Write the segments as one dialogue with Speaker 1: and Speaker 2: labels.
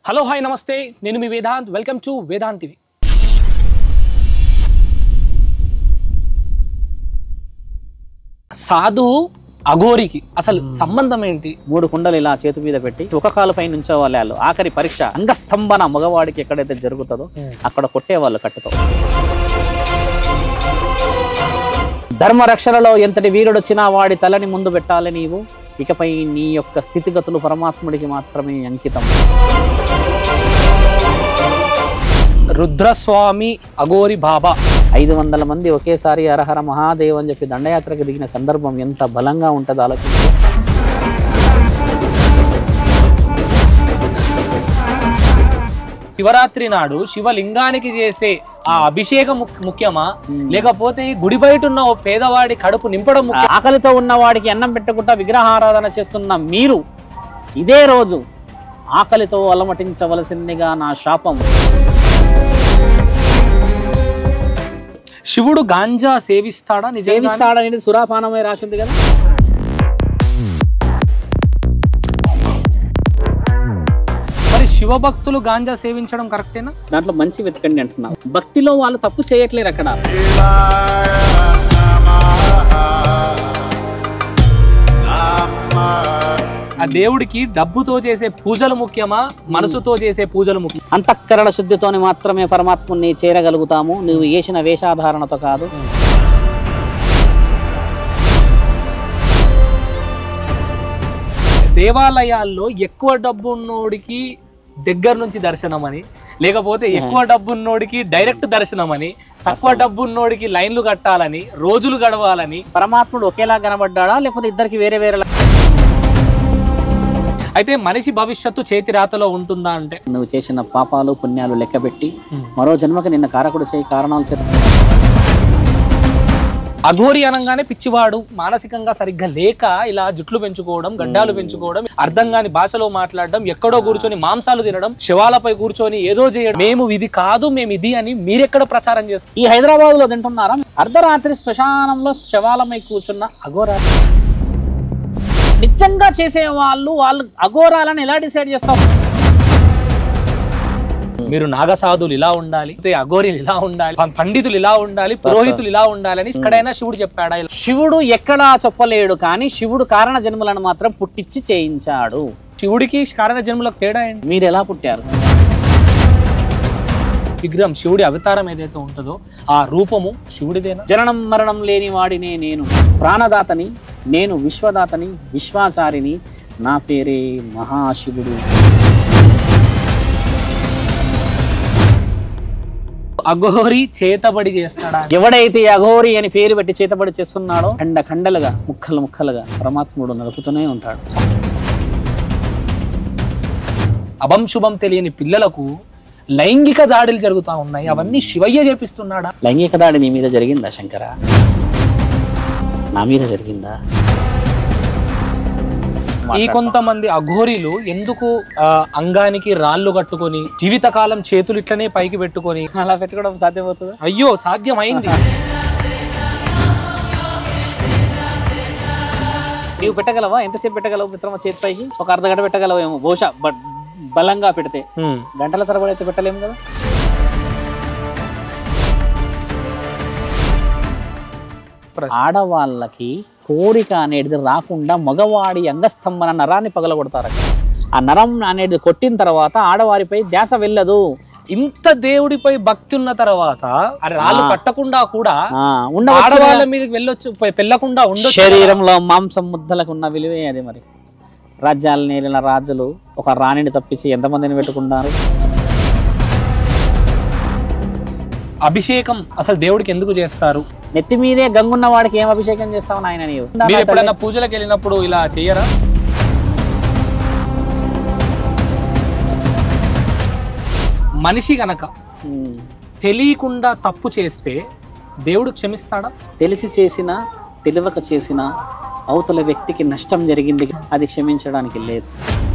Speaker 1: Hello hi నమస్తే నేను మీ Vedant welcome to Vedant TV సాధు అఘోరికి అసలు సంబంధం ఏంటి
Speaker 2: మూడు కుండలు ఇలా చేతి మీద పెట్టి ఒక కాలుపై నుంచోవాలి వాళ్ళు ఆఖరి పరీక్ష అంగస్తంభన మగవాడికి ఎక్కడైతే జరుగుతుందో అక్కడ కొట్టేవాళ్ళు కట్టుతో ధర్మ రక్షణలో ఎంతటి వీరుడు వచ్చినా వాడి తలని ముందు పెట్టాలి నీవు ఇకపై నీ యొక్క స్థితిగతులు పరమాత్ముడికి మాత్రమే అంకితం
Speaker 1: రుద్రస్వామి అఘోరి బాబా
Speaker 2: ఐదు వందల మంది ఒకేసారి హరహర మహాదేవ్ అని చెప్పి దండయాత్రకు దిగిన సందర్భం ఎంత బలంగా ఉంటుందో ఆలోచించి
Speaker 1: శివరాత్రి నాడు శివలింగానికి చేసే ఆ అభిషేకం ముఖ్య- ముఖ్యమా లేకపోతే ఈ గుడి బయట ఉన్న ఓ పేదవాడి కడుపు నింపడం ముఖ్యం
Speaker 2: ఆకలితో ఉన్న వాడికి అన్నం పెట్టకుండా విగ్రహారాధన చేస్తున్న మీరు ఇదే రోజు ఆకలితో అలమటించవలసిందిగా నా శాపం
Speaker 1: శివుడు గాంజా సేవిస్తాడా నిజంగా
Speaker 2: సేవిస్తాడనేది సురాపానమై రాసింది కదా
Speaker 1: మరి శివభక్తులు గాంజా సేవించడం కరెక్టేనా
Speaker 2: దాంట్లో మంచి వెతకండి అంటున్నావు భక్తిలో వాళ్ళు తప్పు చేయట్లేరు అక్కడ
Speaker 1: ఆ దేవుడికి డబ్బుతో చేసే పూజలు ముఖ్యమా మనసుతో చేసే పూజలు ముఖ్యం
Speaker 2: అంతఃకరణ శుద్ధితోని మాత్రమే పరమాత్ముని చేరగలుగుతాము నువ్వు వేసిన వేషాధారణతో కాదు
Speaker 1: దేవాలయాల్లో ఎక్కువ డబ్బు ఉన్నోడికి దగ్గర నుంచి దర్శనం అని లేకపోతే ఎక్కువ డబ్బు ఉన్నోడికి డైరెక్ట్ దర్శనం అని తక్కువ డబ్బు ఉన్నోడికి లైన్లు కట్టాలని రోజులు గడవాలని
Speaker 2: పరమాత్ముడు ఒకేలా కనబడ్డాడా లేకపోతే ఇద్దరికి వేరే వేరే లా-
Speaker 1: అయితే మనిషి భవిష్యత్తు చేతి రాతలో ఉంటుందా అంటే
Speaker 2: నువ్వు చేసిన పాపాలు పుణ్యాలు లెక్కబెట్టి మరో జన్మకి నిన్న కారకుడు చేయి కారణాలు చెప్తా
Speaker 1: అఘోరి అనగానే పిచ్చివాడు మానసికంగా సరిగ్గా లేక ఇలా జుట్లు పెంచుకోవడం గడ్డాలు పెంచుకోవడం అర్థం కాని భాషలో మాట్లాడడం ఎక్కడో కూర్చొని మాంసాలు తినడం శవాలపై కూర్చొని ఏదో చేయడం మేము ఇది కాదు మేము ఇది అని మీరెక్కడ ప్రచారం చేస్తారు
Speaker 2: ఈ హైదరాబాద్ లో తింటున్నారా అర్ధరాత్రి శ్మశానంలో శవాలమై కూర్చున్న అఘోరా నిజంగా చేసే వాళ్ళు వాళ్ళు అఘోరాలను ఎలా డిసైడ్ చేస్తారు
Speaker 1: మీరు నాగసాధులు ఇలా ఉండాలి అయితే అఘోరీలు ఇలా ఉండాలి పం- పండితులు ఇలా ఉండాలి పురోహితులు ఇలా ఉండాలని ఎక్కడైనా శివుడు చెప్పాడా ఇలా?
Speaker 2: శివుడు ఎక్కడా చెప్పలేడు కానీ శివుడు కారణ జన్మలను మాత్రం పుట్టించి చేయించాడు
Speaker 1: శివుడికి కారణ జన్మలకు తేడా ఏంటి
Speaker 2: మీరు ఎలా పుట్టారు
Speaker 1: విగ్రహం శివుడి అవతారం ఏదైతే ఉంటుందో ఆ రూపము శివుడిదేనా
Speaker 2: జననం మరణం లేని వాడినే నేను ప్రాణదాతని నేను విశ్వదాతని విశ్వాచారిని నా పేరే మహాశివుడు
Speaker 1: అఘోరి చేతబడి చేస్తాడా
Speaker 2: ఎవడైతే అఘోరి అని పేరు పెట్టి చేతబడి చేస్తున్నాడో ఖండ ఖండలుగా ముక్కలు ముక్కలుగా పరమాత్ముడు నడుపుతూనే ఉంటాడు
Speaker 1: అభం శుభం తెలియని పిల్లలకు లైంగిక దాడులు జరుగుతా ఉన్నాయి అవన్నీ శివయ్య చేపిస్తున్నాడా
Speaker 2: లైంగిక దాడి నీ మీద జరిగిందా శంకర నా మీద జరిగిందా
Speaker 1: ఈ కొంతమంది అఘోరీలు ఎందుకు ఆ, అంగానికి రాళ్ళు కట్టుకొని జీవితకాలం చేతులు ఇట్లనే పైకి పెట్టుకొని
Speaker 2: అలా పెట్టుకోవడం సాధ్యమవుతుందా
Speaker 1: అయ్యో సాధ్యమైంది
Speaker 2: నీవు పెట్టగలవా ఎంతసేపు పెట్టగలవు మిత్రమా చేతి పైకి ఒక అర్ధ గంట పెట్టగలవేమో బహుశా బట్ బలంగా పెడితే
Speaker 1: హ్మ్.
Speaker 2: గంటల తరబడి అయితే పెట్టలేము కదా
Speaker 1: ప్రశ్న.
Speaker 2: ఆడవాళ్ళకి కోరిక అనేది రాకుండా మగవాడి అంగస్తంభన నరాన్ని పగలగొడతారు అక్కడ. ఆ నరం అనేది కొట్టిన తర్వాత ఆడవారిపై ధ్యాస వెళ్ళదు
Speaker 1: ఇంత దేవుడిపై భక్తి ఉన్న తర్వాత ఆ రాళ్ళు
Speaker 2: ఆ.
Speaker 1: కట్టకుండా కూడా
Speaker 2: ఆ, ఉండవచ్చు
Speaker 1: ఆడవాళ్ళ
Speaker 2: కదా.
Speaker 1: మీదకి వెళ్ళొచ్చు పె- పెళ్ళకుండా ఉండొచ్చు
Speaker 2: శరీరంలో మాంసం ముద్దలకు ఉన్న విలువే అది మరి రాజ్యాలు నేలిన రాజులు ఒక రాణిని తప్పించి ఎంతమందిని పెట్టుకున్నారు
Speaker 1: అభిషేకం అసలు దేవుడికి ఎందుకు చేస్తారు
Speaker 2: నెత్తి మీదే గంగున్న వాడికి ఏం అభిషేకం చేస్తావు నాయన నీవు
Speaker 1: మీరు ఎప్పుడైనా పూజలకు వెళ్ళినప్పుడు ఇలా చేయరా మనిషి గనక
Speaker 2: ఉమ్.
Speaker 1: తెలియకుండా తప్పు చేస్తే దేవుడు క్షమిస్తాడా
Speaker 2: తెలిసి చేసినా తెలియక చేసినా అవతల వ్యక్తికి నష్టం జరిగింది అది క్షమించడానికి లేదు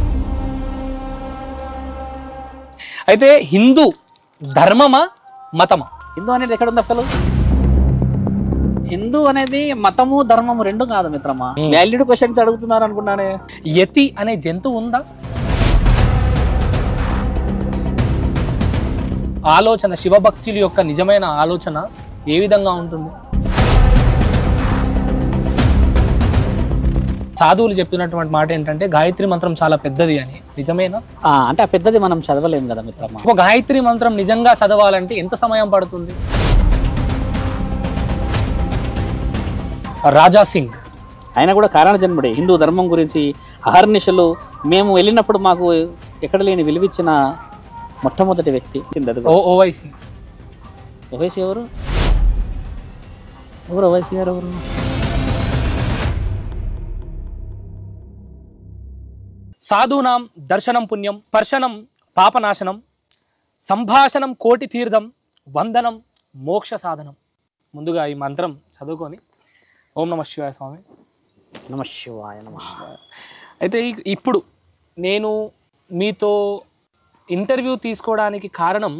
Speaker 1: అయితే హిందూ ధర్మమా మతమా
Speaker 2: హిందూ అనేది ఎక్కడుంది అసలు హిందూ అనేది మతము ధర్మము రెండు కాదు మిత్రమా
Speaker 1: Hmm.
Speaker 2: వ్యాలిడ్ క్వశ్చన్స్ అడుగుతున్నారు అనుకున్నానే
Speaker 1: యతి అనే జంతువు ఉందా ఆలోచన శివభక్తుల యొక్క నిజమైన ఆలోచన ఏ విధంగా ఉంటుంది సాధువులు చెప్పినటువంటి మాట ఏంటంటే గాయత్రి మంత్రం చాలా పెద్దది అని నిజమేనా
Speaker 2: ఆ, అంటే ఆ పెద్దది మనం చదవలేము కదా మిత్రమా
Speaker 1: ఒక గాయత్రి మంత్రం నిజంగా చదవాలంటే ఎంత సమయం పడుతుంది రాజా సింగ్
Speaker 2: ఆయన కూడా కారణ జన్ముడే హిందూ ధర్మం గురించి అహర్నిశలు మేము వెళ్ళినప్పుడు మాకు ఎక్కడ లేని విలువిచ్చిన మొట్టమొదటి వ్యక్తి
Speaker 1: ఓ ఓవైసీ
Speaker 2: ఓవైసీ ఎవరు ఎవరు ఓవైసీ గారు ఎవరు
Speaker 1: సాధూనాం దర్శనం పుణ్యం స్పర్శనం పాపనాశనం సంభాషణం కోటి తీర్థం వందనం మోక్ష సాధనం ముందుగా ఈ మంత్రం చదువుకొని ఓం నమ శివాయ స్వామి
Speaker 2: నమ శివాయ నమ
Speaker 1: అయితే ఈ- ఇప్పుడు నేను మీతో ఇంటర్వ్యూ తీసుకోవడానికి కారణం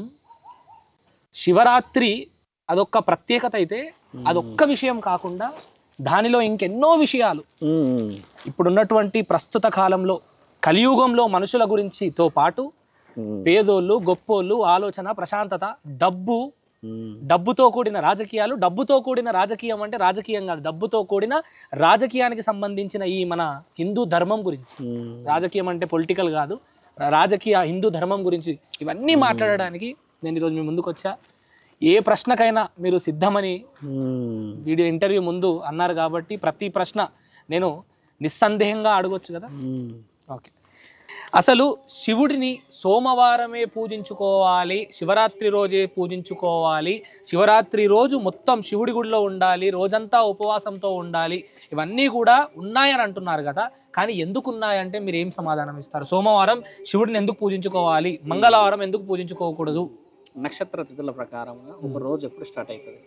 Speaker 1: శివరాత్రి అదొక్క ప్రత్యేకత అయితే అదొక్క విషయం కాకుండా దానిలో ఇంకెన్నో విషయాలు
Speaker 2: ఉమ్,
Speaker 1: ఇప్పుడున్నటువంటి ప్రస్తుత కాలంలో కలియుగంలో మనుషుల గురించితో పాటు
Speaker 2: ఉమ్,
Speaker 1: పేదోళ్ళు గొప్పోళ్ళు ఆలోచన ప్రశాంతత డబ్బు
Speaker 2: ఉమ్,
Speaker 1: డబ్బుతో కూడిన రాజకీయాలు డబ్బుతో కూడిన రాజకీయం అంటే రాజకీయం కాదు డబ్బుతో కూడిన రాజకీయానికి సంబంధించిన ఈ మన హిందూ ధర్మం గురించి
Speaker 2: ఉమ్.
Speaker 1: రాజకీయం అంటే పొలిటికల్ కాదు రాజకీయ హిందూ ధర్మం గురించి ఇవన్నీ మాట్లాడడానికి నేను ఈరోజు మీ ముందుకు వచ్చా ఏ ప్రశ్నకైనా మీరు సిద్ధమని
Speaker 2: ఉమ్.
Speaker 1: వీడియో ఇంటర్వ్యూ ముందు అన్నారు కాబట్టి ప్రతి ప్రశ్న నేను నిస్సందేహంగా అడగొచ్చు కదా
Speaker 2: ఉమ్.
Speaker 1: ఓకే అసలు శివుడిని సోమవారమే పూజించుకోవాలి శివరాత్రి రోజే పూజించుకోవాలి శివరాత్రి రోజు మొత్తం శివుడి గుడిలో ఉండాలి రోజంతా ఉపవాసంతో ఉండాలి ఇవన్నీ కూడా ఉన్నాయని అంటున్నారు కదా కానీ ఎందుకు ఉన్నాయంటే మీరు ఏం సమాధానం ఇస్తారు సోమవారం శివుడిని ఎందుకు పూజించుకోవాలి మంగళవారం ఎందుకు పూజించుకోకూడదు
Speaker 2: నక్షత్ర తిథుల ప్రకారంగా ఒక రోజు ఎప్పుడు స్టార్ట్ అవుతుంది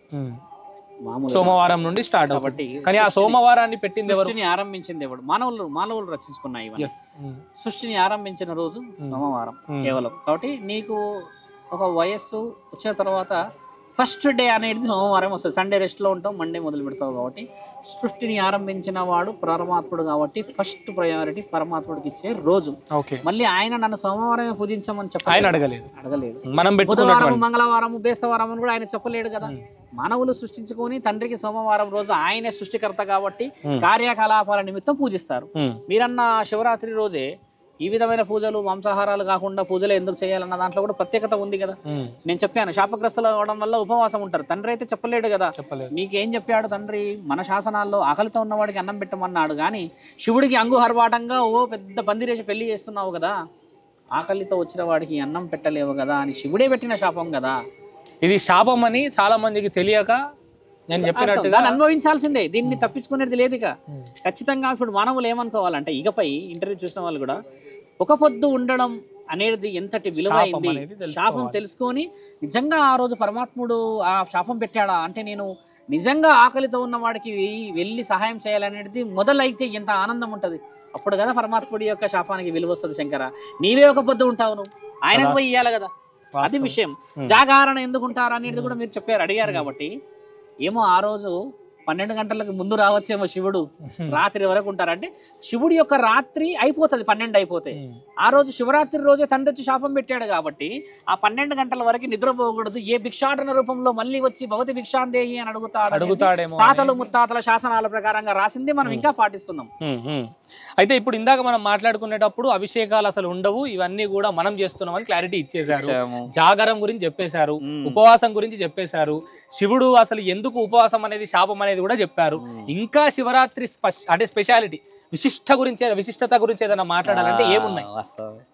Speaker 2: మామూలు
Speaker 1: సోమవారం నుండి స్టార్ట్
Speaker 2: కాబట్టి
Speaker 1: అవుతుంది కానీ ఆ సోమవారాన్ని పెట్టింది ఎవరు
Speaker 2: సృష్టిని ఆరంభించింది ఎవడు మానవులు మానవులు రచించుకున్నాయి ఇవన్నీ
Speaker 1: ఎస్
Speaker 2: సృష్టిని ఆరంభించిన రోజు సోమవారం
Speaker 1: Hmm.
Speaker 2: కేవలం కాబట్టి నీకు ఒక వయస్సు వచ్చిన తర్వాత ఫస్ట్ డే అనేది సోమవారం వస్తుంది సండే రెస్ట్లో ఉంటావు మండే మొదలు పెడతావు కాబట్టి సృష్టిని ఆరంభించిన వాడు పరమాత్ముడు కాబట్టి ఫస్ట్ ప్రయారిటీ పరమాత్ముడికి ఇచ్చే రోజు
Speaker 1: ఓకే
Speaker 2: మళ్ళీ ఆయన నన్ను సోమవారమే పూజించమని చెప్పి
Speaker 1: ఆయన అడగలేదు
Speaker 2: అడగలేదు
Speaker 1: మనం
Speaker 2: బుధవారం
Speaker 1: పెట్టుకున్నటువంటి
Speaker 2: మంగళవారం బేస్తవారం అని కూడా ఆయన చెప్పలేడు కదా
Speaker 1: Hmm.
Speaker 2: మానవులు సృష్టించుకొని తండ్రికి సోమవారం రోజు ఆయనే సృష్టికర్త కాబట్టి
Speaker 1: Hmm.
Speaker 2: కార్యకలాపాల నిమిత్తం పూజిస్తారు
Speaker 1: ఉమ్,
Speaker 2: మీరన్న శివరాత్రి రోజే ఈ విధమైన పూజలు మాంసాహారాలు కాకుండా పూజలు ఎందుకు చేయాలన్న దాంట్లో కూడా ప్రత్యేకత ఉంది కదా
Speaker 1: ఉమ్,
Speaker 2: నేను చెప్పాను శాపగ్రస్తులు అవడం వల్ల ఉపవాసం ఉంటారు తండ్రి అయితే చెప్పలేడు కదా
Speaker 1: చెప్పలేదు
Speaker 2: మీకేం చెప్పాడు తండ్రి మన శాసనాల్లో ఆకలితో ఉన్నవాడికి అన్నం పెట్టమన్నాడు కానీ శివుడికి అంగుహర్వాటంగా ఓ పెద్ద పందిరేసి పెళ్లి చేస్తున్నావు కదా ఆకలితో వచ్చిన వాడికి అన్నం పెట్టలేవు కదా అని శివుడే పెట్టిన శాపం కదా
Speaker 1: ఇది శాపం అని చాలా మందికి తెలియక నేను చెప్పినట్టుగా
Speaker 2: దాన్ని అనుభవించాల్సిందే దీన్ని తప్పించుకునేది లేదు ఇక
Speaker 1: ఉమ్,
Speaker 2: ఖచ్చితంగా ఇప్పుడు మానవులు ఏమనుకోవాలంటే ఇకపై ఇంటర్వ్యూ చూసిన వాళ్ళు కూడా ఒక పొద్దు ఉండడం అనేది ఎంతటి
Speaker 1: శాపం
Speaker 2: విలువైంది
Speaker 1: అనేది తెలుసుకోవాలి.
Speaker 2: శాపం తెలుసుకొని నిజంగా ఆ రోజు పరమాత్ముడు ఆ శాపం పెట్టాడా అంటే నేను నిజంగా ఆకలితో ఉన్న వాడికి వెయ్యి- వెళ్ళి సహాయం చేయాలనేది మొదలైతే ఎంత ఆనందం ఉంటది అప్పుడు కదా పరమాత్ముడి యొక్క శాపానికి విలువ వస్తుంది శంకర నీవే ఒక పొద్దు ఉంటావు నువ్వు ఆయనకు పోయి ఇయ్యాలి కదా అది
Speaker 1: వాస్తవం.
Speaker 2: విషయం
Speaker 1: ఉమ్.
Speaker 2: జాగారణ ఎందుకు ఉంటారు అనేది కూడా మీరు చెప్పారు అడిగారు కాబట్టి ఏమో ఆ రోజు పన్నెండు గంటలకు ముందు రావచ్చేమో శివుడు
Speaker 1: ఉమ్,
Speaker 2: రాత్రి వరకు ఉంటారంటే శివుడి యొక్క రాత్రి అయిపోతుంది పన్నెండు అయిపోతే
Speaker 1: ఉమ్,
Speaker 2: ఆ రోజు శివరాత్రి రోజే తండ్రి వచ్చి శాపం పెట్టాడు కాబట్టి ఆ పన్నెండు గంటల వరకు నిద్రపోకూడదు ఏ భిక్షాటన రూపంలో మళ్ళీ వచ్చి భగవతి భిక్షాందేహి అని అడుగుతాడు అనేది
Speaker 1: అడుగుతాడేమో
Speaker 2: తాతలు
Speaker 1: అని.
Speaker 2: ముత్తాతల శాసనాల ప్రకారంగా రాసింది మనం ఇంకా పాటిస్తున్నాం
Speaker 1: ఉమ్, ఉమ్. అయితే ఇప్పుడు ఇందాక మనం మాట్లాడుకునేటప్పుడు అభిషేకాలు అసలు ఉండవు ఇవన్నీ కూడా మనం చేస్తున్నామని క్లారిటీ ఇచ్చేశారు జాగరం గురించి చెప్పేశారు
Speaker 2: ఉమ్.
Speaker 1: ఉపవాసం గురించి చెప్పేశారు శివుడు అసలు ఎందుకు ఉపవాసం అనేది శాపం అనేది కూడా చెప్పారు
Speaker 2: ఉమ్.
Speaker 1: ఇంకా శివరాత్రి స్ప- అంటే స్పెషాలిటీ విశిష్ట గురించి విశిష్టత గురించి ఏదైనా మాట్లాడాలంటే ఏమున్నాయి
Speaker 2: ఆ, వాస్తవమే.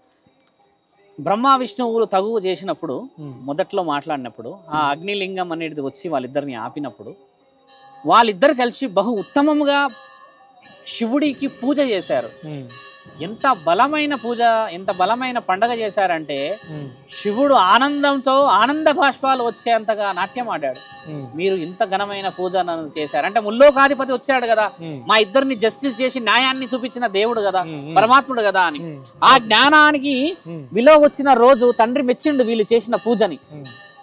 Speaker 2: బ్రహ్మ విష్ణువులు తగువు చేసినప్పుడు
Speaker 1: ఉమ్,
Speaker 2: మొదట్లో మాట్లాడినప్పుడు ఆ అగ్నిలింగం అనేది వచ్చి వాళ్ళిద్దరిని ఆపినప్పుడు వాళ్ళిద్దరు కలిసి బహు ఉత్తమముగా శివుడికి పూజ చేశారు
Speaker 1: ఉమ్,
Speaker 2: ఎంత బలమైన పూజ ఎంత బలమైన పండగ చేశారంటే
Speaker 1: ఉమ్,
Speaker 2: శివుడు ఆనందంతో ఆనంద బాష్పాలు వచ్చేంతగా నాట్యం ఆడాడు
Speaker 1: ఉమ్,
Speaker 2: మీరు ఇంత ఘనమైన పూజ నన్ను చేశారు అంటే ముల్లోకాధిపతి వచ్చాడు కదా
Speaker 1: ఉమ్,
Speaker 2: మా ఇద్దరిని జస్టిస్ చేసి న్యాయాన్ని చూపించిన దేవుడు కదా
Speaker 1: ఉమ్, ఉమ్,
Speaker 2: పరమాత్ముడు కదా అని
Speaker 1: ఉమ్,
Speaker 2: ఆ జ్ఞానానికి
Speaker 1: ఉమ్,
Speaker 2: విలువ వచ్చిన రోజు తండ్రి మెచ్చిండు వీళ్ళు చేసిన పూజని
Speaker 1: ఉమ్,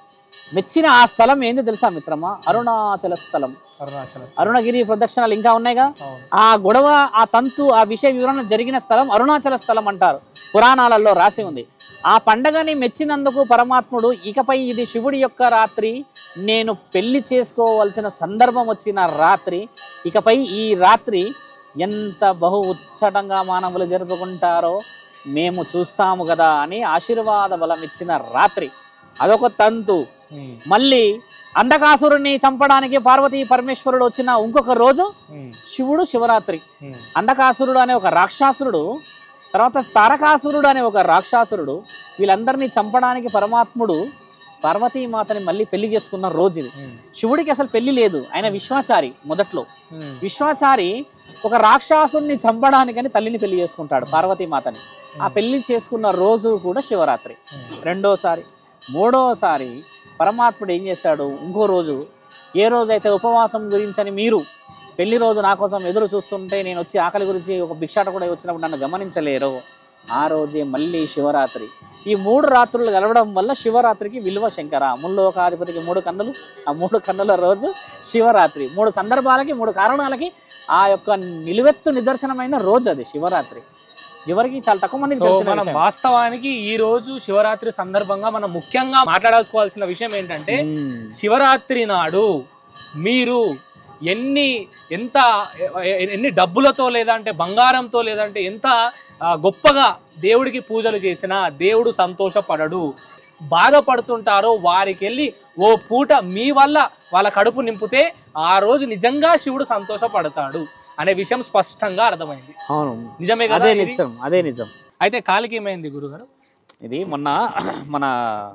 Speaker 2: మెచ్చిన ఆ స్థలం ఏంది తెలుసా మిత్రమా అరుణాచల స్థలం
Speaker 1: అరుణాచల
Speaker 2: అరుణగిరి ప్రదక్షిణాలు ఇంకా ఉన్నాయిగా
Speaker 1: అవును.
Speaker 2: ఆ గొడవ ఆ తంతు ఆ విషయ వివరణ జరిగిన స్థలం అరుణాచల స్థలం అంటారు పురాణాలలో రాసి ఉంది ఆ పండగని మెచ్చినందుకు పరమాత్ముడు ఇకపై ఇది శివుడి యొక్క రాత్రి నేను పెళ్లి చేసుకోవాల్సిన సందర్భం వచ్చిన రాత్రి ఇకపై ఈ రాత్రి ఎంత బహు ఉచ్చటంగా మానవులు జరుపుకుంటారో మేము చూస్తాము కదా అని ఆశీర్వాద బలం ఇచ్చిన రాత్రి అదొక తంతు
Speaker 1: ఉమ్,
Speaker 2: మళ్ళీ అంధకాసురుని చంపడానికి పార్వతీ పరమేశ్వరుడు వచ్చిన ఇంకొక రోజు
Speaker 1: ఉమ్,
Speaker 2: శివుడు శివరాత్రి
Speaker 1: ఉమ్,
Speaker 2: అంధకాసురుడు అనే ఒక రాక్షసురుడు తర్వాత తారకాసురుడు అనే ఒక రాక్షసురుడు వీళ్ళందరినీ చంపడానికి పరమాత్ముడు పార్వతీమాతని మళ్ళీ పెళ్లి చేసుకున్న రోజు ఇది
Speaker 1: ఉమ్,
Speaker 2: శివుడికి అసలు పెళ్లి లేదు ఆయన విశ్వాచారి మొదట్లో
Speaker 1: ఉమ్,
Speaker 2: విశ్వాచారి ఒక రాక్షసుడిని చంపడానికని తల్లిని పెళ్లి చేసుకుంటాడు పార్వతీమాతని ఆ పెళ్లి చేసుకున్న రోజు కూడా శివరాత్రి
Speaker 1: ఉమ్,
Speaker 2: రెండోసారి మూడోసారి పరమాత్ముడు ఏం చేశాడు ఇంకో రోజు ఏ రోజైతే ఉపవాసం గురించని మీరు పెళ్లి రోజు నా కోసం ఎదురు చూస్తుంటే నేను వచ్చి ఆకలి గురించి ఒక భిక్షాట కూడా వచ్చినప్పుడు నన్ను గమనించలేరు ఆ రోజే మళ్ళీ శివరాత్రి ఈ మూడు రాత్రులు కలవడం వల్ల శివరాత్రికి విలువ శంకర ముల్లోకాధిపతికి మూడు కన్నులు ఆ మూడు కన్నుల రోజు శివరాత్రి మూడు సందర్భాలకి మూడు కారణాలకి ఆ యొక్క నిలువెత్తు నిదర్శనమైన రోజు అది శివరాత్రి ఎవరికి చాలా తక్కువ మందికి
Speaker 1: సో
Speaker 2: తెలిసిన
Speaker 1: మనం
Speaker 2: విషయం.
Speaker 1: వాస్తవానికి ఈ రోజు శివరాత్రి సందర్భంగా మనం ముఖ్యంగా మాట్లాడాల్సుకోవాల్సిన విషయం ఏంటంటే
Speaker 2: మ్మ్.
Speaker 1: శివరాత్రి నాడు మీరు ఎన్ని ఎంత ఎ- ఎన్ని డబ్బులతో లేదంటే బంగారంతో లేదంటే ఎంత ఆ, గొప్పగా దేవుడికి పూజలు చేసినా దేవుడు సంతోషపడడు బాధపడుతుంటారో వారికి వెళ్ళి ఓ పూట మీ వల్ల వాళ్ళ కడుపు నింపితే ఆ రోజు నిజంగా శివుడు సంతోషపడతాడు అనే విషయం స్పష్టంగా అర్థమైంది
Speaker 2: అవును
Speaker 1: నిజమే కదా
Speaker 2: అదే
Speaker 1: ఇది?
Speaker 2: నిజం అదే నిజం
Speaker 1: అయితే కాలికి ఏమైంది గురుగారు
Speaker 2: ఇది మొన్న మన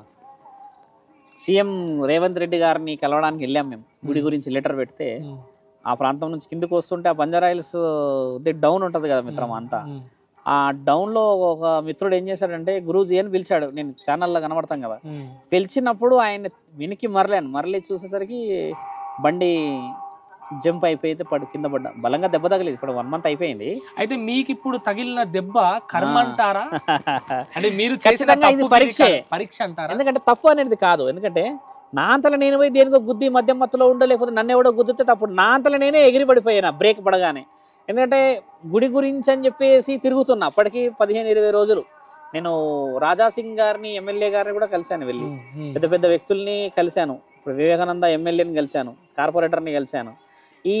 Speaker 2: సీఎం రేవంత్ రెడ్డి గారిని కలవడానికి వెళ్ళాం మేము గుడి గురించి లెటర్ పెడితే ఆ ప్రాంతం నుంచి కిందకు వస్తుంటే ఆ బంజారా హిల్స్ డౌన్ ఉంటుంది కదా మిత్రం అంతా
Speaker 1: ఉమ్,
Speaker 2: ఆ డౌన్ లో ఒక మిత్రుడు ఏం చేశాడంటే గురూజీ అని పిలిచాడు నేను ఛానల్లో కనబడతాం కదా
Speaker 1: ఉమ్,
Speaker 2: పిలిచినప్పుడు ఆయన వెనక్కి మరలేను మరలి చూసేసరికి బండి జంప్ అయిపోయితే పడు కింద పడ్డా బలంగా దెబ్బ తగిలేదు ఇప్పుడు వన్ మంత్ అయిపోయింది
Speaker 1: అయితే మీకు ఇప్పుడు తగిలిన దెబ్బ కర్మ
Speaker 2: ఆ.
Speaker 1: అంటారా అంటే మీరు చేసిన
Speaker 2: ఖచ్చితంగా ఇది
Speaker 1: తప్పుకి
Speaker 2: పరీక్షే.
Speaker 1: ఇది పరీక్ష అంటారా
Speaker 2: ఎందుకంటే తప్పు అనేది కాదు ఎందుకంటే నా అంతలో నేను పోయి దేనికో గుద్ది మధ్య మత్తులో ఉండో లేకపోతే నన్ను ఎవడో గుద్దితే తప్పుడు నా అంతలో నేనే ఎగిరి పడిపోయాను బ్రేక్ పడగానే ఎందుకంటే గుడి గురించి అని చెప్పేసి తిరుగుతున్నా అప్పటికి పదిహేను ఇరవై రోజులు నేను రాజా సింగ్ గారిని ఎమ్మెల్యే గారిని కూడా కలిశాను వెళ్ళి
Speaker 1: ఉమ్, ఉమ్,
Speaker 2: పెద్ద పెద్ద వ్యక్తుల్ని కలిశాను ఇప్పుడు వివేకానంద ఎమ్మెల్యేని కలిశాను కార్పొరేటర్ని కలిశాను ఈ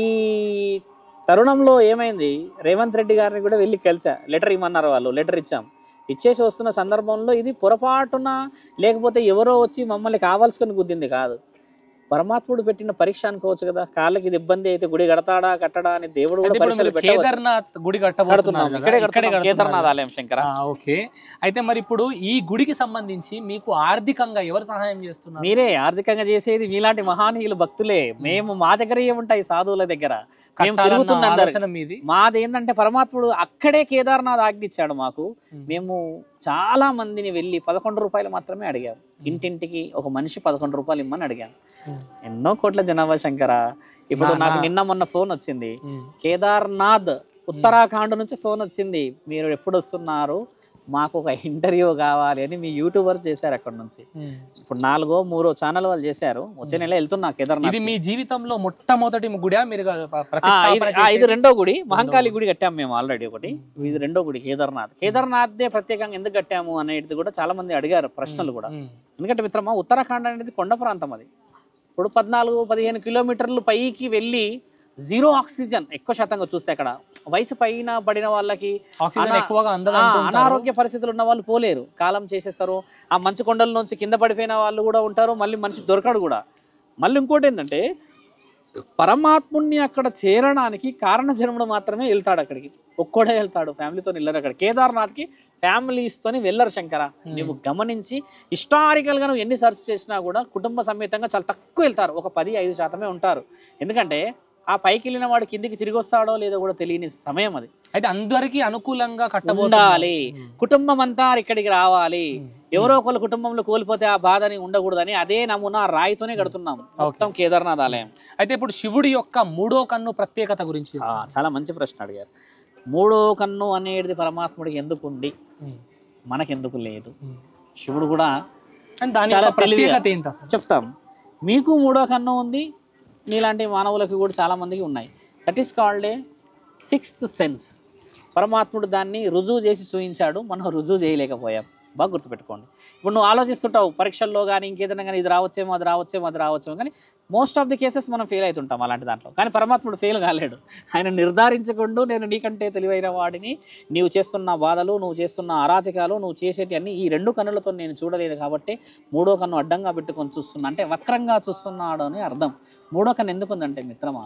Speaker 2: తరుణంలో ఏమైంది రేవంత్ రెడ్డి గారిని కూడా వెళ్ళి కలిసా లెటర్ ఇమ్మన్నారు వాళ్ళు లెటర్ ఇచ్చాం ఇచ్చేసి వస్తున్న సందర్భంలో ఇది పొరపాటున లేకపోతే ఎవరో వచ్చి మమ్మల్ని కావాల్సుకొని గుద్దింది కాదు పరమాత్ముడు పెట్టిన పరీక్ష అనుకోవచ్చు కదా కాళ్ళకి ఇది ఇబ్బంది అయితే గుడి కడతాడా కట్టడా అని దేవుడు
Speaker 1: అయితే
Speaker 2: కూడా
Speaker 1: ఇప్పుడు
Speaker 2: పరీక్షలు
Speaker 1: మీరు
Speaker 2: పెట్టవచ్చు
Speaker 1: కేదార్నాథ్ గుడి
Speaker 2: కడుతున్నాం
Speaker 1: కట్టబోతున్నారు
Speaker 2: ఇక్కడే
Speaker 1: కదా? ఇక్కడే
Speaker 2: కడుతున్నాం కేదార్నాథ్
Speaker 1: కడుతున్నారు.
Speaker 2: ఆలయం శంకర
Speaker 1: ఆ, ఓకే అయితే మరి ఇప్పుడు ఈ గుడికి సంబంధించి మీకు ఆర్థికంగా ఎవరు సహాయం చేస్తున్నారు
Speaker 2: మీరే ఆర్థికంగా చేసేది మీలాంటి మహానీయులు భక్తులే మేము మా దగ్గర ఏముంటాయి సాధువుల దగ్గర మేము
Speaker 1: కట్టాలన్న
Speaker 2: తిరుగుతున్నాం అందరం.
Speaker 1: ఆలోచన మీది
Speaker 2: మాది ఏంటంటే పరమాత్ముడు అక్కడే కేదార్నాథ్ ఆజ్ఞిచ్చాడు మాకు
Speaker 1: ఉమ్.
Speaker 2: మేము చాలా మందిని వెళ్ళి పదకొండు రూపాయలు మాత్రమే అడిగాం ఇంటింటికి ఒక మనిషి పదకొండు రూపాయలు ఇమ్మని అడిగాం
Speaker 1: ఉమ్.
Speaker 2: ఎన్నో కోట్ల జనాభా శంకర ఇప్పుడు
Speaker 1: నా-
Speaker 2: నాకు
Speaker 1: నా-
Speaker 2: నిన్న మొన్న ఫోన్ వచ్చింది
Speaker 1: ఉమ్,
Speaker 2: కేదార్నాథ్ ఉత్తరాఖండ్ నుంచి ఫోన్ వచ్చింది మీరు ఎప్పుడు వస్తున్నారు మాకు ఒక ఇంటర్వ్యూ కావాలి అని మీ యూట్యూబర్ చేశారు అక్కడ నుంచి
Speaker 1: ఉమ్.
Speaker 2: ఇప్పుడు నాలుగో మూడో ఛానల్ వాళ్ళు చేశారు వచ్చే నెల వెళ్తున్నా కేదార్నాథ్
Speaker 1: ఇది మీ జీవితంలో మొట్టమొదటి గుడి మీరు గా-
Speaker 2: ఆ,
Speaker 1: ప్రతిష్టాపన
Speaker 2: ఇది- ఆ, ఇది
Speaker 1: చేసేది?
Speaker 2: రెండో గుడి మహంకాళి
Speaker 1: గుడి.
Speaker 2: గుడి కట్టాము మేము ఆల్రెడీ ఒకటి ఇది రెండో గుడి కేదార్నాథ్ కేదార్నాథ్ దే ప్రత్యేకంగా ఎందుకు కట్టాము అనేది కూడా చాలా మంది అడిగారు ప్రశ్నలు కూడా
Speaker 1: ఉమ్,
Speaker 2: ఎందుకంటే మిత్రమా ఉత్తరాఖండ్ అనేది కొండ ప్రాంతం అది ఇప్పుడు పద్నాలుగు పదిహేను కిలోమీటర్లు పైకి వెళ్ళి జీరో ఆక్సిజన్ ఎక్కువ శాతంగా చూస్తే అక్కడ వయసు పైన పడిన వాళ్ళకి
Speaker 1: ఆక్సిజన్
Speaker 2: అనా-
Speaker 1: ఎక్కువగా అందదు
Speaker 2: ఆ,
Speaker 1: అంటుంటారు.
Speaker 2: అనారోగ్య పరిస్థితులు ఉన్న వాళ్ళు పోలేరు కాలం చేసేస్తారు ఆ మంచు కొండల నుంచి కింద పడిపోయిన వాళ్ళు కూడా ఉంటారు మళ్ళీ మనిషి దొరకడు కూడా మళ్ళీ ఇంకోటి ఏంటంటే పరమాత్ముణ్ణి అక్కడ చేరడానికి కారణ జన్ముడు మాత్రమే వెళ్తాడు అక్కడికి ఒక్కడే వెళ్తాడు ఫ్యామిలీతో వెళ్ళరు అక్కడ కేదార్నాథ్కి ఫ్యామిలీస్తోని వెళ్ళరు శంకర
Speaker 1: Hmm.
Speaker 2: నువ్వు గమనించి హిస్టారికల్గా నువ్వు ఎన్ని సెర్చ్ చేసినా కూడా కుటుంబ సమేతంగా చాలా తక్కువ వెళ్తారు ఒక పది ఐదు శాతమే ఉంటారు ఎందుకంటే ఆ పైకి వెళ్ళిన వాడు కిందికి తిరిగి వస్తాడో లేదో కూడా తెలియని సమయం అది
Speaker 1: అయితే అందరికీ అనుకూలంగా
Speaker 2: ఉండాలి.
Speaker 1: కట్టబోతున్నారు. ఉమ్,
Speaker 2: కుటుంబం అంతా ఇక్కడికి రావాలి
Speaker 1: ఉమ్,
Speaker 2: ఎవరో ఒకరు కుటుంబంలో కోల్పోతే ఆ బాధని ఉండకూడదని అదే నమూనా రాయితోనే కడుతున్నాం మొత్తం కేదార్నాథ్ ఆలయం
Speaker 1: అయితే ఇప్పుడు శివుడి యొక్క మూడో కన్ను ప్రత్యేకత గురించి
Speaker 2: ఆ, చాలా మంచి ప్రశ్న అడిగారు మూడో కన్ను అనేది పరమాత్ముడికి ఎందుకు ఉంది
Speaker 1: ఉమ్,
Speaker 2: మనకెందుకు లేదు
Speaker 1: ఉమ్.
Speaker 2: శివుడు కూడా
Speaker 1: అండ్ దాని
Speaker 2: చాలా
Speaker 1: యొక్క ప్రత్యేకత
Speaker 2: తెలివిగా.
Speaker 1: ఏంటి అసలు
Speaker 2: చెప్తాం మీకు మూడో కన్ను ఉంది మీలాంటి మానవులకి కూడా చాలామందికి ఉన్నాయి that is called a sixth sense పరమాత్ముడు దాన్ని రుజువు చేసి చూపించాడు మనం రుజువు చేయలేకపోయాం బాగా గుర్తుపెట్టుకోండి ఇప్పుడు నువ్వు ఆలోచిస్తుంటావు పరీక్షల్లో కానీ ఇంకేదైనా కానీ ఇది రావచ్చేమో అది రావచ్చేమో అది రావచ్చేమో కానీ మోస్ట్ ఆఫ్ ది కేసెస్ మనం ఫెయిల్ అవుతుంటాం అలాంటి దాంట్లో కానీ పరమాత్ముడు ఫెయిల్ కాలేడు ఆయన నిర్ధారించకుండా నేను నీకంటే తెలివైన వాడిని నీవు చేస్తున్న బాధలు నువ్వు చేస్తున్న అరాచకాలు నువ్వు చేసేటి అన్ని ఈ రెండు కన్నులతో నేను చూడలేదు కాబట్టి మూడో కన్ను అడ్డంగా పెట్టుకొని చూస్తున్నా అంటే వక్రంగా చూస్తున్నాడు అని అర్థం మూడో కన్ను ఎందుకు ఉందంటే మిత్రమా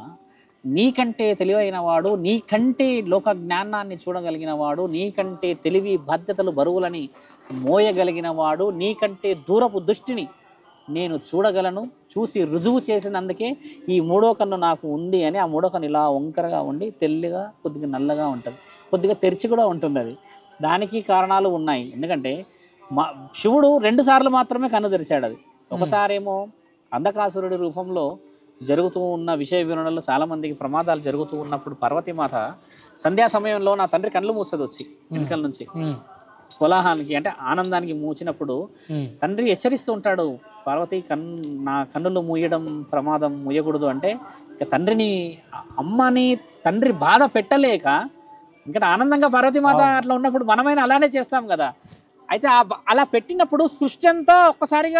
Speaker 2: నీకంటే తెలివైన వాడు నీకంటే లోక జ్ఞానాన్ని చూడగలిగిన వాడు నీకంటే తెలివి బాధ్యతలు బరువులని మోయగలిగిన వాడు నీకంటే దూరపు దృష్టిని నేను చూడగలను చూసి రుజువు చేసినందుకే ఈ మూడో కన్ను నాకు ఉంది అని ఆ మూడో కన్ను ఇలా వంకరగా ఉండి తెల్లిగా కొద్దిగా నల్లగా ఉంటుంది కొద్దిగా తెరిచి కూడా ఉంటుంది అది దానికి కారణాలు ఉన్నాయి ఎందుకంటే మా శివుడు రెండు సార్లు మాత్రమే కన్ను తెరిచాడు అది ఒకసారేమో అంధకాసురుడి రూపంలో జరుగుతూ ఉన్న విషయ వివరణలో చాలా మందికి ప్రమాదాలు జరుగుతూ ఉన్నప్పుడు పార్వతీమాత సంధ్యా సమయంలో నా తండ్రి కళ్ళు మూస్తుంది వచ్చి వెనుకల నుంచి
Speaker 1: ఉమ్,
Speaker 2: కోలాహానికి అంటే ఆనందానికి మూచినప్పుడు
Speaker 1: ఉమ్,
Speaker 2: తండ్రి హెచ్చరిస్తూ ఉంటాడు పార్వతి కన్ నా కన్నులు మూయడం ప్రమాదం మూయకూడదు అంటే ఇక తండ్రిని అమ్మని తండ్రి బాధ పెట్టలేక ఇంకా ఆనందంగా పార్వతీమాత
Speaker 1: అవును.
Speaker 2: అట్లా ఉన్నప్పుడు మనమైనా అలానే చేస్తాం కదా అయితే ఆ బ- అలా పెట్టినప్పుడు సృష్టి అంతా ఒక్కసారిగా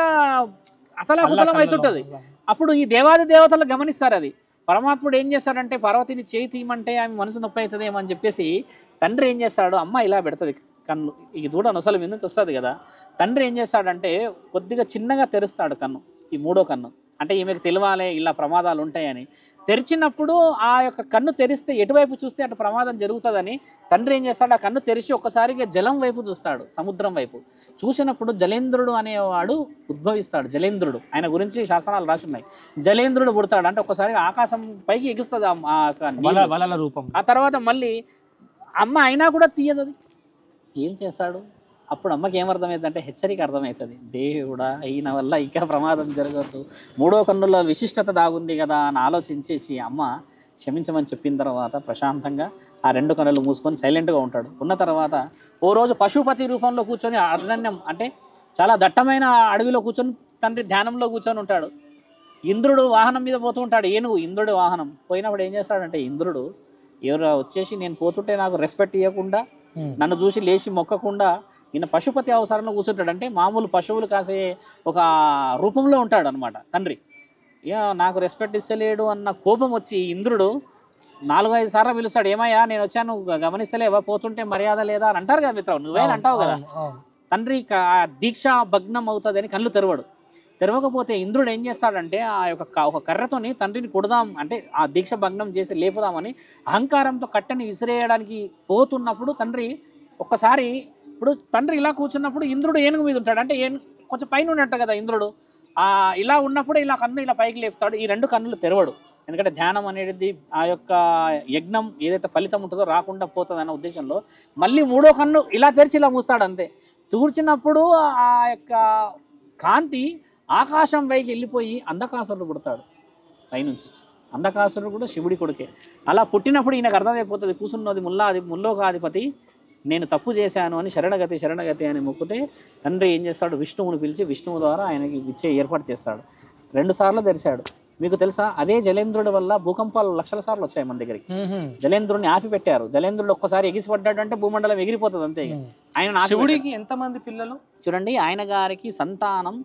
Speaker 2: అతలాకుతలం అవుతుంటది అప్పుడు ఈ దేవాది దేవతలు గమనిస్తారు అది పరమాత్ముడు ఏం చేస్తాడంటే పార్వతిని చేయి తీయమంటే ఆమె మనసు నొప్పి అవుతుందేమో అని చెప్పేసి తండ్రి ఏం చేస్తాడు అమ్మ ఇలా పెడుతుంది కన్ను ఈ దూడ నొసలు మీద నుంచి వస్తుంది కదా తండ్రి ఏం చేస్తాడంటే కొద్దిగా చిన్నగా తెరుస్తాడు కన్ను ఈ మూడో కన్ను అంటే ఈమెకు తెలియాలి ఇలా ప్రమాదాలు ఉంటాయని తెరిచినప్పుడు ఆ యొక్క కన్ను తెరిస్తే ఎటువైపు చూస్తే అటు ప్రమాదం జరుగుతుందని తండ్రి ఏం చేస్తాడు ఆ కన్ను తెరిచి ఒక్కసారిగా జలం వైపు చూస్తాడు సముద్రం వైపు చూసినప్పుడు జలేంద్రుడు అనేవాడు ఉద్భవిస్తాడు జలేంద్రుడు ఆయన గురించి శాసనాలు రాసి ఉన్నాయి జలేంద్రుడు పుడతాడు అంటే ఒక్కసారిగా ఆకాశం పైకి ఎగుస్తుంది ఆ- ఆ యొక్క
Speaker 1: వల
Speaker 2: నీళ్ళు.
Speaker 1: వలల రూపం
Speaker 2: ఆ తర్వాత మళ్ళీ అమ్మ అయినా కూడా తీయదు అది ఏం చేస్తాడు అప్పుడు అమ్మకి ఏమర్థమవుతుందంటే హెచ్చరిక అర్థమవుతుంది దేవుడా అయిన వల్ల ఇంకా ప్రమాదం జరగద్దు మూడో కన్నుల విశిష్టత దాగుంది కదా అని ఆలోచించేసి అమ్మ క్షమించమని చెప్పిన తర్వాత ప్రశాంతంగా ఆ రెండు కన్నులు మూసుకొని సైలెంట్గా ఉంటాడు ఉన్న తర్వాత ఓ రోజు పశుపతి రూపంలో కూర్చొని అరణ్యం అంటే చాలా దట్టమైన అడవిలో కూర్చొని తండ్రి ధ్యానంలో కూర్చొని ఉంటాడు ఇంద్రుడు వాహనం మీద పోతూ ఉంటాడు ఏనుగు ఇంద్రుడి వాహనం పోయినప్పుడు ఏం చేస్తాడంటే ఇంద్రుడు ఎవరు వచ్చేసి నేను పోతుంటే నాకు రెస్పెక్ట్ ఇవ్వకుండా
Speaker 1: ఉమ్,
Speaker 2: నన్ను చూసి లేచి మొక్కకుండా ఈయన పశుపతి అవసరంలో కూర్చుంటాడు అంటే మామూలు పశువులు కాసే ఒక రూపంలో ఉంటాడు అనమాట తండ్రి ఇక నాకు రెస్పెక్ట్ ఇస్తలేడు అన్న కోపం వచ్చి ఇంద్రుడు నాలుగు ఐదు సార్లు పిలుస్తాడు ఏమయ్యా నేను వచ్చాను గ- గమనిస్తలేవా పోతుంటే మర్యాద లేదా అని అంటారు కదా మిత్రం నువ్వే
Speaker 1: అవును,
Speaker 2: అంటావు కదా
Speaker 1: అవును, అవును.
Speaker 2: తండ్రి క- ఆ దీక్ష భగ్నం అవుతుందని కళ్ళు తెరవడు తెరవకపోతే ఇంద్రుడు ఏం చేస్తాడంటే ఆ యొక్క క- ఒక కర్రతోని తండ్రిని కొడదాం అంటే ఆ దీక్ష భగ్నం చేసి లేపుదామని అహంకారంతో కట్టెని విసిరేయడానికి పోతున్నప్పుడు తండ్రి ఒక్కసారి ఇప్పుడు తండ్రి ఇలా కూర్చున్నప్పుడు ఇంద్రుడు ఏనుగు మీద ఉంటాడు అంటే ఏను కొంచెం పైన ఉన్నట్టు కదా ఇంద్రుడు ఆ ఇలా ఉన్నప్పుడు ఇలా కన్ను ఇలా పైకి లేపుతాడు ఈ రెండు కన్నులు తెరవడు ఎందుకంటే ధ్యానం అనేది ఆ యొక్క యజ్ఞం ఏదైతే ఫలితం ఉంటుందో రాకుండా పోతుంది అన్న ఉద్దేశంలో మళ్ళీ మూడో కన్ను ఇలా తెరిచి ఇలా మూస్తాడు అంతే తూర్చినప్పుడు ఆ యొక్క కాంతి ఆకాశం వైకి వెళ్ళిపోయి అంధకాసురుడు పుడతాడు పైనుంచి అంధకాసురుడు కూడా శివుడి కొడుకే అలా పుట్టినప్పుడు ఈయనకు అర్థమైపోతుంది కూసున్నది ముల్లా అది ముల్లోకాధిపతి నేను తప్పు చేశాను అని శరణగతి శరణగతి అని మొక్కితే తండ్రి ఏం చేస్తాడు విష్ణువుని పిలిచి విష్ణువు ద్వారా ఆయనకి ఇచ్చే ఏర్పాటు చేస్తాడు రెండు సార్లు తెరిచాడు మీకు తెలుసా అదే జలేంద్రుడి వల్ల భూకంపాలు లక్షల సార్లు వచ్చాయి మన దగ్గరికి
Speaker 1: ఉహుం,
Speaker 2: జలేంద్రుడిని ఆపి పెట్టారు జలేంద్రుడు ఒక్కసారి ఎగిసిపడ్డాడు అంటే భూమండలం ఎగిరిపోతుంది అంతే ఇక.
Speaker 1: ఉమ్.
Speaker 2: ఆయన ఆపి
Speaker 1: శివుడికి ఎంతమంది పిల్లలు
Speaker 2: చూడండి ఆయన గారికి సంతానం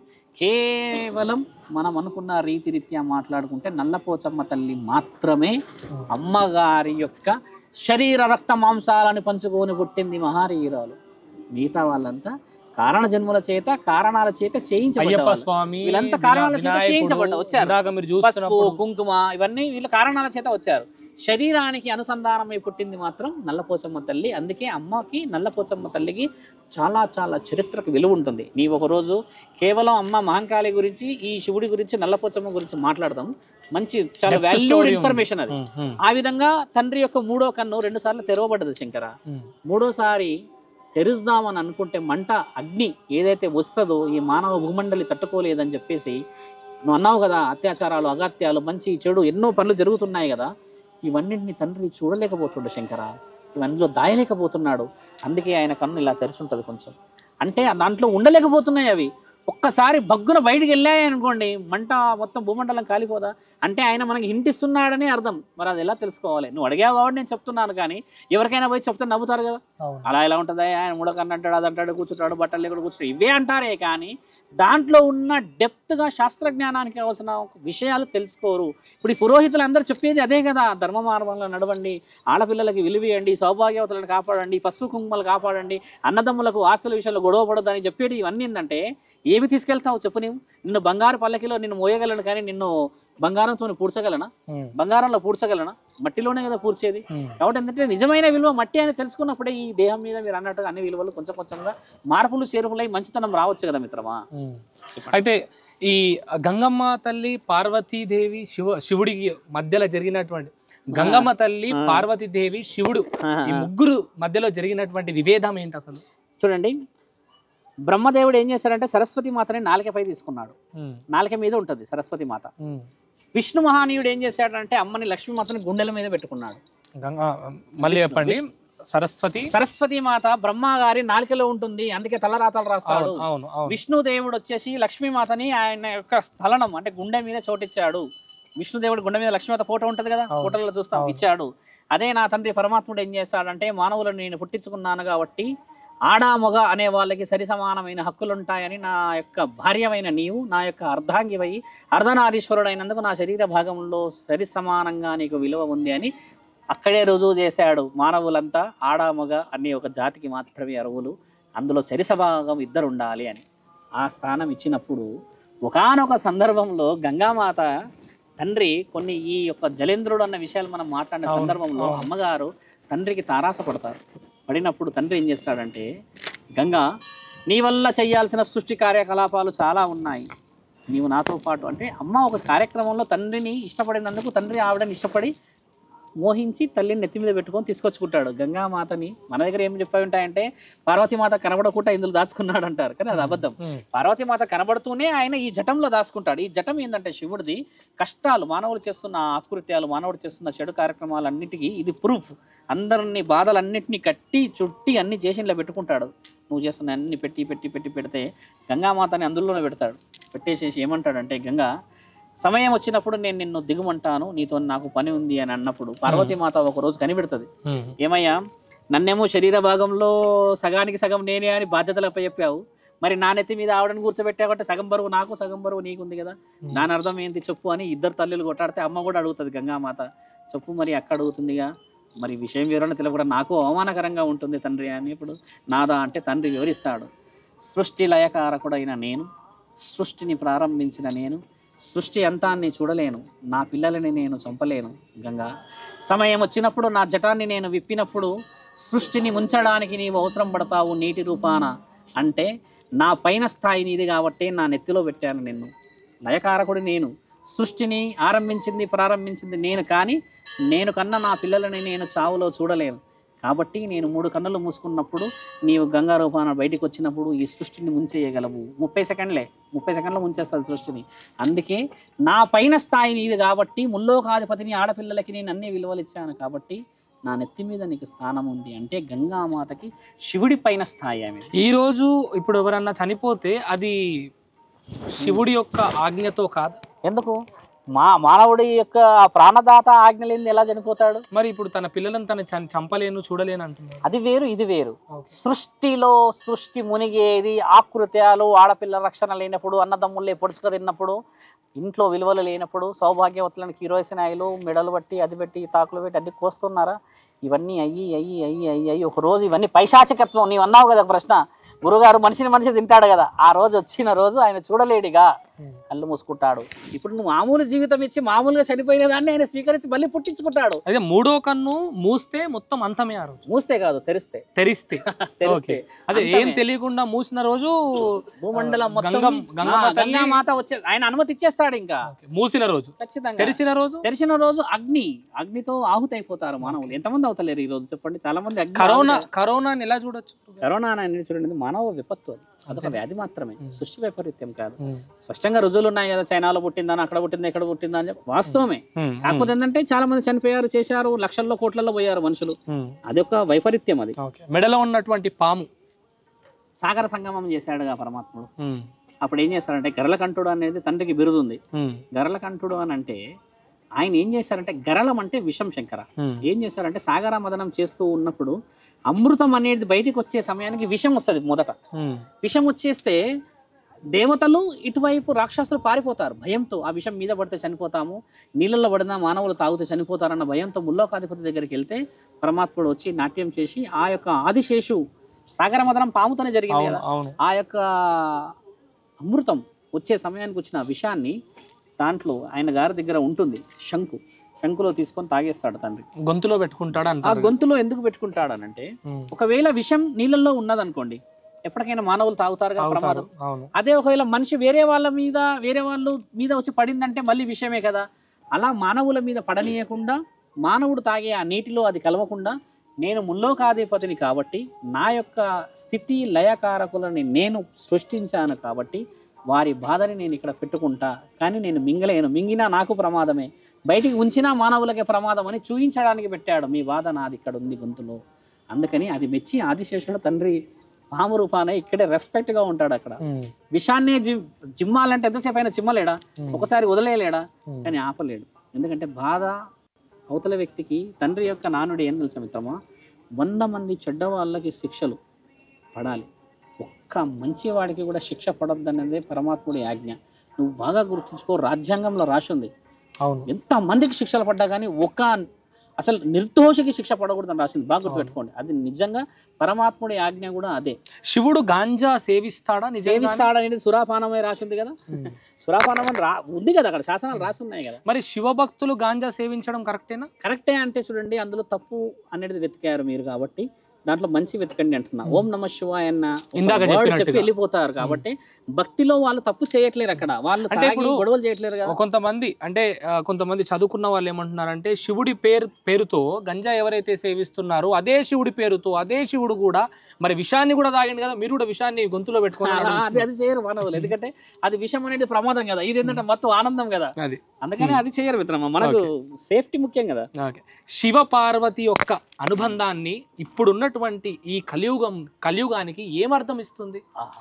Speaker 2: కేవలం మనం అనుకున్న రీతి రీత్యా మాట్లాడుకుంటే నల్లపోచమ్మ తల్లి మాత్రమే అమ్మగారి యొక్క శరీర రక్త మాంసాలను పంచుకొని పుట్టింది మహారీరాలు మిగతా వాళ్ళంతా కారణ జన్ముల చేత కారణాల చేత
Speaker 1: అయ్యప్ప
Speaker 2: చేయించబడ్డ
Speaker 1: స్వామి
Speaker 2: వీళ్ళంతా కారణాల చేత
Speaker 1: వినాయకుడు,
Speaker 2: చేయించబడ్డ వచ్చారు.
Speaker 1: ఇందాక మీరు
Speaker 2: పసుపు
Speaker 1: చూస్తున్నప్పుడు
Speaker 2: కుంకుమ ఇవన్నీ వీళ్ళ కారణాల చేత వచ్చారు శరీరానికి అనుసంధానమై పుట్టింది మాత్రం నల్లపోచమ్మ తల్లి అందుకే అమ్మకి నల్లపోచమ్మ తల్లికి చాలా చాలా చరిత్రకు విలువ ఉంటుంది నీ ఒక రోజు కేవలం అమ్మ మహంకాళి గురించి ఈ శివుడి గురించి నల్లపోచమ్మ గురించి మాట్లాడదాం మంచి చాలా
Speaker 1: Depth
Speaker 2: వాల్యూడ్
Speaker 1: story ఉంది.
Speaker 2: ఇన్ఫర్మేషన్ అది
Speaker 1: ఉమ్, ఉమ్,
Speaker 2: ఆ విధంగా తండ్రి యొక్క మూడో కన్ను రెండు సార్లు తెరవబడ్డది శంకర
Speaker 1: ఉమ్.
Speaker 2: మూడోసారి తెరుస్తామని అనుకుంటే మంట అగ్ని ఏదైతే వస్తుందో ఈ మానవ భూమండలి తట్టుకోలేదని చెప్పేసి నువ్వు అన్నావు కదా అత్యాచారాలు అగాత్యాలు మంచి చెడు ఎన్నో పనులు జరుగుతున్నాయి కదా ఇవన్నింటిని తండ్రి చూడలేకపోతుండు శంకర ఇవన్నీలో దాయలేకపోతున్నాడు అందుకే ఆయన కన్ను ఇలా తెరుచుంటుంది కొంచెం అంటే దాంట్లో ఉండలేకపోతున్నాయి అవి ఒక్కసారి బగ్గున బయటికి వెళ్ళాయి అనుకోండి మంట మొత్తం భూమండలం కాలిపోదా అంటే ఆయన మనకి హింటిస్తున్నాడని అర్థం మరి అది ఎలా తెలుసుకోవాలి నువ్వు అడిగావు కాబట్టి నేను చెప్తున్నాను కానీ ఎవరికైనా పోయి చెప్తే నవ్వుతారు కదా
Speaker 1: అవును
Speaker 2: అలా ఎలా ఉంటుంది ఆయన మూడకన్ను అంటాడు అది అంటాడు కూర్చుంటాడు బట్టలు లేకుండా కూర్చుంటాడు ఇవే అంటారే కానీ దాంట్లో ఉన్న డెప్త్గా శాస్త్రజ్ఞానానికి కావాల్సిన విషయాలు తెలుసుకోరు ఇప్పుడు ఈ పురోహితులు అందరూ చెప్పేది అదే కదా ధర్మ మార్గంలో నడవండి ఆడపిల్లలకి విలువేయండి సౌభాగ్యవతులను కాపాడండి పసుపు కుంకుమలు కాపాడండి అన్నదమ్ములకు ఆస్తుల విషయంలో గొడవ పడొద్దు అని చెప్పేది ఇవన్నీ ఏంటంటే ఏమి తీసుకెళ్తావు చెప్పు నీవు నిన్ను బంగారు పల్లకిలో నిన్ను మోయగలను కానీ నిన్ను బంగారంతో పూడ్చగలనా
Speaker 1: ఉమ్,
Speaker 2: బంగారంలో పూడ్చగలనా మట్టిలోనే కదా పూడ్చేది
Speaker 1: ఉమ్.
Speaker 2: కాబట్టి ఏంటంటే నిజమైన విలువ మట్టి అని తెలుసుకున్నప్పుడే ఈ దేహం మీద మీరు అన్నట్టుగా అన్ని విలువలు కొంచెం కొంచెంగా మార్పులు చేరుపులై మంచితనం రావచ్చు కదా మిత్రమా
Speaker 1: ఉమ్. అయితే ఈ గంగమ్మ తల్లి పార్వతీదేవి శివ శివుడికి మధ్యలో జరిగినటువంటి గంగమ్మ తల్లి
Speaker 2: ఆ.
Speaker 1: పార్వతీదేవి శివుడు ఈ ముగ్గురు మధ్యలో జరిగినటువంటి విభేదం ఏంటి అసలు
Speaker 2: చూడండి బ్రహ్మదేవుడు ఏం చేశాడంటే సరస్వతి మాతని నాలికపై తీసుకున్నాడు
Speaker 1: ఉమ్,
Speaker 2: నాలిక మీద ఉంటుంది సరస్వతి మాత
Speaker 1: ఉమ్.
Speaker 2: విష్ణు మహానీయుడు ఏం చేశాడంటే అమ్మని లక్ష్మీమాతని గుండెల మీద పెట్టుకున్నాడు
Speaker 1: గంగా మళ్ళీ చెప్పండి సరస్వతి
Speaker 2: సరస్వతి మాత బ్రహ్మ గారి నాలికలో ఉంటుంది అందుకే తలరాతలు రాస్తాడు
Speaker 1: అవును అవును అవును
Speaker 2: విష్ణుదేవుడు వచ్చేసి లక్ష్మీమాతని ఆయన యొక్క స్థలనం అంటే గుండె మీద చోటిచ్చాడు విష్ణుదేవుడు గుండె మీద లక్ష్మీమాత ఫోటో ఉంటది కదా
Speaker 1: అవును.
Speaker 2: ఫోటోలో చూస్తాం
Speaker 1: అవును.
Speaker 2: ఇచ్చాడు అదే నా తండ్రి పరమాత్ముడు ఏం చేస్తాడంటే మానవులను నేను పుట్టించుకున్నాను కాబట్టి ఆడా మొగ అనే వాళ్ళకి సరి సమానమైన హక్కులు ఉంటాయని నా యొక్క భార్యమైన నీవు నా యొక్క అర్ధాంగివై అర్ధనారీశ్వరుడైనందుకు నా శరీర భాగంలో సరి సమానంగా నీకు విలువ ఉంది అని అక్కడే రుజువు చేశాడు మానవులంతా ఆడా మొగ అనే ఒక జాతికి మాత్రమే అరువులు అందులో సరిసభాగం ఇద్దరు ఉండాలి అని ఆ స్థానం ఇచ్చినప్పుడు ఒకానొక సందర్భంలో గంగామాత తండ్రి కొన్ని ఈ యొక్క జలేంద్రుడు అన్న విషయాలు మనం మాట్లాడిన
Speaker 1: అవును,
Speaker 2: సందర్భంలో
Speaker 1: అవును.
Speaker 2: అమ్మగారు తండ్రికి తారాస పడతారు పడినప్పుడు తండ్రి ఏం చేస్తాడంటే గంగా నీ వల్ల చేయాల్సిన సృష్టి కార్యకలాపాలు చాలా ఉన్నాయి నీవు నాతో పాటు అంటే అమ్మ ఒక కార్యక్రమంలో తండ్రిని ఇష్టపడినందుకు తండ్రి ఆవిడని ఇష్టపడి మోహించి తల్లిని నెత్తి మీద పెట్టుకొని తీసుకొచ్చుకుంటాడు గంగామాతని మన దగ్గర ఏం చెప్పి ఉంటాయంటే పార్వతీమాత కనబడకుండా ఇందులో దాచుకున్నాడు అంటారు కానీ అది అబద్ధం
Speaker 1: ఉమ్,
Speaker 2: పార్వతీమాత కనబడుతూనే ఆయన ఈ జటంలో దాచుకుంటాడు ఈ జటం ఏంటంటే శివుడిది కష్టాలు మానవుడు చేస్తున్న ఆకృత్యాలు మానవుడు చేస్తున్న చెడు కార్యక్రమాలన్నిటికీ ఇది ప్రూఫ్ అందరిని బాధలన్నింటినీ కట్టి చుట్టి అన్ని చేసి ఇలా పెట్టుకుంటాడు నువ్వు చేస్తున్న అన్ని పెట్టి పెట్టి పెట్టి పెడితే గంగామాతని అందులోనే పెడతాడు పెట్టేసేసి ఏమంటాడంటే గంగా సమయం వచ్చినప్పుడు నేను నిన్ను దిగుమంటాను నీతో నాకు పని ఉంది అని అన్నప్పుడు పార్వతీమాత ఒక రోజు కనిపెడుతుంది
Speaker 1: ఉమ్,
Speaker 2: ఏమయ్యా నన్నేమో శరీర భాగంలో సగానికి సగం నేనే అని బాధ్యతలపై చెప్పావు మరి నా నెత్తి మీద ఆవిడని కూర్చోబెట్టావు కాబట్టి సగం బరువు నాకు సగం బరువు నీకుంది కదా
Speaker 1: ఉమ్.
Speaker 2: దాని అర్థం ఏంటి చెప్పు అని ఇద్దరు తల్లులు కొట్టాడితే అమ్మ కూడా అడుగుతుంది గంగామాత చెప్పు మరి అక్క అడుగుతుందిగా మరి విషయం వివరణ తెలపడం నాకు అవమానకరంగా ఉంటుంది తండ్రి అని ఇప్పుడు నాదా అంటే తండ్రి వివరిస్తాడు సృష్టి లయకారకుడైన నేను సృష్టిని ప్రారంభించిన నేను సృష్టి అంతాన్ని చూడలేను నా పిల్లలని నేను చంపలేను గంగా సమయం వచ్చినప్పుడు నా జటాన్ని నేను విప్పినప్పుడు సృష్టిని ముంచడానికి నీవు అవసరం పడతావు నీటి రూపాన అంటే నా పైన స్థాయి నీది కాబట్టి నా నెత్తిలో పెట్టాను నిన్ను లయకారకుడు నేను సృష్టిని ఆరంభించింది ప్రారంభించింది నేను కానీ నేను కన్నా నా పిల్లలని నేను చావులో చూడలేను కాబట్టి నేను మూడు కన్నులు మూసుకున్నప్పుడు నీవు గంగా రూపాన బయటికి వచ్చినప్పుడు ఈ సృష్టిని ముంచేయగలవు ముప్పై సెకండ్లే ముప్పై సెకండ్లో ముంచేస్తుంది సృష్టిని అందుకే నా పైన స్థాయి నీది కాబట్టి ముల్లోకాధిపతిని ఆడపిల్లలకి నేను అన్ని విలువలు ఇచ్చాను కాబట్టి నా నెత్తి మీద నీకు స్థానం ఉంది అంటే గంగామాతకి శివుడి పైన స్థాయి ఆమె
Speaker 1: ఈ రోజు ఇప్పుడు ఎవరన్నా చనిపోతే అది శివుడి యొక్క ఆజ్ఞతో కాదు
Speaker 2: ఎందుకు మా మానవుడి యొక్క ప్రాణదాత ఆజ్ఞ లేనిది ఎలా చనిపోతాడు
Speaker 1: మరి ఇప్పుడు తన పిల్లలను తను చం- చంపలేను చూడలేను అంటున్నారు
Speaker 2: అది వేరు ఇది వేరు
Speaker 1: ఓకే.
Speaker 2: సృష్టిలో సృష్టి మునిగేది ఆకృత్యాలు ఆడపిల్ల రక్షణ లేనప్పుడు అన్నదమ్ముళ్ళే పొడుచుకు తిన్నప్పుడు ఇంట్లో విలువలు లేనప్పుడు సౌభాగ్యవతులను కిరోసిన్ ఆయిలు మెడలు బట్టి అది పెట్టి తాకులు పెట్టి అన్ని కోస్తున్నారా ఇవన్నీ అయ్యి అయ్యి అయ్యి అయ్యి అయ్యి ఒక రోజు ఇవన్నీ పైశాచికత్వం నీవు అన్నావు కదా ఒక ప్రశ్న గురుగారు మనిషిని మనిషి తింటాడు కదా ఆ రోజు వచ్చిన రోజు ఆయన చూడలేడిగా
Speaker 1: ఉమ్.
Speaker 2: కళ్ళు మూసుకుంటాడు ఇప్పుడు నువ్వు మామూలు జీవితం ఇచ్చి మామూలుగా చనిపోయిన దాన్ని ఆయన స్వీకరించి మళ్ళీ పుట్టించుకుంటాడు
Speaker 1: అయితే మూడో కన్ను మూస్తే మొత్తం అంతమే ఆ రోజు
Speaker 2: మూస్తే కాదు తెరిస్తే
Speaker 1: తెరిస్తే
Speaker 2: తెరిస్తే
Speaker 1: అదే ఏం
Speaker 2: అంతమే.
Speaker 1: తెలియకుండా మూసిన రోజు
Speaker 2: భూమండలం మొత్తం
Speaker 1: గంగం- గంగమ్మ
Speaker 2: ఆ,
Speaker 1: తల్లి-
Speaker 2: గంగామాత వచ్చే ఆయన అనుమతి ఇచ్చేస్తాడు ఇంకా
Speaker 1: ఓకే. మూసిన రోజు
Speaker 2: ఖచ్చితంగా
Speaker 1: తెరిచిన రోజు
Speaker 2: తెరిచిన రోజు అగ్ని అగ్నితో ఆహుతి అయిపోతారు మానవులు ఎంతమంది అవుతలేరు ఈ రోజు చెప్పండి చాలా మంది అగ్ని
Speaker 1: కరోనా
Speaker 2: ఆహుతి-
Speaker 1: కరోనాని ఎలా చూడొచ్చు
Speaker 2: కరోనా అనేది చూడండి మానవ విపత్తు అది. అదొక
Speaker 1: అంతే.
Speaker 2: వ్యాధి మాత్రమే
Speaker 1: ఉం.
Speaker 2: సృష్టి వైపరీత్యం కాదు
Speaker 1: ఉమ్.
Speaker 2: స్పష్టంగా రుజువులు ఉన్నాయి కదా చైనాలో పుట్టిందని అక్కడ పుట్టింది ఇక్కడ పుట్టిందని అని చెప్పి వాస్తవమే
Speaker 1: ఉమ్.
Speaker 2: కాకపోతే ఏంటంటే చాలా మంది చనిపోయారు చేశారు లక్షల్లో కోట్లలో పోయారు మనుషులు
Speaker 1: ఉమ్.
Speaker 2: అదొక వైపరీత్యం అది
Speaker 1: ఓకే మెడలో ఉన్నటువంటి పాము
Speaker 2: సాగర సంగమం చేశాడుగా పరమాత్ముడు
Speaker 1: ఉమ్.
Speaker 2: అప్పుడు ఏం చేస్తారంటే గరళకంఠుడు అనేది తండ్రికి బిరుదు ఉంది
Speaker 1: ఉమ్,
Speaker 2: గరళకంఠుడు అని అంటే ఆయన ఏం చేశారంటే గరళం అంటే విషం శంకర
Speaker 1: ఉమ్,
Speaker 2: ఏం చేశారంటే సాగర మదనం చేస్తూ ఉన్నప్పుడు అమృతం అనేది బయటికి వచ్చే సమయానికి విషం వస్తుంది మొదట
Speaker 1: ఉమ్,
Speaker 2: విషం వచ్చేస్తే దేవతలు ఇటువైపు రాక్షసులు పారిపోతారు భయంతో ఆ విషం మీద పడితే చనిపోతాము నీళ్ళల్లో పడినా మానవులు తాగితే చనిపోతారన్న భయంతో ముల్లోకాధిపతి దగ్గరికి వెళ్తే పరమాత్ముడు వచ్చి నాట్యం చేసి ఆ యొక్క ఆదిశేషు సాగర మదనం పాముతోనే జరిగింది
Speaker 1: అవును
Speaker 2: కదా
Speaker 1: అవును
Speaker 2: ఆ యొక్క అమృతం వచ్చే సమయానికి వచ్చిన విషాన్ని దాంట్లో ఆయన గారి దగ్గర ఉంటుంది శంకు శంకులో తీసుకొని తాగేస్తాడు తండ్రి
Speaker 1: గొంతులో పెట్టుకుంటాడు
Speaker 2: ఆ
Speaker 1: అంటారు
Speaker 2: గొంతులో ఎందుకు పెట్టుకుంటాడనంటే
Speaker 1: ఉమ్,
Speaker 2: ఒకవేళ విషం నీళ్ళల్లో ఉన్నదనుకోండి ఎప్పటికైనా మానవులు తాగుతారుగా
Speaker 1: తాగుతారు
Speaker 2: ప్రమాదం
Speaker 1: అవును
Speaker 2: అదే ఒకవేళ మనిషి వేరే వాళ్ళ మీద వేరే వాళ్ళు మీద వచ్చి పడిందంటే మళ్ళీ విషయమే కదా అలా మానవుల మీద పడనీయకుండా మానవుడు తాగే ఆ నీటిలో అది కలవకుండా నేను ముల్లోకాధిపతిని కాబట్టి నా యొక్క స్థితి లయకారకులని నేను సృష్టించాను కాబట్టి వారి బాధని నేను ఇక్కడ పెట్టుకుంటా కానీ నేను మింగలేను మింగినా నాకు ప్రమాదమే బయటికి ఉంచినా మానవులకే ప్రమాదం అని చూపించడానికి పెట్టాడు మీ బాధ నాది ఇక్కడ ఉంది గొంతులో అందుకని అది మెచ్చి ఆదిశేషుడు తండ్రి పాము రూపాన ఇక్కడే రెస్పెక్ట్ గా ఉంటాడు అక్కడ
Speaker 1: ఉమ్,
Speaker 2: విషాన్నే జిమ్ జిమ్మాలంటే ఎంతసేపు అయినా చిమ్మలేడా
Speaker 1: ఉమ్,
Speaker 2: ఒకసారి వదిలేయలేడా
Speaker 1: ఉమ్,
Speaker 2: కానీ ఆపలేడు ఎందుకంటే బాధ అవతల వ్యక్తికి తండ్రి యొక్క నానుడు ఏం తెలుసా మిత్రమా వంద మంది చెడ్డ వాళ్ళకి శిక్షలు పడాలి ఒక్క మంచి వాడికి కూడా శిక్ష పడొద్దన్నదే పరమాత్ముడి ఆజ్ఞ నువ్వు బాగా గుర్తుంచుకో రాజ్యాంగంలో రాసి ఉంది
Speaker 1: అవును
Speaker 2: ఎంత మందికి శిక్షలు పడ్డా కానీ ఒక్క అసలు నిర్దోషికి శిక్ష పడకూడదని రాసింది బాగా గుర్తుపెట్టుకోండి అది నిజంగా పరమాత్ముడి ఆజ్ఞ కూడా అదే
Speaker 1: శివుడు గాంజా సేవిస్తాడా నిజంగా
Speaker 2: సేవిస్తాడనేది సురాపానమై రాసి ఉంది కదా సురాపానం అని రా ఉంది కదా అక్కడ శాసనాలు రాసి ఉన్నాయి కదా
Speaker 1: మరి శివభక్తులు గాంజా సేవించడం కరెక్టేనా
Speaker 2: కరెక్టే అంటే చూడండి అందులో తప్పు అనేది వెతికారు మీరు కాబట్టి దాంట్లో మంచి వెతకండి అంటున్నా ఓం నమ శివాయ అన్న ఒక
Speaker 1: ఇందాక
Speaker 2: word
Speaker 1: చెప్పినట్టుగా.
Speaker 2: చెప్పి వెళ్ళిపోతారు కాబట్టి భక్తిలో వాళ్ళు తప్పు చేయట్లేరు అక్కడ వాళ్ళు
Speaker 1: అంటే
Speaker 2: తాగి
Speaker 1: ఇప్పుడు
Speaker 2: గొడవలు చేయట్లేరు కదా
Speaker 1: కొంతమంది అంటే ఆ, కొంతమంది చదువుకున్న వాళ్ళు ఏమంటున్నారంటే శివుడి పేరు పేరుతో గంజా ఎవరైతే సేవిస్తున్నారో అదే శివుడి పేరుతో అదే శివుడు కూడా మరి విషాన్ని కూడా తాగిండు కదా మీరు కూడా విషాన్ని గొంతులో పెట్టుకొని
Speaker 2: అలా అది అది చేయరు మానవులు ఎందుకంటే అది విషయం అనేది ప్రమాదం కదా ఇది ఏంటంటే మొత్తం ఆనందం కదా
Speaker 1: అది
Speaker 2: అందుకని అది చేయరు మిత్రమా మనకు సేఫ్టీ ముఖ్యం కదా
Speaker 1: ఓకే శివ పార్వతి యొక్క అనుబంధాన్ని ఇప్పుడున్నటువంటి ఈ కలియుగం కలియుగానికి ఏమర్థం ఇస్తుంది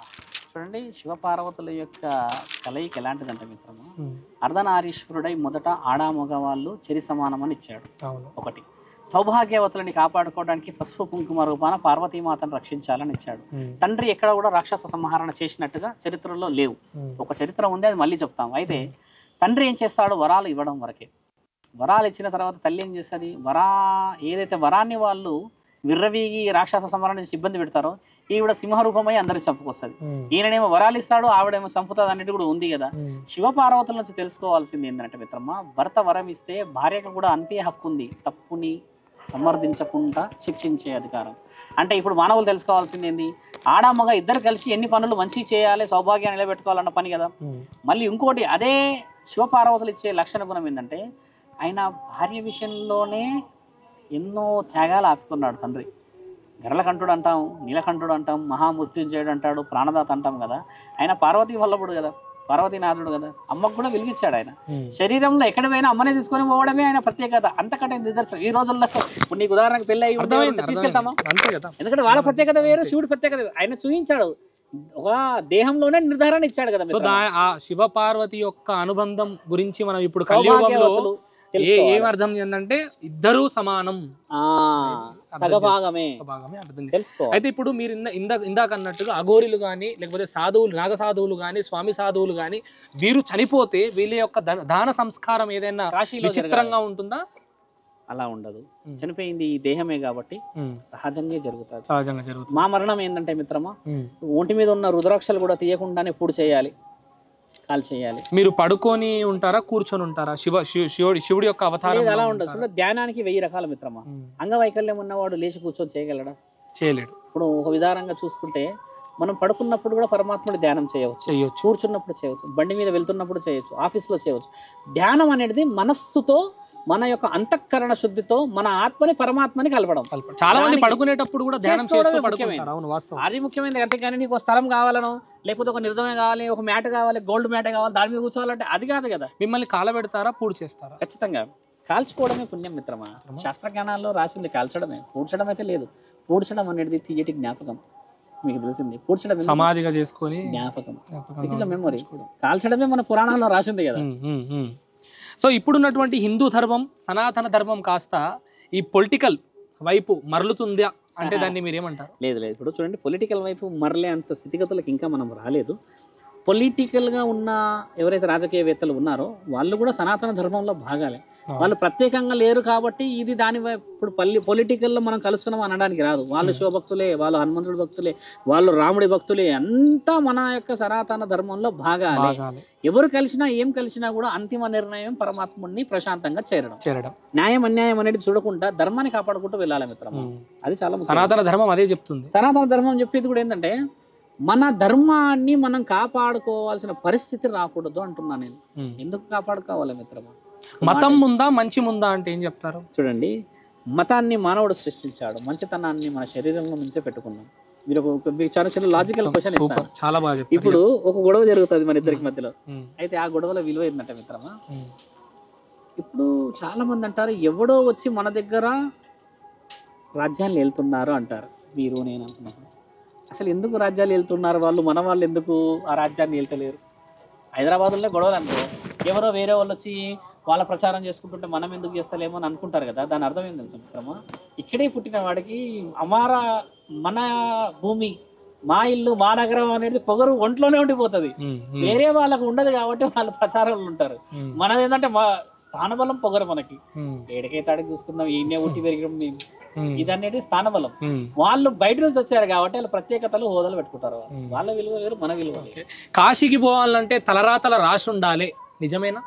Speaker 2: చూడండి శివపార్వతుల యొక్క కలయిక ఎలాంటిదంటే మిత్రమా అర్ధనారీశ్వరుడై మొదట ఆడా మగవాళ్ళు చెరి సమానమని ఇచ్చాడు
Speaker 1: అవును
Speaker 2: ఒకటి సౌభాగ్యవతులని కాపాడుకోవడానికి పసుపు కుంకుమ రూపాన పార్వతీమాతను రక్షించాలని ఇచ్చాడు తండ్రి ఎక్కడ కూడా రాక్షస సంహరణ చేసినట్టుగా చరిత్రలో లేవు ఒక చరిత్ర ఉంది అది మళ్ళీ చెప్తాం అయితే తండ్రి ఏం చేస్తాడు వరాలు ఇవ్వడం వరకే వరాలు ఇచ్చిన తర్వాత తల్లి ఏం చేస్తుంది వరా ఏదైతే వరాన్ని వాళ్ళు విర్రవీగి రాక్షస సంహరణ చేసి ఇబ్బంది పెడతారో ఈవిడ సింహరూపమై అందరికి చంపుకొస్తుంది ఈయననేమో వరాలు ఇస్తాడు ఆవిడేమో చంపుతుంది అన్నట్టు కూడా ఉంది కదా శివపార్వతుల నుంచి తెలుసుకోవాల్సింది ఏంటంటే మిత్రమా భర్త వరం ఇస్తే భార్యకు కూడా అంతే హక్కు ఉంది తప్పుని సమర్థించకుండా శిక్షించే అధికారం అంటే ఇప్పుడు మానవులు తెలుసుకోవాల్సింది ఏంది ఆడమ్మగా ఇద్దరు కలిసి ఎన్ని పనులు మంచి చేయాలి సౌభాగ్యాన్ని నిలబెట్టుకోవాలన్న పని కదా మళ్ళీ ఇంకోటి అదే శివపార్వతులు ఇచ్చే లక్షణ గుణం ఏంటంటే ఆయన భార్య విషయంలోనే ఎన్నో త్యాగాలు ఆపుకున్నాడు తండ్రి గరళకంఠుడు అంటాం నీలకంఠుడు అంటాం మహామృత్యుంజయుడు అంటాడు ప్రాణదాత అంటాం కదా ఆయన పార్వతీ వల్లభుడు కదా పార్వతీనాథుడు కదా అమ్మకు కూడా వెలిగించాడు ఆయన శరీరంలో ఎక్కడ పోయినా అమ్మనే తీసుకొని పోవడమే ఆయన ప్రత్యేకత అంతకంటే నిదర్శనం ఈ రోజుల్లో ఇప్పుడు నీకు ఉదాహరణకు పెళ్ళి అయ్యి ఉంటే
Speaker 1: అర్థమైంది
Speaker 2: తీసుకెళ్తామా
Speaker 1: అర్థమైంది. అంతే కదా
Speaker 2: ఎందుకంటే వాళ్ళ ప్రత్యేకత వేరు శివుడి ప్రత్యేకత వేరు. ఆయన చూపించాడు ఒక దేహంలోనే నిర్ధారణ ఇచ్చాడు కదా
Speaker 1: సో దా
Speaker 2: మిత్రమా.
Speaker 1: ఆ శివ పార్వతి యొక్క అనుబంధం గురించి మనం ఇప్పుడు కలియుగంలో
Speaker 2: సౌభాగ్యవతులు
Speaker 1: ఏ
Speaker 2: తెలుసుకోవాలి.
Speaker 1: ఏం అర్థం ఏంటంటే ఇద్దరు సమానం
Speaker 2: ఆ,
Speaker 1: అర్థం
Speaker 2: సగభాగమే
Speaker 1: ఒక భాగమే అర్థం చేసుకో.
Speaker 2: తెలుసుకో
Speaker 1: అయితే ఇప్పుడు మీరు ఇందా ఇందాక ఇందాక అన్నట్టుగా అఘోరులు కానీ లేకపోతే సాధువులు నాగ సాధువులు కానీ స్వామి సాధువులు కానీ వీరు చనిపోతే వీళ్ళ యొక్క ద- దాన సంస్కారం ఏదైనా
Speaker 2: కాశీలో
Speaker 1: విచిత్రంగా ఉంటుందా
Speaker 2: అలా ఉండదు
Speaker 1: ఉమ్.
Speaker 2: చనిపోయింది ఈ దేహమే కాబట్టి
Speaker 1: ఉమ్,
Speaker 2: సహజంగా జరుగుతుంది
Speaker 1: సహజంగా జరుగుతుంది
Speaker 2: మా మరణం ఏంటంటే మిత్రమా
Speaker 1: ఉమ్.
Speaker 2: ఒంటి మీద ఉన్న రుద్రాక్షలు కూడా తీయకుండానే పూడి చేయాలి కాల్ చేయాలి
Speaker 1: మీరు పడుకొని ఉంటారా కూర్చొని ఉంటారా శివ శివ- శివుడి శివుడి యొక్క అవతారం
Speaker 2: లేదు అలా ఉండదు చూడ ధ్యానానికి వెయ్యి రకాల మిత్రమా అంగవైకల్యం ఉన్నవాడు లేచి కూర్చొని చేయగలడా
Speaker 1: చేయలేడు
Speaker 2: ఇప్పుడు ఒక విధానంగా చూసుకుంటే మనం పడుకున్నప్పుడు కూడా పరమాత్ముడి ధ్యానం చేయవచ్చు
Speaker 1: చెయ్యొచ్చు
Speaker 2: కూర్చున్నప్పుడు చేయవచ్చు బండి మీద వెళ్తున్నప్పుడు చేయొచ్చు ఆఫీస్లో చేయవచ్చు ధ్యానం అనేది మనస్సుతో మన యొక్క అంతఃకరణ శుద్ధితో మన ఆత్మని పరమాత్మని కలపడం
Speaker 1: కలప- చాలా మంది
Speaker 2: దానికి
Speaker 1: పడుకునేటప్పుడు కూడా ధ్యానం చేస్తూ
Speaker 2: చేసుకోవడమే
Speaker 1: పడుకుంటారు
Speaker 2: ముఖ్యమైనది.
Speaker 1: అవును వాస్తవం
Speaker 2: అది ముఖ్యమైనది అంటే కానీ నీకు ఒక స్థలం కావాలనో లేకపోతే ఒక నిర్దమే కావాలి ఒక మ్యాట్ కావాలి గోల్డ్ మ్యాట్ కావాలి దాని మీద కూర్చోవాలంటే అది కాదు కదా
Speaker 1: మిమ్మల్ని కాలబెడతారా పూడి చేస్తారా
Speaker 2: ఖచ్చితంగా కాల్చుకోవడమే పుణ్యం మిత్రమా శాస్త్రజ్ఞానాల్లో రాసింది కాల్చడమే పూడ్చడం అయితే లేదు పూడ్చడం అనేది తీయటి జ్ఞాపకం మీకు తెలిసింది పూడ్చడం ఎందుకు?
Speaker 1: సమాధిగా చేసుకొని
Speaker 2: జ్ఞాపకం
Speaker 1: జ్ఞాపకంగా
Speaker 2: ఇట్ ఇస్ మెమొరీ
Speaker 1: ఉంచుకోవడం.
Speaker 2: కాల్చడమే మన పురాణాల్లో రాసింది కదా
Speaker 1: ఉమ్, ఉమ్, ఉమ్. సో ఇప్పుడున్నటువంటి హిందూ ధర్మం సనాతన ధర్మం కాస్త ఈ పొలిటికల్ వైపు మరలుతుందా అంటే
Speaker 2: ఆహా.
Speaker 1: దాన్ని మీరేమంటారు
Speaker 2: లేదు లేదు ఇప్పుడు చూడండి పొలిటికల్ వైపు మరలే అంత స్థితిగతులకు ఇంకా మనం రాలేదు పొలిటికల్గా ఉన్న ఎవరైతే రాజకీయవేత్తలు ఉన్నారో వాళ్ళు కూడా సనాతన ధర్మంలో భాగాలే వాళ్ళు ప్రత్యేకంగా లేరు కాబట్టి ఇది దాని వై- ఇప్పుడు పల్లి పొలిటికల్లో మనం కలుస్తున్నాం అనడానికి రాదు వాళ్ళు
Speaker 1: Hmm.
Speaker 2: శివభక్తులే వాళ్ళు హనుమంతుడి భక్తులే వాళ్ళు రాముడి భక్తులే అంతా మన యొక్క సనాతన ధర్మంలో భాగాలే
Speaker 1: బాగాలే
Speaker 2: ఎవరు కలిసినా ఏం కలిసినా కూడా అంతిమ నిర్ణయం పరమాత్ముడిని ప్రశాంతంగా చేరడం
Speaker 1: చేరడం
Speaker 2: న్యాయం అన్యాయం అనేది చూడకుండా ధర్మాన్ని కాపాడుకుంటూ వెళ్ళాలి మిత్రమా
Speaker 1: ఉమ్.
Speaker 2: అది చాలా ముఖ్యం.
Speaker 1: సనాతన ధర్మం అదే చెప్తుంది
Speaker 2: సనాతన ధర్మం చెప్పేది కూడా ఏంటంటే మన ధర్మాన్ని మనం కాపాడుకోవాల్సిన పరిస్థితి రాకూడదు అంటున్నాను నేను
Speaker 1: ఉమ్.
Speaker 2: ఎందుకు కాపాడుకోవాలి మిత్రమా
Speaker 1: మతం ముందా మంచి ముందా అంటే ఏం చెప్తారు
Speaker 2: చూడండి మతాన్ని మానవుడు సృష్టించాడు మంచితనాన్ని మన శరీరంలో నుంచే పెట్టుకున్నాం మీరు ఒక- ఒక మీకు చాలా చిన్న లాజికల్ క్వశ్చన్
Speaker 1: సూపర్
Speaker 2: ఇస్తాను
Speaker 1: చాలా బాగా చెప్పారు
Speaker 2: ఇప్పుడు ఒక గొడవ జరుగుతుంది మన ఇద్దరికి మధ్యలో
Speaker 1: ఉమ్,
Speaker 2: అయితే ఆ గొడవలో విలువ ఏంటంటే మిత్రమా
Speaker 1: ఉమ్,
Speaker 2: ఇప్పుడు చాలా మంది అంటారు ఎవడో వచ్చి మన దగ్గర రాజ్యాలు వెళ్తున్నారు అంటారు మీరు నేను అంటున్నాను అసలు ఎందుకు రాజ్యాలు వెళ్తున్నారు వాళ్ళు మన వాళ్ళు ఎందుకు ఆ రాజ్యాన్ని వెళ్తలేరు హైదరాబాద్లో గొడవలు అనుకో ఎవరో వేరే వాళ్ళు వచ్చి వాళ్ళ ప్రచారం చేసుకుంటుంటే మనం ఎందుకు చేస్తలేమో అని అనుకుంటారు కదా దాని అర్థం ఏం తెలుసు మిత్రమా ఇక్కడే పుట్టిన వాడికి అమారా మన భూమి మా ఇల్లు మా నగరం అనేది పొగరు ఒంట్లోనే ఉండిపోతుంది
Speaker 1: ఉమ్, ఉమ్,
Speaker 2: వేరే వాళ్ళకు ఉండదు కాబట్టి వాళ్ళు ప్రచారంలో ఉంటారు
Speaker 1: ఉమ్,
Speaker 2: మనది ఏంటంటే మా స్థానబలం పొగరు మనకి
Speaker 1: ఉమ్,
Speaker 2: ఏడకైతే ఆడికి చూసుకుందాం ఈయనే ఉట్టి పెరిగడం మేము
Speaker 1: ఉమ్,
Speaker 2: ఇది అనేది స్థానబలం
Speaker 1: ఉమ్.
Speaker 2: వాళ్ళు బయట నుంచి వచ్చారు కాబట్టి వాళ్ళు ప్రత్యేకతలు హోదాలు పెట్టుకుంటారు వాళ్ళు.
Speaker 1: Hmm.
Speaker 2: వాళ్ళ విలువ వేరు మన విలువ వేరు.
Speaker 1: ఓకే. కాశీకి పోవాలంటే తలరాతల రాసి ఉండాలి నిజమేనా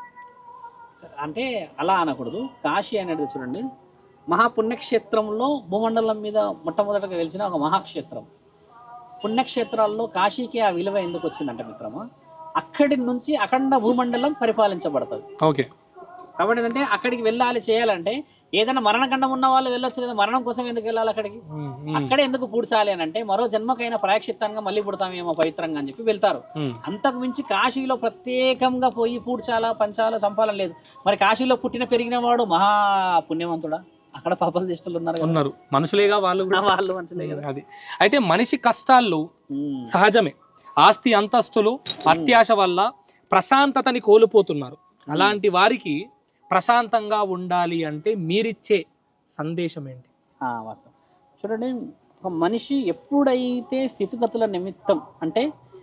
Speaker 2: అంటే అలా అనకూడదు కాశీ అనేది చూడండి మహాపుణ్యక్షేత్రంలో భూమండలం మీద మొట్టమొదటగా వెలిసిన ఒక మహాక్షేత్రం పుణ్యక్షేత్రాల్లో కాశీకి ఆ విలువ ఎందుకు వచ్చిందంటే మిత్రమా అక్కడి నుంచి అఖండ భూమండలం పరిపాలించబడుతుంది
Speaker 1: ఓకే
Speaker 2: కాబట్టి ఏంటంటే అక్కడికి వెళ్ళాలి చేయాలంటే ఏదైనా మరణగండం ఉన్న వాళ్ళు వెళ్ళొచ్చు కదా మరణం కోసం ఎందుకు వెళ్ళాలి అక్కడికి
Speaker 1: ఉమ్, ఉమ్,
Speaker 2: అక్కడే ఎందుకు పూడ్చాలి అని అంటే మరో జన్మకైనా ప్రాయక్షిత్తంగా మళ్ళీ పుడతామేమో పవిత్రంగా అని చెప్పి వెళ్తారు
Speaker 1: ఉమ్,
Speaker 2: అంతకు మించి కాశీలో ప్రత్యేకంగా పోయి పూడ్చాలా పంచాలా చంపాలని లేదు మరి కాశీలో పుట్టిన పెరిగిన వాడు మహా పుణ్యవంతుడా అక్కడ పాపల దిష్టలు ఉన్నారు కదా
Speaker 1: ఉన్నారు మనుషులేగా వాళ్ళు కూడా
Speaker 2: వాళ్ళు మంచిదే కదా
Speaker 1: అది అయితే మనిషి కష్టాలు
Speaker 2: ఉమ్.
Speaker 1: సహజమే ఆస్తి అంతస్తులు అత్యాశ వల్ల ప్రశాంతతని కోల్పోతున్నారు అలాంటి వారికి ప్రశాంతంగా ఉండాలి అంటే మీరిచ్చే సందేశం ఏంటి
Speaker 2: ఆ, వాస్తవం చూడండి ఒక మనిషి ఎప్పుడైతే స్థితిగతుల నిమిత్తం అంటే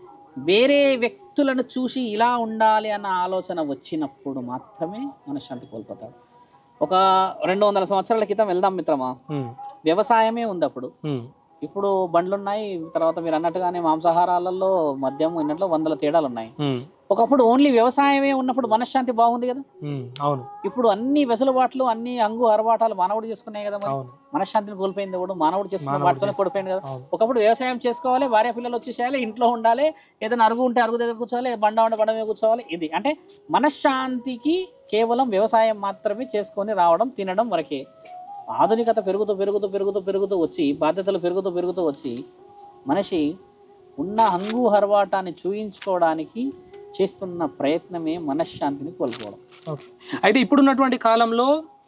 Speaker 2: వేరే వ్యక్తులను చూసి ఇలా ఉండాలి అన్న ఆలోచన వచ్చినప్పుడు మాత్రమే మనశ్శాంతి కోల్పోతాడు ఒక రెండు వందల సంవత్సరాల క్రితం వెళ్దాం మిత్రమా
Speaker 1: ఉమ్,
Speaker 2: వ్యవసాయమే ఉంది అప్పుడు
Speaker 1: ఉమ్,
Speaker 2: ఇప్పుడు బండ్లు ఉన్నాయి తర్వాత మీరు అన్నట్టుగానే మాంసాహారాలలో మద్యం ఇన్నట్లో వందల తేడాలు ఉన్నాయి
Speaker 1: ఉమ్,
Speaker 2: ఒకప్పుడు ఓన్లీ వ్యవసాయమే ఉన్నప్పుడు మనశ్శాంతి బాగుంది కదా
Speaker 1: ఉమ్, అవును
Speaker 2: ఇప్పుడు అన్ని వెసులుబాట్లు అన్ని అంగు అరవాటాలు మానవుడు చేసుకున్నాయి కదా మరి
Speaker 1: అవును
Speaker 2: మనశ్శాంతిని కోల్పోయింది కూడా మానవుడు చేసుకున్న
Speaker 1: మానవుడు
Speaker 2: వాటితోనే
Speaker 1: చేసుకున్న-
Speaker 2: కోల్పోయింది కదా
Speaker 1: అవును
Speaker 2: ఒకప్పుడు వ్యవసాయం చేసుకోవాలి భార్య పిల్లలు వచ్చి చేయాలి ఇంట్లో ఉండాలి ఏదైనా అరుగు ఉంటే అరుగు దగ్గర కూర్చోవాలి బండ ఉంటే బండ మీద కూర్చోవాలి ఇది అంటే మనశ్శాంతికి కేవలం వ్యవసాయం మాత్రమే చేసుకొని రావడం తినడం వరకే ఆధునికత పెరుగుతూ పెరుగుతూ పెరుగుతూ పెరుగుతూ వచ్చి బాధ్యతలు పెరుగుతూ పెరుగుతూ వచ్చి మనిషి ఉన్న హంగు హర్వాటాన్ని చూయించుకోవడానికి చేస్తున్న ప్రయత్నమే మనశ్శాంతిని కోల్పోవడం
Speaker 1: ఓకే అయితే ఇప్పుడున్నటువంటి కాలంలో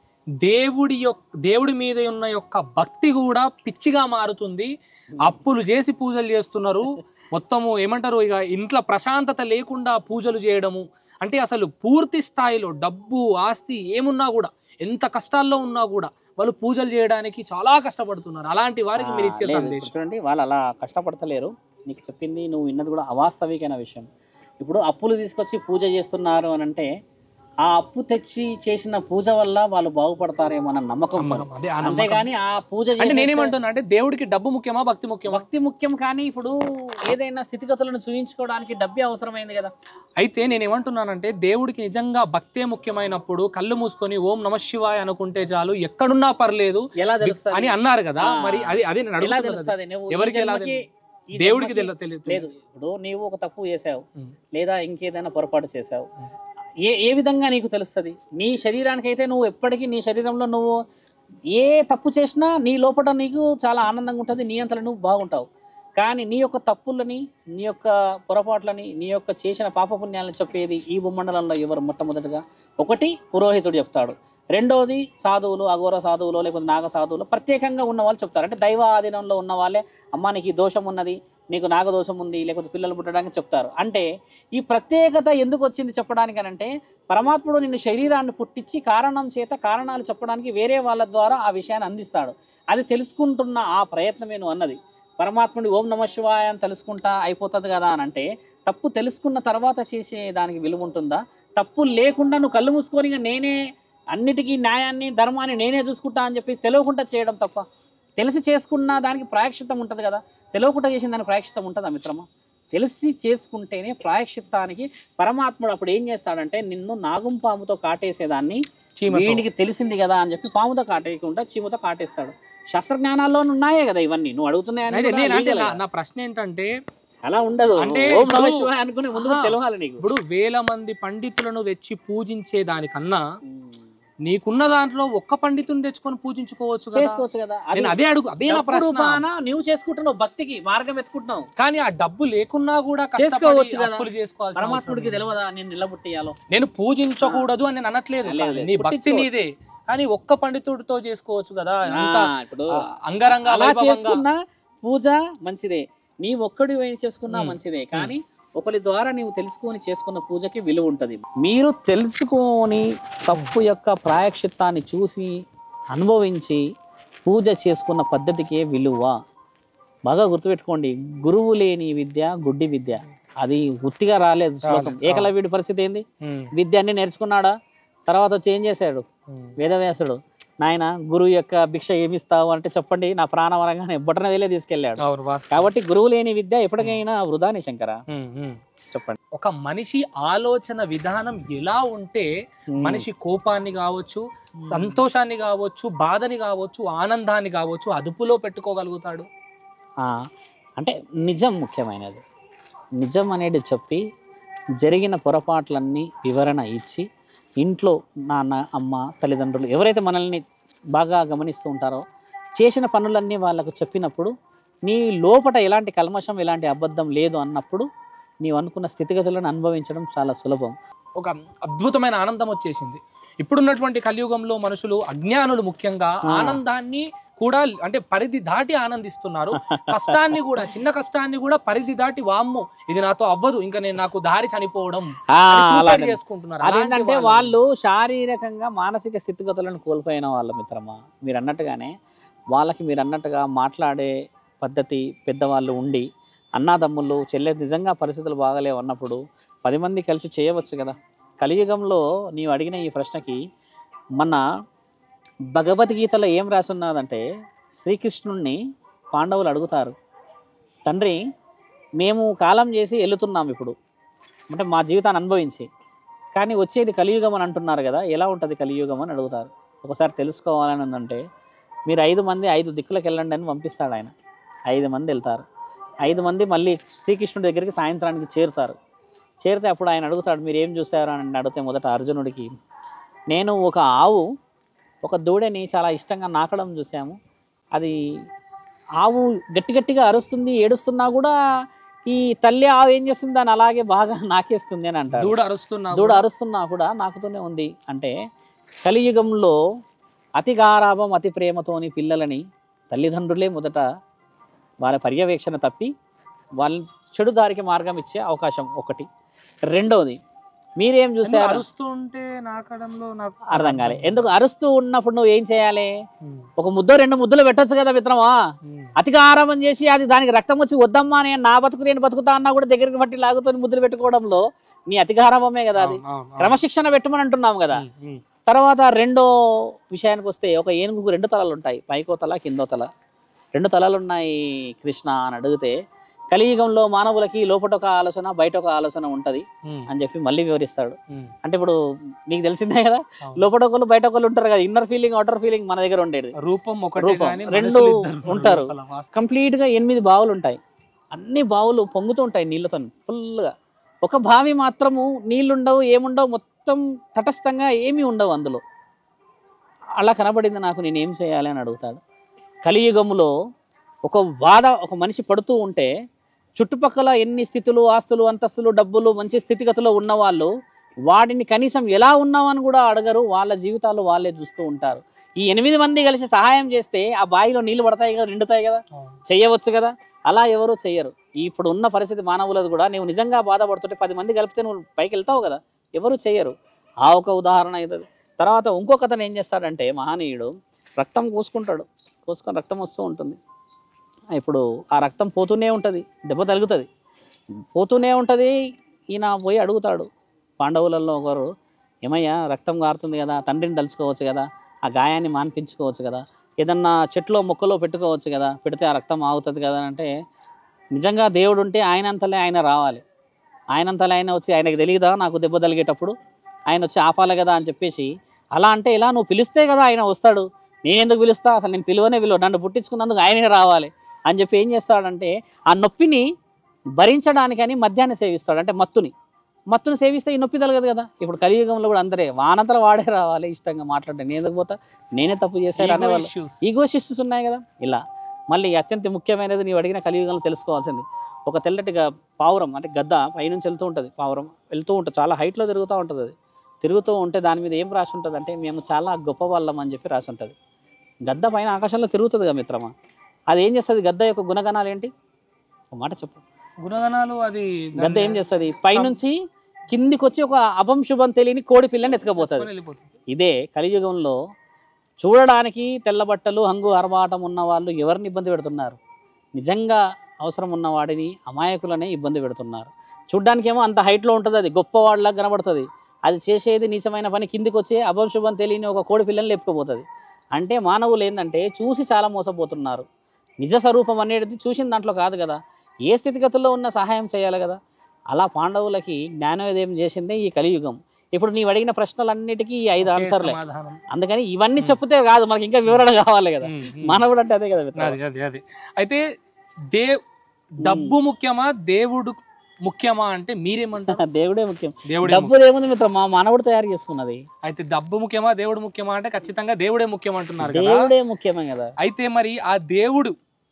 Speaker 1: దేవుడి యొక్క దేవుడి మీద ఉన్న యొక్క భక్తి కూడా పిచ్చిగా మారుతుంది అప్పులు చేసి పూజలు చేస్తున్నారు మొత్తము ఏమంటారు ఇక ఇంట్లో ప్రశాంతత లేకుండా పూజలు చేయడము అంటే అసలు పూర్తి స్థాయిలో డబ్బు ఆస్తి ఏమున్నా కూడా ఎంత కష్టాల్లో ఉన్నా కూడా వాళ్ళు పూజలు చేయడానికి చాలా కష్టపడుతున్నారు అలాంటి వారికి మీరు ఇచ్చే
Speaker 2: ఆ, లేదు,
Speaker 1: సందేశం
Speaker 2: ఇప్పుడు చూడండి వాళ్ళు అలా కష్టపడతలేరు నీకు చెప్పింది నువ్వు విన్నది కూడా అవాస్తవికమైన విషయం ఇప్పుడు అప్పులు తీసుకొచ్చి పూజ చేస్తున్నారు అని అంటే ఆ అప్పు తెచ్చి చేసిన పూజ వల్ల వాళ్ళు బాగుపడతారేమో అన్న నమ్మకం
Speaker 1: నమ్మకం. అదే ఆ నమ్మకం.
Speaker 2: అంతేగాని ఆ పూజ
Speaker 1: అంటే
Speaker 2: చేసేస్తే
Speaker 1: నేనేమంటున్నా అంటే దేవుడికి డబ్బు ముఖ్యమా భక్తి ముఖ్యమా
Speaker 2: భక్తి ముఖ్యం కానీ ఇప్పుడు ఏదైనా స్థితిగతులను చూయించుకోవడానికి డబ్బే అవసరమైంది కదా
Speaker 1: అయితే నేను ఏమంటున్నానంటే దేవుడికి నిజంగా భక్తే ముఖ్యమైనప్పుడు కళ్ళు మూసుకొని ఓం నమ శివాయ అనుకుంటే చాలు ఎక్కడున్నా పర్లేదు
Speaker 2: ఎలా తెలుస్తుంది
Speaker 1: అని అన్నారు కదా
Speaker 2: ఆ.
Speaker 1: మరి అది అదే నేను
Speaker 2: ఎలా
Speaker 1: అడుగుతున్నది.
Speaker 2: తెలుస్తుంది నువ్వు ఈ
Speaker 1: ఎవరికి ఎలా
Speaker 2: జన్మకి- ఈ
Speaker 1: దేవుడికి
Speaker 2: జన్మకి-
Speaker 1: తెల- తెలియదు
Speaker 2: లేదు ఇప్పుడు నీవు ఒక తప్పు చేసావు
Speaker 1: ఉం.
Speaker 2: లేదా ఇంకేదైనా పొరపాటు చేసావు
Speaker 1: ఉం.
Speaker 2: ఏ ఏ విధంగా నీకు తెలుస్తుంది నీ శరీరానికి అయితే నువ్వు ఎప్పటికీ నీ శరీరంలో నువ్వు ఏ తప్పు చేసినా నీ లోపల నీకు చాలా ఆనందంగా ఉంటుంది నీ అంతలో నువ్వు బాగుంటావు కానీ నీ యొక్క తప్పులని నీ యొక్క పొరపాట్లని నీ యొక్క చేసిన పాపపుణ్యాలను చెప్పేది ఈ భూమండలంలో ఎవరు మొట్టమొదటిగా ఒకటి పురోహితుడు చెప్తాడు రెండోది సాధువులు అఘోర సాధువులు లేకపోతే నాగ సాధువులు ప్రత్యేకంగా ఉన్న వాళ్ళు చెప్తారు అంటే దైవ ఆధీనంలో ఉన్న వాళ్ళే అమ్మ నీకు ఈ దోషం ఉన్నది నీకు నాగదోషం ఉంది లేకపోతే పిల్లలు పుట్టడానికి చెప్తారు అంటే ఈ ప్రత్యేకత ఎందుకు వచ్చింది చెప్పడానికి అని అంటే పరమాత్ముడు నిన్ను శరీరాన్ని పుట్టించి కారణం చేత కారణాలు చెప్పడానికి వేరే వాళ్ళ ద్వారా ఆ విషయాన్ని అందిస్తాడు అది తెలుసుకుంటున్న ఆ ప్రయత్నమే నువ్వు అన్నది పరమాత్ముడి ఓం నమ శివాయ అని తెలుసుకుంటా అయిపోతుంది కదా అని అంటే తప్పు తెలుసుకున్న తర్వాత చేసే దానికి విలువ ఉంటుందా తప్పు లేకుండా నువ్వు కళ్ళు మూసుకొని ఇక నేనే అన్నిటికీ న్యాయాన్ని ధర్మాన్ని నేనే చూసుకుంటా అని చెప్పి తెలియకుండా చేయడం తప్ప తెలిసి చేసుకున్న దానికి ప్రాయక్షితం ఉంటుంది కదా తెలియకుండా చేసిన దానికి ప్రాయక్షితం ఉంటుందా మిత్రమా తెలిసి చేసుకుంటేనే ప్రాయక్షిత్తానికి పరమాత్ముడు అప్పుడు ఏం చేస్తాడంటే నిన్ను నాగుం పాముతో కాటేసేదాన్ని
Speaker 1: చీమతో.
Speaker 2: వీడికి తెలిసింది కదా అని చెప్పి పాముతో కాటేయకుండా చీమతో కాటేస్తాడు శాస్త్రజ్ఞానాల్లో ఉన్నాయే కదా ఇవన్నీ నువ్వు అడుగుతున్నాయని
Speaker 1: అయితే
Speaker 2: కూడా
Speaker 1: నేను అంటే
Speaker 2: legal
Speaker 1: నా-
Speaker 2: కదా.
Speaker 1: నా ప్రశ్న ఏంటంటే
Speaker 2: అలా ఉండదు
Speaker 1: అంటే
Speaker 2: ఓం నమ
Speaker 1: ఇప్పుడు-
Speaker 2: శివాయ అనుకునే ముందు
Speaker 1: ఆహా.
Speaker 2: తెలవాలి నీకు
Speaker 1: ఇప్పుడు వేల మంది పండితులను తెచ్చి పూజించే దానికన్నా నీకున్న దాంట్లో ఒక్క పండితుని తెచ్చుకొని పూజించుకోవచ్చు కదా
Speaker 2: చేసుకోవచ్చు కదా అది
Speaker 1: నేను అదే అడుగు అదే నా
Speaker 2: డబ్బు
Speaker 1: ప్రశ్న
Speaker 2: రూపాన నువ్వు చేసుకుంటున్నావు భక్తికి మార్గం ఎత్తుకుంటున్నావు
Speaker 1: కానీ ఆ డబ్బు లేకున్నా కూడా కష్టపడి
Speaker 2: చేసుకోవచ్చు కదా.
Speaker 1: అప్పులు చేసుకోవాల్సిన
Speaker 2: పరమాత్ముడికి
Speaker 1: అవసరం లేదు.
Speaker 2: తెలియదా నేను నిలబుట్టియాలో
Speaker 1: నేను పూజించకూడదు అని నేను అనట్లేదు
Speaker 2: లేదు, లేదు.
Speaker 1: నీ భక్తి
Speaker 2: పుట్టించుకోవచ్చు.
Speaker 1: నీదే కానీ ఒక్క పండితుడితో చేసుకోవచ్చు కదా అంత
Speaker 2: ఇప్పుడు
Speaker 1: ఆ, అంగరంగ
Speaker 2: అలా
Speaker 1: వైభవంగా
Speaker 2: చేసుకున్న పూజ మంచిదే నీ ఒక్కడి చేసుకున్నా
Speaker 1: మ్మ్.
Speaker 2: మంచిదే కానీ ఒకరి ద్వారా నీవు తెలుసుకొని చేసుకున్న పూజకి విలువ ఉంటుంది మీరు తెలుసుకొని తప్పు యొక్క ప్రాయక్షిత్తాన్ని చూసి అనుభవించి పూజ చేసుకున్న పద్ధతికే విలువ బాగా గుర్తుపెట్టుకోండి గురువు లేని విద్య గుడ్డి విద్య అది ఉత్తిగా రాలేదు శ్లోకం
Speaker 1: రాలేదు.
Speaker 2: ఏకలవ్యుడి పరిస్థితి ఏంది
Speaker 1: ఉమ్,
Speaker 2: విద్య అన్ని నేర్చుకున్నాడా తర్వాత వచ్చి ఏం చేశాడు
Speaker 1: ఉమ్.
Speaker 2: వేదవ్యాసుడు నాయన గురువు యొక్క భిక్ష ఏమిస్తావు అంటే చెప్పండి నా ప్రాణవరంగానే బొట్టనదిలే తీసుకెళ్ళాడు
Speaker 1: అవును, వాస్తవం.
Speaker 2: కాబట్టి గురువు లేని విద్య ఎప్పటికైనా వృధాని శంకర
Speaker 1: ఉమ్, ఉమ్.
Speaker 2: చెప్పండి
Speaker 1: ఒక మనిషి ఆలోచన విధానం ఎలా ఉంటే మనిషి కోపాన్ని కావచ్చు సంతోషాన్ని కావచ్చు బాధని కావచ్చు ఆనందాన్ని కావచ్చు అదుపులో పెట్టుకోగలుగుతాడు
Speaker 2: ఆ, అంటే నిజం ముఖ్యమైనది నిజం అనేది చెప్పి జరిగిన పొరపాట్లన్నీ వివరణ ఇచ్చి ఇంట్లో నాన్న అమ్మ తల్లిదండ్రులు ఎవరైతే మనల్ని బాగా గమనిస్తూ ఉంటారో చేసిన పనులన్నీ వాళ్ళకు చెప్పినప్పుడు నీ లోపట ఎలాంటి కల్మషం ఎలాంటి అబద్ధం లేదు అన్నప్పుడు నీవు అనుకున్న స్థితిగతులను అనుభవించడం చాలా సులభం
Speaker 1: ఒక అద్భుతమైన ఆనందం వచ్చేసింది ఇప్పుడున్నటువంటి కలియుగంలో మనుషులు అజ్ఞానులు ముఖ్యంగా
Speaker 2: ఆ.
Speaker 1: ఆనందాన్ని కూడా అంటే పరిధి దాటి ఆనందిస్తున్నారు కష్టాన్ని కూడా చిన్న కష్టాన్ని కూడా పరిధి దాటి వామ్ము ఇది నాతో అవ్వదు ఇంకా నేను నాకు దారి చనిపోవడం
Speaker 2: ఆ,
Speaker 1: అని suicide
Speaker 2: అలాగే.
Speaker 1: చేసుకుంటున్నారు అలాంటి
Speaker 2: అదేంటంటే
Speaker 1: వాళ్ళ
Speaker 2: వాళ్ళు శారీరకంగా మానసిక స్థితిగతులను కోల్పోయిన వాళ్ళ మిత్రమా మీరు అన్నట్టుగానే వాళ్ళకి మీరు అన్నట్టుగా మాట్లాడే పద్ధతి పెద్దవాళ్ళు ఉండి అన్నాదమ్ముళ్ళు చెల్లె నిజంగా పరిస్థితులు బాగలేవు అన్నప్పుడు పది మంది కలిసి చేయవచ్చు కదా కలియుగంలో నీవు అడిగిన ఈ ప్రశ్నకి మన భగవద్గీతలో ఏం రాసున్నదంటే శ్రీకృష్ణుణ్ణి పాండవులు అడుగుతారు తండ్రి మేము కాలం చేసి వెళుతున్నాం ఇప్పుడు అంటే మా జీవితాన్ని అనుభవించి కానీ వచ్చేది కలియుగం అని అంటున్నారు కదా ఎలా ఉంటుంది కలియుగం అని అడుగుతారు ఒకసారి తెలుసుకోవాలని ఉందంటే మీరు ఐదు మంది ఐదు దిక్కులకు వెళ్ళండి అని పంపిస్తాడు ఆయన ఐదు మంది వెళ్తారు ఐదు మంది మళ్ళీ శ్రీకృష్ణుడి దగ్గరికి సాయంత్రానికి చేరుతారు చేరితే అప్పుడు ఆయన అడుగుతాడు మీరు ఏం చూసారు అని అడిగితే మొదట అర్జునుడికి నేను ఒక ఆవు ఒక దూడని చాలా ఇష్టంగా నాకడం చూసాము అది ఆవు గట్టి గట్టిగా అరుస్తుంది ఏడుస్తున్నా కూడా ఈ తల్లి ఆవు ఏం చేస్తుంది దాన్ని అలాగే బాగా నాకేస్తుంది అని అంటారు
Speaker 1: దూడ అరుస్తున్నా
Speaker 2: దూడ
Speaker 1: కూడా
Speaker 2: అరుస్తున్నా కూడా నాకుతూనే ఉంది అంటే కలియుగంలో అతి గారాభం అతి ప్రేమతోని పిల్లలని తల్లిదండ్రులే మొదట వాళ్ళ పర్యవేక్షణ తప్పి వాళ్ళ చెడు దారికి మార్గం ఇచ్చే అవకాశం ఒకటి రెండవది మీరేం
Speaker 1: ఎందుకు
Speaker 2: చూసారు
Speaker 1: అరుస్తుంటే నాకడంలో నాకు
Speaker 2: అర్థం కాలే ఎందుకు అరుస్తూ ఉన్నప్పుడు నువ్వు ఏం చేయాలి
Speaker 1: ఉమ్,
Speaker 2: ఒక ముద్ద రెండు ముద్దలు పెట్టొచ్చు కదా మిత్రమా
Speaker 1: ఉమ్.
Speaker 2: అతిగా ఆరామం చేసి అది దానికి రక్తం వచ్చి వద్దమ్మా నేను నా బతుకు నేను బతుకుతా అన్నా కూడా దగ్గరికి పట్టి లాగుతూ ముద్దులు పెట్టుకోవడంలో నీ అతిగారామమే కదా అది
Speaker 1: అవును, అవును, అవును.
Speaker 2: క్రమశిక్షణ పెట్టమని అంటున్నాం కదా
Speaker 1: ఉమ్, ఉమ్.
Speaker 2: తర్వాత రెండో విషయానికి వస్తే ఒక ఏనుగుకు రెండు తలలు ఉంటాయి పైకో తల కిందో తల రెండు తలలు ఉన్నాయి కృష్ణ అని అడిగితే కలియుగంలో మానవులకి లోపట ఒక ఆలోచన బయట ఒక ఆలోచన ఉంటది
Speaker 1: ఉమ్,
Speaker 2: అని చెప్పి మళ్ళీ వివరిస్తాడు
Speaker 1: ఉమ్.
Speaker 2: అంటే ఇప్పుడు నీకు తెలిసిందే కదా
Speaker 1: అవును.
Speaker 2: లోపట ఒకళ్ళు బయట ఒకళ్ళు ఉంటారు కదా ఇన్నర్ ఫీలింగ్ అవుటర్ ఫీలింగ్ మన దగ్గర ఉండేది
Speaker 1: రూపం ఒకటే
Speaker 2: రూపం.
Speaker 1: కానీ
Speaker 2: రెండు
Speaker 1: మనుషులు ఇద్దరు
Speaker 2: ఉంటారు.
Speaker 1: లోపల వాస్తవం.
Speaker 2: కంప్లీట్ గా ఎనిమిది బావులు ఉంటాయి అన్ని బావులు పొంగుతూ ఉంటాయి నీళ్ళతో ఫుల్గా ఒక బావి మాత్రము నీళ్ళుండవు ఏముండవు మొత్తం తటస్థంగా ఏమీ ఉండవు అందులో అలా కనబడింది నాకు నేను ఏం చేయాలి అని అడుగుతాడు కలియుగంలో ఒక బాధ ఒక మనిషి పడుతూ ఉంటే చుట్టుపక్కల ఎన్ని స్థితులు ఆస్తులు అంతస్తులు డబ్బులు మంచి స్థితిగతిలో ఉన్నవాళ్ళు వాడిని కనీసం ఎలా ఉన్నావని కూడా అడగరు వాళ్ళ జీవితాలు వాళ్ళే చూస్తూ ఉంటారు ఈ ఎనిమిది మంది కలిసి సహాయం చేస్తే ఆ బావిలో నీళ్లు పడతాయి కదా నిండుతాయి కదా
Speaker 1: అవును.
Speaker 2: చేయవచ్చు కదా అలా ఎవరు చెయ్యరు ఇప్పుడు ఉన్న పరిస్థితి మానవులది కూడా నువ్వు నిజంగా బాధపడుతుంటే పది మంది కలిపితే నువ్వు పైకి వెళ్తావు కదా ఎవరు చెయ్యరు ఆ ఒక ఉదాహరణ అవుతుంది తర్వాత ఇంకొక అతను ఏం చేస్తాడంటే మహనీయుడు రక్తం కూసుకుంటాడు కూసుకొని రక్తం వస్తూ ఉంటుంది ఇప్పుడు ఆ రక్తం పోతూనే ఉంటుంది దెబ్బ తగులుతుంది పోతూనే ఉంటుంది ఈయన పోయి అడుగుతాడు పాండవులలో ఒకరు ఏమయ్యా రక్తం కారుతుంది కదా తండ్రిని తలుచుకోవచ్చు కదా ఆ గాయాన్ని మాన్పించుకోవచ్చు కదా ఏదన్నా చెట్లో మొక్కలో పెట్టుకోవచ్చు కదా పెడితే ఆ రక్తం ఆగుతుంది కదా అని అంటే నిజంగా దేవుడు ఉంటే ఆయనంతలే ఆయన రావాలి ఆయనంతలే ఆయన వచ్చి ఆయనకు తెలియదా నాకు దెబ్బ తగిలేటప్పుడు ఆయన వచ్చి ఆపాలి కదా అని చెప్పేసి అలా అంటే ఇలా నువ్వు పిలిస్తే కదా ఆయన వస్తాడు నేను ఎందుకు పిలుస్తా అసలు నేను పిలువనే పిలువ నన్ను పుట్టించుకున్నందుకు ఆయనే రావాలి అని చెప్పి ఏం చేస్తాడంటే ఆ నొప్పిని భరించడానికని మద్యాన్ని సేవిస్తాడు అంటే మత్తుని మత్తుని సేవిస్తే ఈ నొప్పి తగలదు కదా ఇప్పుడు కలియుగంలో కూడా అందరే వానంతర వాడే రావాలి ఇష్టంగా మాట్లాడితే నేను ఎందుకు పోతా నేనే తప్పు చేశాను అనేవాళ్ళు
Speaker 1: issues.
Speaker 2: ఈగో శిస్టస్ ఉన్నాయి కదా ఇలా మళ్ళీ అత్యంత ముఖ్యమైనది నీవు అడిగిన కలియుగంలో తెలుసుకోవాల్సింది ఒక తెల్లటిగా పావురం అంటే గద్ద పైనుంచి వెళ్తూ ఉంటుంది పావురం వెళ్తూ ఉంటుంది చాలా హైట్లో తిరుగుతూ ఉంటుంది అది తిరుగుతూ ఉంటే దాని మీద ఏం రాసి ఉంటుంది అంటే మేము చాలా గొప్ప వాళ్ళం అని చెప్పి రాసి ఉంటుంది గద్ద పైన ఆకాశంలో తిరుగుతుంది కదా మిత్రమా అది ఏం చేస్తుంది గద్ద యొక్క గుణగణాలు ఏంటి ఒక మాట చెప్పు
Speaker 1: గుణగణాలు అది
Speaker 2: గద్ద ఏం చేస్తుంది పైనుంచి కిందికి వచ్చి ఒక అభం శుభం తెలియని కోడి పిల్లని ఎత్తుకపోతుంది
Speaker 1: ఎత్తుకొని వెళ్ళిపోతుంది.
Speaker 2: ఇదే కలియుగంలో చూడడానికి తెల్ల బట్టలు హంగు ఆర్భాటం ఉన్న వాళ్ళు ఎవరిని ఇబ్బంది పెడుతున్నారు నిజంగా అవసరం ఉన్న వాడిని అమాయకులనే ఇబ్బంది పెడుతున్నారు చూడ్డానికి ఏమో అంత హైట్లో ఉంటుంది అది గొప్పవాళ్ళగా కనబడుతుంది అది చేసేది నీచమైన పని కిందికి వచ్చే అభంశుభం తెలియని ఒక కోడి పిల్లని లేపుకోపోతుంది అంటే మానవులు ఏంటంటే చూసి చాలా మోసపోతున్నారు నిజ స్వరూపం అనేది చూసిన దాంట్లో కాదు కదా ఏ స్థితిగతుల్లో ఉన్న సహాయం చేయాలి కదా అలా పాండవులకి జ్ఞానోదయం చేసిందే ఈ కలియుగం ఇప్పుడు నీవు అడిగిన ప్రశ్నలన్నిటికీ ఈ ఐదు
Speaker 1: ఒకే
Speaker 2: ఆన్సర్లే
Speaker 1: సమాధానం.
Speaker 2: అందుకని ఇవన్నీ
Speaker 1: మ్మ్.
Speaker 2: చెప్తే కాదు మనకి ఇంకా వివరణ కావాలి కదా
Speaker 1: ఉమ్, ఉమ్.
Speaker 2: మానవుడు అంటే అదే కదా మిత్రమా.
Speaker 1: అది అది అది అయితే దే డబ్బు ముఖ్యమా దేవుడు ముఖ్యమా అంటే మీరేమంటారు
Speaker 2: దేవుడే ముఖ్యం
Speaker 1: దేవుడే
Speaker 2: డబ్బు ఏముంది మిత్రం మా మానవుడు తయారు చేసుకున్నది
Speaker 1: ముఖ్యం. అయితే డబ్బు ముఖ్యమా దేవుడు ముఖ్యమా అంటే ఖచ్చితంగా దేవుడే ముఖ్యం అంటున్నారు కదా
Speaker 2: దేవుడే ముఖ్యమే కదా
Speaker 1: అయితే మరి ఆ దేవుడు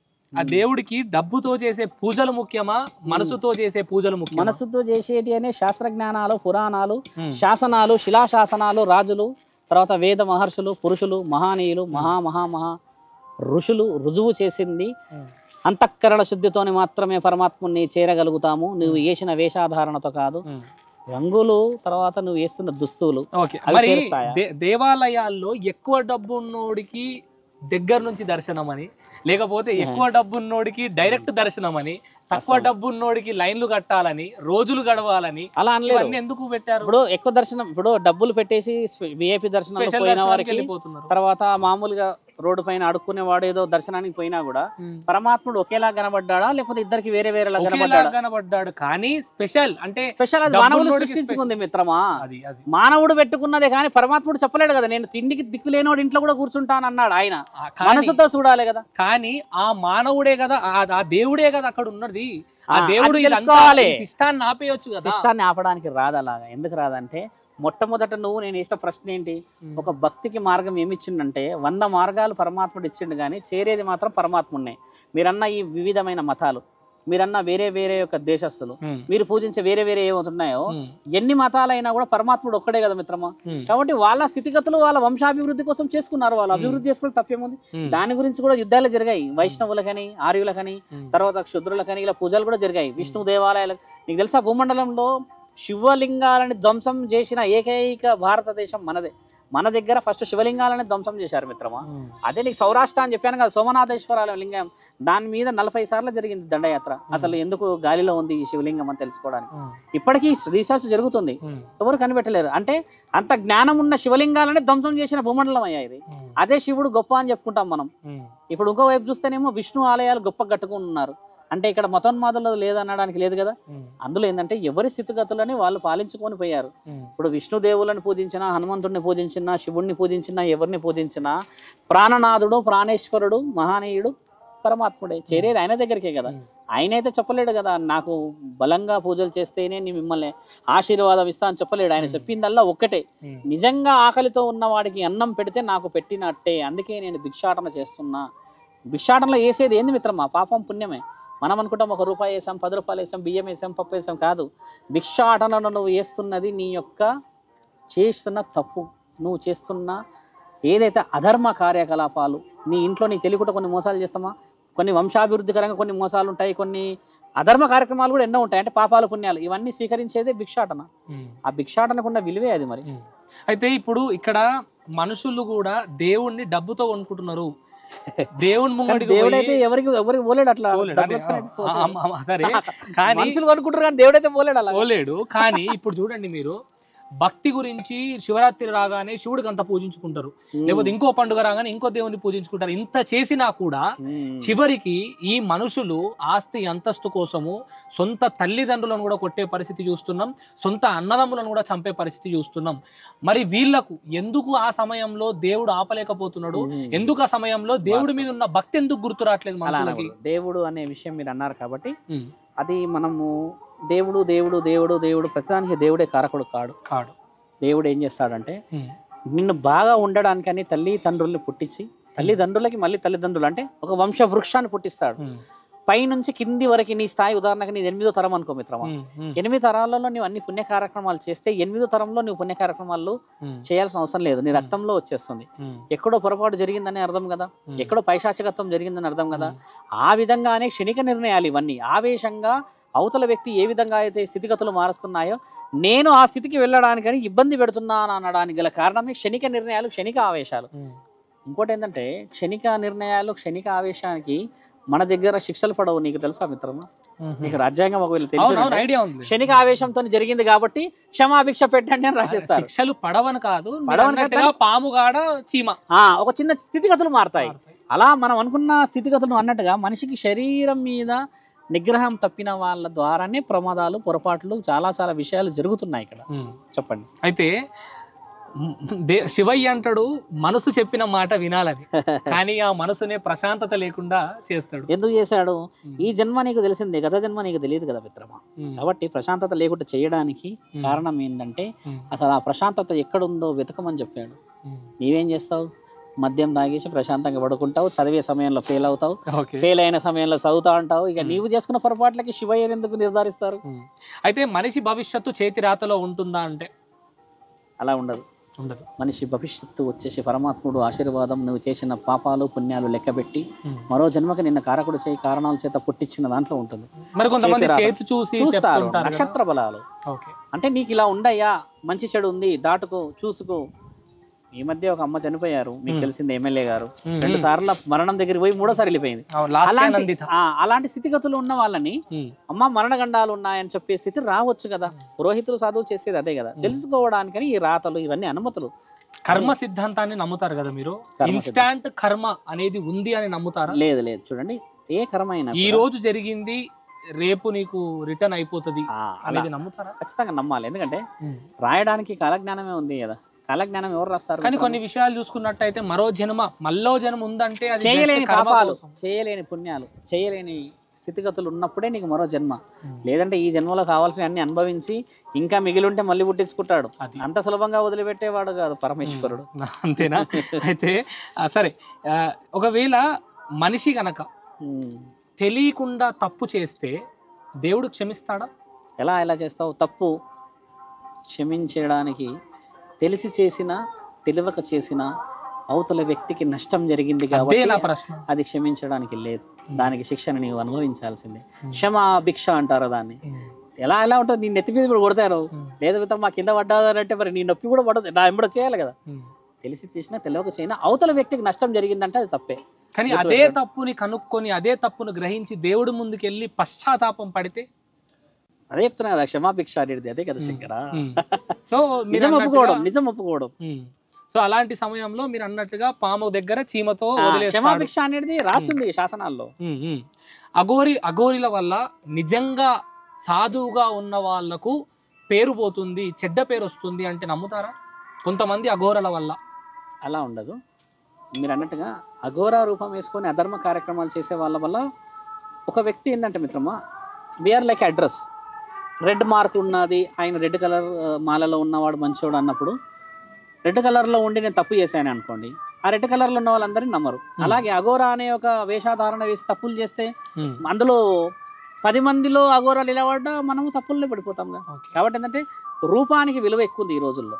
Speaker 1: ఆ
Speaker 2: మ్మ్.
Speaker 1: దేవుడికి డబ్బుతో చేసే పూజలు ముఖ్యమా మనసుతో చేసే పూజలు ముఖ్యమా
Speaker 2: మనసుతో చేసేటి అనే శాస్త్రజ్ఞానాలు పురాణాలు
Speaker 1: ఉమ్,
Speaker 2: శాసనాలు శిలాశాసనాలు రాజులు తర్వాత వేద మహర్షులు పురుషులు మహానీయులు మహా మహా మహా ఋషులు రుజువు చేసింది
Speaker 1: ఉమ్.
Speaker 2: అంతఃకరణ శుద్ధితోని మాత్రమే పరమాత్ముని చేరగలుగుతాము నువ్వు వేసిన వేషాధారణతో కాదు
Speaker 1: ఉమ్.
Speaker 2: రంగులు తర్వాత నువ్వు వేస్తున్న దుస్తులు
Speaker 1: ఓకే
Speaker 2: అవి
Speaker 1: మరి
Speaker 2: చేరుస్తాయా?
Speaker 1: దే- దేవాలయాల్లో ఎక్కువ డబ్బు ఉన్నోడికి దగ్గర నుంచి దర్శనం అని లేకపోతే ఎక్కువ డబ్బు ఉన్నోడికి డైరెక్ట్ దర్శనం అని తక్కువ
Speaker 2: వాస్తవం.
Speaker 1: డబ్బు ఉన్నోడికి లైన్లు కట్టాలని రోజులు గడవాలని
Speaker 2: అలా అనలేదు
Speaker 1: ఇవన్నీ ఎందుకు పెట్టారు
Speaker 2: ఇప్పుడు ఎక్కువ దర్శనం ఇప్పుడు డబ్బులు పెట్టేసి విఐపి దర్శనం
Speaker 1: స్పెషల్
Speaker 2: పోయిన
Speaker 1: దర్శనానికి
Speaker 2: వారికి
Speaker 1: వెళ్ళిపోతున్నారు
Speaker 2: తర్వాత మామూలుగా రోడ్డు పైన అడుక్కునే వాడు ఏదో దర్శనానికి పోయినా కూడా
Speaker 1: ఉమ్.
Speaker 2: పరమాత్ముడు ఒకేలా కనబడ్డాడా లేకపోతే ఇద్దరికి వేరే వేరేలా
Speaker 1: ఒకేలా
Speaker 2: కనబడ్డాడా
Speaker 1: కనబడ్డాడు కానీ స్పెషల్ అంటే
Speaker 2: స్పెషల్ అది
Speaker 1: డబ్బున్నోడికి
Speaker 2: మానవుడు
Speaker 1: special.
Speaker 2: సృష్టించుకుంది మిత్రమా
Speaker 1: అది అది
Speaker 2: మానవుడు పెట్టుకున్నదే కానీ పరమాత్ముడు చెప్పలేడు కదా నేను తిండికి దిక్కు లేనోడు ఇంట్లో కూడా కూర్చుంటాను అన్నాడు ఆయన
Speaker 1: ఆ కానీ-
Speaker 2: మనసుతో చూడాలి కదా
Speaker 1: కానీ ఆ మానవుడే కదా ఆ- ఆ దేవుడే కదా అక్కడ ఉన్నది ఆ
Speaker 2: ఆ,
Speaker 1: దేవుడు
Speaker 2: అది
Speaker 1: ఇదంతా
Speaker 2: తెలుసుకోవాలి.
Speaker 1: ఈ శిష్టాన్ని ఆపేయొచ్చు కదా
Speaker 2: శిష్టాన్ని ఆపడానికి రాదు అలాగా ఎందుకు రాదంటే మొట్టమొదట నువ్వు నేను ఇష్ట ప్రశ్న ఏంటి
Speaker 1: ఉమ్.
Speaker 2: ఒక భక్తికి మార్గం ఏమి ఇచ్చిండంటే వంద మార్గాలు పరమాత్ముడు ఇచ్చిండు కానీ చేరేది మాత్రం పరమాత్ముడినే మీరన్న ఈ వివిధమైన మతాలు మీరన్న వేరే వేరే యొక్క దేశస్తులు
Speaker 1: ఉమ్.
Speaker 2: మీరు పూజించే వేరే వేరే ఏమవుతున్నాయో
Speaker 1: ఉమ్.
Speaker 2: ఎన్ని మతాలైనా కూడా పరమాత్ముడు ఒక్కడే కదా మిత్రమా
Speaker 1: ఉమ్.
Speaker 2: కాబట్టి వాళ్ళ స్థితిగతులు వాళ్ళ వంశాభివృద్ధి కోసం చేసుకున్నారు వాళ్ళు
Speaker 1: Hmm.
Speaker 2: అభివృద్ధి చేసుకోవడం తప్పేముంది
Speaker 1: ఉమ్.
Speaker 2: దాని గురించి కూడా యుద్ధాలు జరిగాయి వైష్ణవులకని ఆర్యులకని
Speaker 1: ఉమ్.
Speaker 2: తర్వాత క్షుద్రులకని ఇలా పూజలు కూడా జరిగాయి విష్ణు దేవాలయాలు నీకు తెలుసా భూమండలంలో శివలింగాలని ధ్వంసం చేసిన ఏకైక భారతదేశం మనదే మన దగ్గర ఫస్ట్ శివలింగాలని ధ్వంసం చేశారు మిత్రమా
Speaker 1: ఉమ్.
Speaker 2: అదే నీకు సౌరాష్ట్ర అని చెప్పాను కదా సోమనాథేశ్వరాల లింగం దాని మీద నలభై సార్లు జరిగింది దండయాత్ర అసలు ఎందుకు గాలిలో ఉంది ఈ శివలింగం అని తెలుసుకోవడానికి
Speaker 1: ఉమ్.
Speaker 2: ఇప్పటికీ రీసెర్చ్ జరుగుతుంది
Speaker 1: ఉమ్.
Speaker 2: ఎవరు కనిపెట్టలేరు అంటే అంత జ్ఞానం ఉన్న శివలింగాలని ధ్వంసం చేసిన భూమండలం అయ్యా ఇది
Speaker 1: ఉమ్.
Speaker 2: అదే శివుడు గొప్ప అని చెప్పుకుంటాం మనం
Speaker 1: ఉమ్.
Speaker 2: ఇప్పుడు ఇంకో వైపు చూస్తేనేమో విష్ణు ఆలయాలు గొప్ప కట్టుకుని ఉన్నారు అంటే ఇక్కడ మతోన్మాదులు లేదనడానికి లేదు కదా
Speaker 1: ఉమ్.
Speaker 2: అందులో ఏంటంటే ఎవరి స్థితిగతులని వాళ్ళు పాలించుకొని పోయారు
Speaker 1: ఉమ్.
Speaker 2: ఇప్పుడు విష్ణుదేవులను పూజించినా హనుమంతుడిని పూజించినా శివుణ్ణి పూజించినా ఎవరిని పూజించినా ప్రాణనాథుడు ప్రాణేశ్వరుడు మహానీయుడు పరమాత్ముడే చేరేది ఆయన దగ్గరికే కదా
Speaker 1: ఉమ్.
Speaker 2: ఆయన అయితే చెప్పలేడు కదా నాకు బలంగా పూజలు చేస్తేనే నీ మిమ్మల్ని ఆశీర్వాదం ఇస్తా అని చెప్పలేడు ఆయన
Speaker 1: ఉమ్.
Speaker 2: చెప్పిందల్లా ఒక్కటే
Speaker 1: ఉమ్.
Speaker 2: నిజంగా ఆకలితో ఉన్న వాడికి అన్నం పెడితే నాకు పెట్టినట్టే అందుకే నేను భిక్షాటన చేస్తున్నా భిక్షాటనలో వేసేది ఏంది మిత్రమా పాపం పుణ్యమే మనం అనుకుంటాం ఒక రూపాయి వేసాం పది రూపాయలు వేసాం బియ్యం వేసాం పప్పు వేసాం కాదు భిక్షాటనలో నువ్వు వేస్తున్నది నీ యొక్క చేస్తున్న తప్పు నువ్వు చేస్తున్న ఏదైతే అధర్మ కార్యకలాపాలు నీ ఇంట్లో నీకు తెలియకుండా కొన్ని మోసాలు చేస్తామా కొన్ని వంశాభివృద్ధికరంగా కొన్ని మోసాలు ఉంటాయి కొన్ని అధర్మ కార్యక్రమాలు కూడా ఎన్నో ఉంటాయి అంటే పాపాలు పుణ్యాలు ఇవన్నీ స్వీకరించేదే భిక్షాటన
Speaker 1: ఉమ్.
Speaker 2: ఆ భిక్షాటనకు ఉన్న విలువే అది మరి
Speaker 1: ఉమ్. అయితే ఇప్పుడు ఇక్కడ మనుషులు కూడా దేవుణ్ణి డబ్బుతో కొనుక్కుంటున్నారు దేవుని ముంగడికి
Speaker 2: దేవుడైతే
Speaker 1: పోయి-
Speaker 2: ఎవరికి ఎవరికి పోలేడు అట్లా
Speaker 1: పోలేడు.
Speaker 2: డబ్బులు
Speaker 1: అంటే,
Speaker 2: వచ్చుకొని
Speaker 1: ఆ,
Speaker 2: పోతాడు.
Speaker 1: ఆ, ఆ, సరే కానీ
Speaker 2: మనుషులు కొనుక్కుంటారు కానీ దేవుడైతే పోలేడు అలా
Speaker 1: పోలేడు కానీ ఇప్పుడు చూడండి మీరు భక్తి గురించి శివరాత్రి రాగానే శివుడికి అంత పూజించుకుంటారు లేకపోతే ఇంకో పండుగ రాగానే ఇంకో దేవుని పూజించుకుంటారు ఇంత చేసినా కూడా
Speaker 2: ఉమ్.
Speaker 1: చివరికి ఈ మనుషులు ఆస్తి అంతస్తు కోసము సొంత తల్లిదండ్రులను కూడా కొట్టే పరిస్థితి చూస్తున్నాం సొంత అన్నదమ్ములను కూడా చంపే పరిస్థితి చూస్తున్నాం మరి వీళ్లకు ఎందుకు ఆ సమయంలో దేవుడు ఆపలేకపోతున్నాడు
Speaker 2: ఉమ్.
Speaker 1: ఎందుకు ఆ సమయంలో దేవుడి మీద ఉన్న భక్తి ఎందుకు గుర్తు రావట్లేదు
Speaker 2: అలా
Speaker 1: మనుషులకి
Speaker 2: అనకూడదు. దేవుడు అనే విషయం మీరు అన్నారు కాబట్టి
Speaker 1: ఉమ్,
Speaker 2: అది మనము దేవుడు దేవుడు దేవుడు దేవుడు ప్రతిదానికి దేవుడే కారకుడు కాడు
Speaker 1: కాడు
Speaker 2: దేవుడు ఏం చేస్తాడంటే
Speaker 1: ఉమ్,
Speaker 2: నిన్ను బాగా ఉండడానికని తల్లి తండ్రుల్ని పుట్టించి తల్లిదండ్రులకి మళ్ళీ తల్లిదండ్రులు అంటే ఒక వంశ వృక్షాన్ని పుట్టిస్తాడు
Speaker 1: ఉమ్,
Speaker 2: పైనుంచి కింది వరకు నీ స్థాయి ఉదాహరణకి నీ ఎనిమిదో తరం అనుకో మిత్రమా
Speaker 1: ఉమ్, ఉమ్,
Speaker 2: ఎనిమిది తరాలలో నువ్వు అన్ని పుణ్య కార్యక్రమాలు చేస్తే ఎనిమిదో తరంలో నువ్వు పుణ్య కార్యక్రమాలు
Speaker 1: ఉమ్,
Speaker 2: చేయాల్సిన అవసరం లేదు నీ రక్తంలో వచ్చేస్తుంది
Speaker 1: ఉమ్,
Speaker 2: ఎక్కడో పొరపాటు జరిగిందని అర్థం కదా
Speaker 1: ఉమ్,
Speaker 2: ఎక్కడో పైశాచికత్వం జరిగిందని అర్థం కదా
Speaker 1: ఉమ్,
Speaker 2: ఆ విధంగానే క్షణిక నిర్ణయాలు ఇవన్నీ ఆవేశంగా అవతల వ్యక్తి ఏ విధంగా అయితే స్థితిగతులు మారుస్తున్నాయో నేను ఆ స్థితికి వెళ్ళడానికని ఇబ్బంది పెడుతున్నాను అనడానికి గల కారణమే క్షణిక నిర్ణయాలు క్షణిక ఆవేశాలు
Speaker 1: ఉమ్,
Speaker 2: ఇంకోటి ఏంటంటే క్షణిక నిర్ణయాలు క్షణిక ఆవేశానికి మన దగ్గర శిక్షలు పడవు నీకు తెలుసా మిత్రమా
Speaker 1: ఉమ్,
Speaker 2: నీకు రాజ్యాంగం ఒకవేళ
Speaker 1: అవును అవును
Speaker 2: తెలుసు
Speaker 1: ఐడియా ఉంది
Speaker 2: క్షణిక ఆవేశంతో జరిగింది కాబట్టి క్షమాభిక్ష పెట్టండి అని రాసేస్తారు
Speaker 1: శిక్షలు పడవని కాదు మీరు
Speaker 2: పడవని కాదు,
Speaker 1: అన్నట్టుగా పాముగాడ చీమ
Speaker 2: ఆ, ఒక చిన్న స్థితిగతులు మారుతాయి అలా మనం అనుకున్న స్థితిగతులు అన్నట్టుగా మనిషికి శరీరం మీద నిగ్రహం తప్పిన వాళ్ళ ద్వారానే ప్రమాదాలు పొరపాట్లు చాలా చాలా విషయాలు జరుగుతున్నాయి ఇక్కడ
Speaker 1: ఉమ్.
Speaker 2: చెప్పండి
Speaker 1: అయితే మ్, దే- శివయ్య అంటాడు మనసు చెప్పిన మాట వినాలని కానీ ఆ మనసునే ప్రశాంతత లేకుండా చేస్తాడు
Speaker 2: ఎందుకు చేశాడు
Speaker 1: ఉమ్,
Speaker 2: ఈ జన్మ నీకు తెలిసిందే గత జన్మ నీకు తెలియదు కదా మిత్రమా
Speaker 1: ఉమ్,
Speaker 2: కాబట్టి ప్రశాంతత లేకుండా చేయడానికి
Speaker 1: ఉమ్,
Speaker 2: కారణం ఏంటంటే
Speaker 1: ఉమ్,
Speaker 2: అసలు ఆ ప్రశాంతత ఎక్కడుందో వెతకమని చెప్పాడు
Speaker 1: ఉమ్.
Speaker 2: నీవేం చేస్తావు మద్యం తాగేసి ప్రశాంతంగా పడుకుంటావు చదివే సమయంలో ఫెయిల్ అవుతావు
Speaker 1: ఓకే
Speaker 2: ఫెయిల్ అయిన సమయంలో చదువుతా ఉంటావు ఇక
Speaker 1: ఉమ్.
Speaker 2: నీవు చేసుకున్న పొరపాట్లకి శివయ్యని ఎందుకు నిర్ధారిస్తారు
Speaker 1: ఉమ్. అయితే మనిషి భవిష్యత్తు చేతి రాతలో ఉంటుందా అంటే
Speaker 2: అలా ఉండదు
Speaker 1: ఉండదు
Speaker 2: మనిషి భవిష్యత్తు వచ్చేసి పరమాత్ముడు ఆశీర్వాదం నువ్వు చేసిన పాపాలు పుణ్యాలు లెక్కబెట్టి
Speaker 1: ఉమ్.
Speaker 2: మరో జన్మకి నిన్న కారకుడు చేయి కారణాల చేత పుట్టించిన దాంట్లో ఉంటుంది
Speaker 1: మరి కొంతమంది
Speaker 2: చేతి రాత.
Speaker 1: చేతి చూసి
Speaker 2: చూస్తారు
Speaker 1: చెప్తుంటారు కదా.
Speaker 2: నక్షత్ర బలాలు
Speaker 1: ఓకే
Speaker 2: అంటే నీకు ఇలా ఉండయ్యా మంచి చెడు ఉంది దాటుకో చూసుకో ఈ మధ్య ఒక అమ్మ చనిపోయారు మీకు
Speaker 1: ఉమ్.
Speaker 2: తెలిసింది ఎమ్మెల్యే గారు
Speaker 1: ఉమ్,
Speaker 2: రెండు
Speaker 1: ఉమ్.
Speaker 2: సార్లు మరణం దగ్గరికి పోయి మూడోసారి వెళ్ళిపోయింది
Speaker 1: అవును, లాస్య
Speaker 2: అలాంటి
Speaker 1: నందిత
Speaker 2: ఆ, అలాంటి స్థితిగతులు ఉన్న వాళ్ళని
Speaker 1: ఉమ్,
Speaker 2: అమ్మ మరణగండాలు ఉన్నాయని చెప్పే స్థితి రావచ్చు కదా పురోహితులు చదువు చేసేది అదే కదా
Speaker 1: ఉమ్.
Speaker 2: తెలుసుకోవడానికని ఈ రాతలు ఇవన్నీ అనుమతులు
Speaker 1: కర్మ సిద్ధాంతాన్ని నమ్ముతారు కదా మీరు
Speaker 2: కర్మ
Speaker 1: ఇన్స్టాంట్ కర్మ అనేది ఉంది అని నమ్ముతారా
Speaker 2: లేదు లేదు చూడండి ఏ కర్మ అయినా
Speaker 1: ఈ
Speaker 2: కూడా,
Speaker 1: రోజు జరిగింది రేపు నీకు రిటర్న్ అయిపోతుంది
Speaker 2: ఆ, అలా
Speaker 1: అనేది నమ్ముతారా
Speaker 2: ఖచ్చితంగా నమ్మాలి ఎందుకంటే రాయడానికి కాలజ్ఞానమే ఉంది కదా కాలజ్ఞానం ఎవరు రాస్తారు
Speaker 1: కానీ కొన్ని విషయాలు చూసుకున్నట్టయితే మరో జన్మ మల్లో జన్మ ఉందంటే అది just
Speaker 2: చేయలేని
Speaker 1: కర్మ
Speaker 2: పాపాలు
Speaker 1: కోసం.
Speaker 2: చేయలేని పుణ్యాలు చేయలేని స్థితిగతులు ఉన్నప్పుడే నీకు మరో జన్మ
Speaker 1: ఉమ్,
Speaker 2: లేదంటే ఈ జన్మలో కావాల్సిన అన్ని అనుభవించి ఇంకా మిగిలి ఉంటే మళ్ళీ పుట్టించుకుంటాడు
Speaker 1: అది
Speaker 2: అంత సులభంగా వదిలిపెట్టేవాడు కాదు పరమేశ్వరుడు
Speaker 1: ఉమ్, అంతేనా అయితే ఆ, సరే ఆ, ఒకవేళ మనిషి గనక
Speaker 2: ఉమ్.
Speaker 1: తెలియకుండా తప్పు చేస్తే దేవుడు క్షమిస్తాడా
Speaker 2: ఎలా ఎలా చేస్తావు తప్పు క్షమించడానికి తెలిసి చేసిన తెలియక చేసిన అవతల వ్యక్తికి నష్టం జరిగింది
Speaker 1: అదే
Speaker 2: కాబట్టి
Speaker 1: నా ప్రశ్న
Speaker 2: అది క్షమించడానికి లేదు దానికి శిక్షను నీవు అనుభవించాల్సిందే
Speaker 1: ఉమ్,
Speaker 2: క్షమా భిక్ష అంటారు దాన్ని
Speaker 1: ఉమ్,
Speaker 2: ఎలా ఎలా ఉంటుంది నీ నెత్తి మీద కూడా కొడతారు
Speaker 1: ఉమ్,
Speaker 2: లేదు మిత్రం మా కింద పడ్డాదంటే మరి నీ నొప్పి కూడా పడదు నా ఎంబడ చేయాలి కదా
Speaker 1: ఉమ్.
Speaker 2: తెలిసి చేసినా తెలియక చేసినా అవతల వ్యక్తికి నష్టం జరిగిందంటే అది తప్పే
Speaker 1: కానీ
Speaker 2: గుర్తు
Speaker 1: అదే
Speaker 2: పెట్టుకో.
Speaker 1: తప్పుని కనుక్కొని అదే తప్పును గ్రహించి దేవుడి ముందుకెళ్ళి పశ్చాత్తాపం పడితే
Speaker 2: అదే చెప్తున్నా కదా క్షమాభిక్ష అనేది అదే కదా
Speaker 1: ఉమ్.
Speaker 2: శంకర
Speaker 1: ఉమ్. సో మీరు
Speaker 2: నిజం
Speaker 1: అన్నట్టుగా-
Speaker 2: ఒప్పుకోవడం నిజం ఒప్పుకోవడం
Speaker 1: ఉమ్. సో అలాంటి సమయంలో మీరు అన్నట్టుగా పాము దగ్గర చీమతో
Speaker 2: ఆ,
Speaker 1: వదిలేస్తాడు
Speaker 2: క్షమాభిక్ష అనేది రాసింది శాసనాల్లో
Speaker 1: ఉమ్, ఉమ్. అఘోరి అఘోరిల వల్ల నిజంగా సాధువుగా ఉన్న వాళ్లకు పేరు పోతుంది చెడ్డ పేరు వస్తుంది అంటే నమ్ముతారా కొంతమంది అఘోరల వల్ల
Speaker 2: అలా ఉండదు మీరు అన్నట్టుగా అఘోరా రూపం వేసుకొని అధర్మ కార్యక్రమాలు చేసే వాళ్ళ వల్ల ఒక వ్యక్తి ఏంటంటే మిత్రమా VR like address red mark ఉన్నది ఆయన రెడ్ కలర్ మాలలో ఉన్నవాడు మంచోడు అన్నప్పుడు రెడ్ కలర్లో ఉండి నేను తప్పు చేశాను అనుకోండి ఆ రెడ్ కలర్లో ఉన్న వాళ్ళందరినీ నమ్మరు అలాగే అఘోరా అనే ఒక వేషాధారణ వేసి తప్పులు చేస్తే
Speaker 1: ఉమ్,
Speaker 2: అందులో పది మందిలో అఘోరాలు ఇలా పడ్డా మనము తప్పుల్లో పడిపోతాం కదా
Speaker 1: ఓకే.
Speaker 2: కాబట్టి ఏంటంటే రూపానికి విలువ ఎక్కువ ఉంది ఈ రోజుల్లో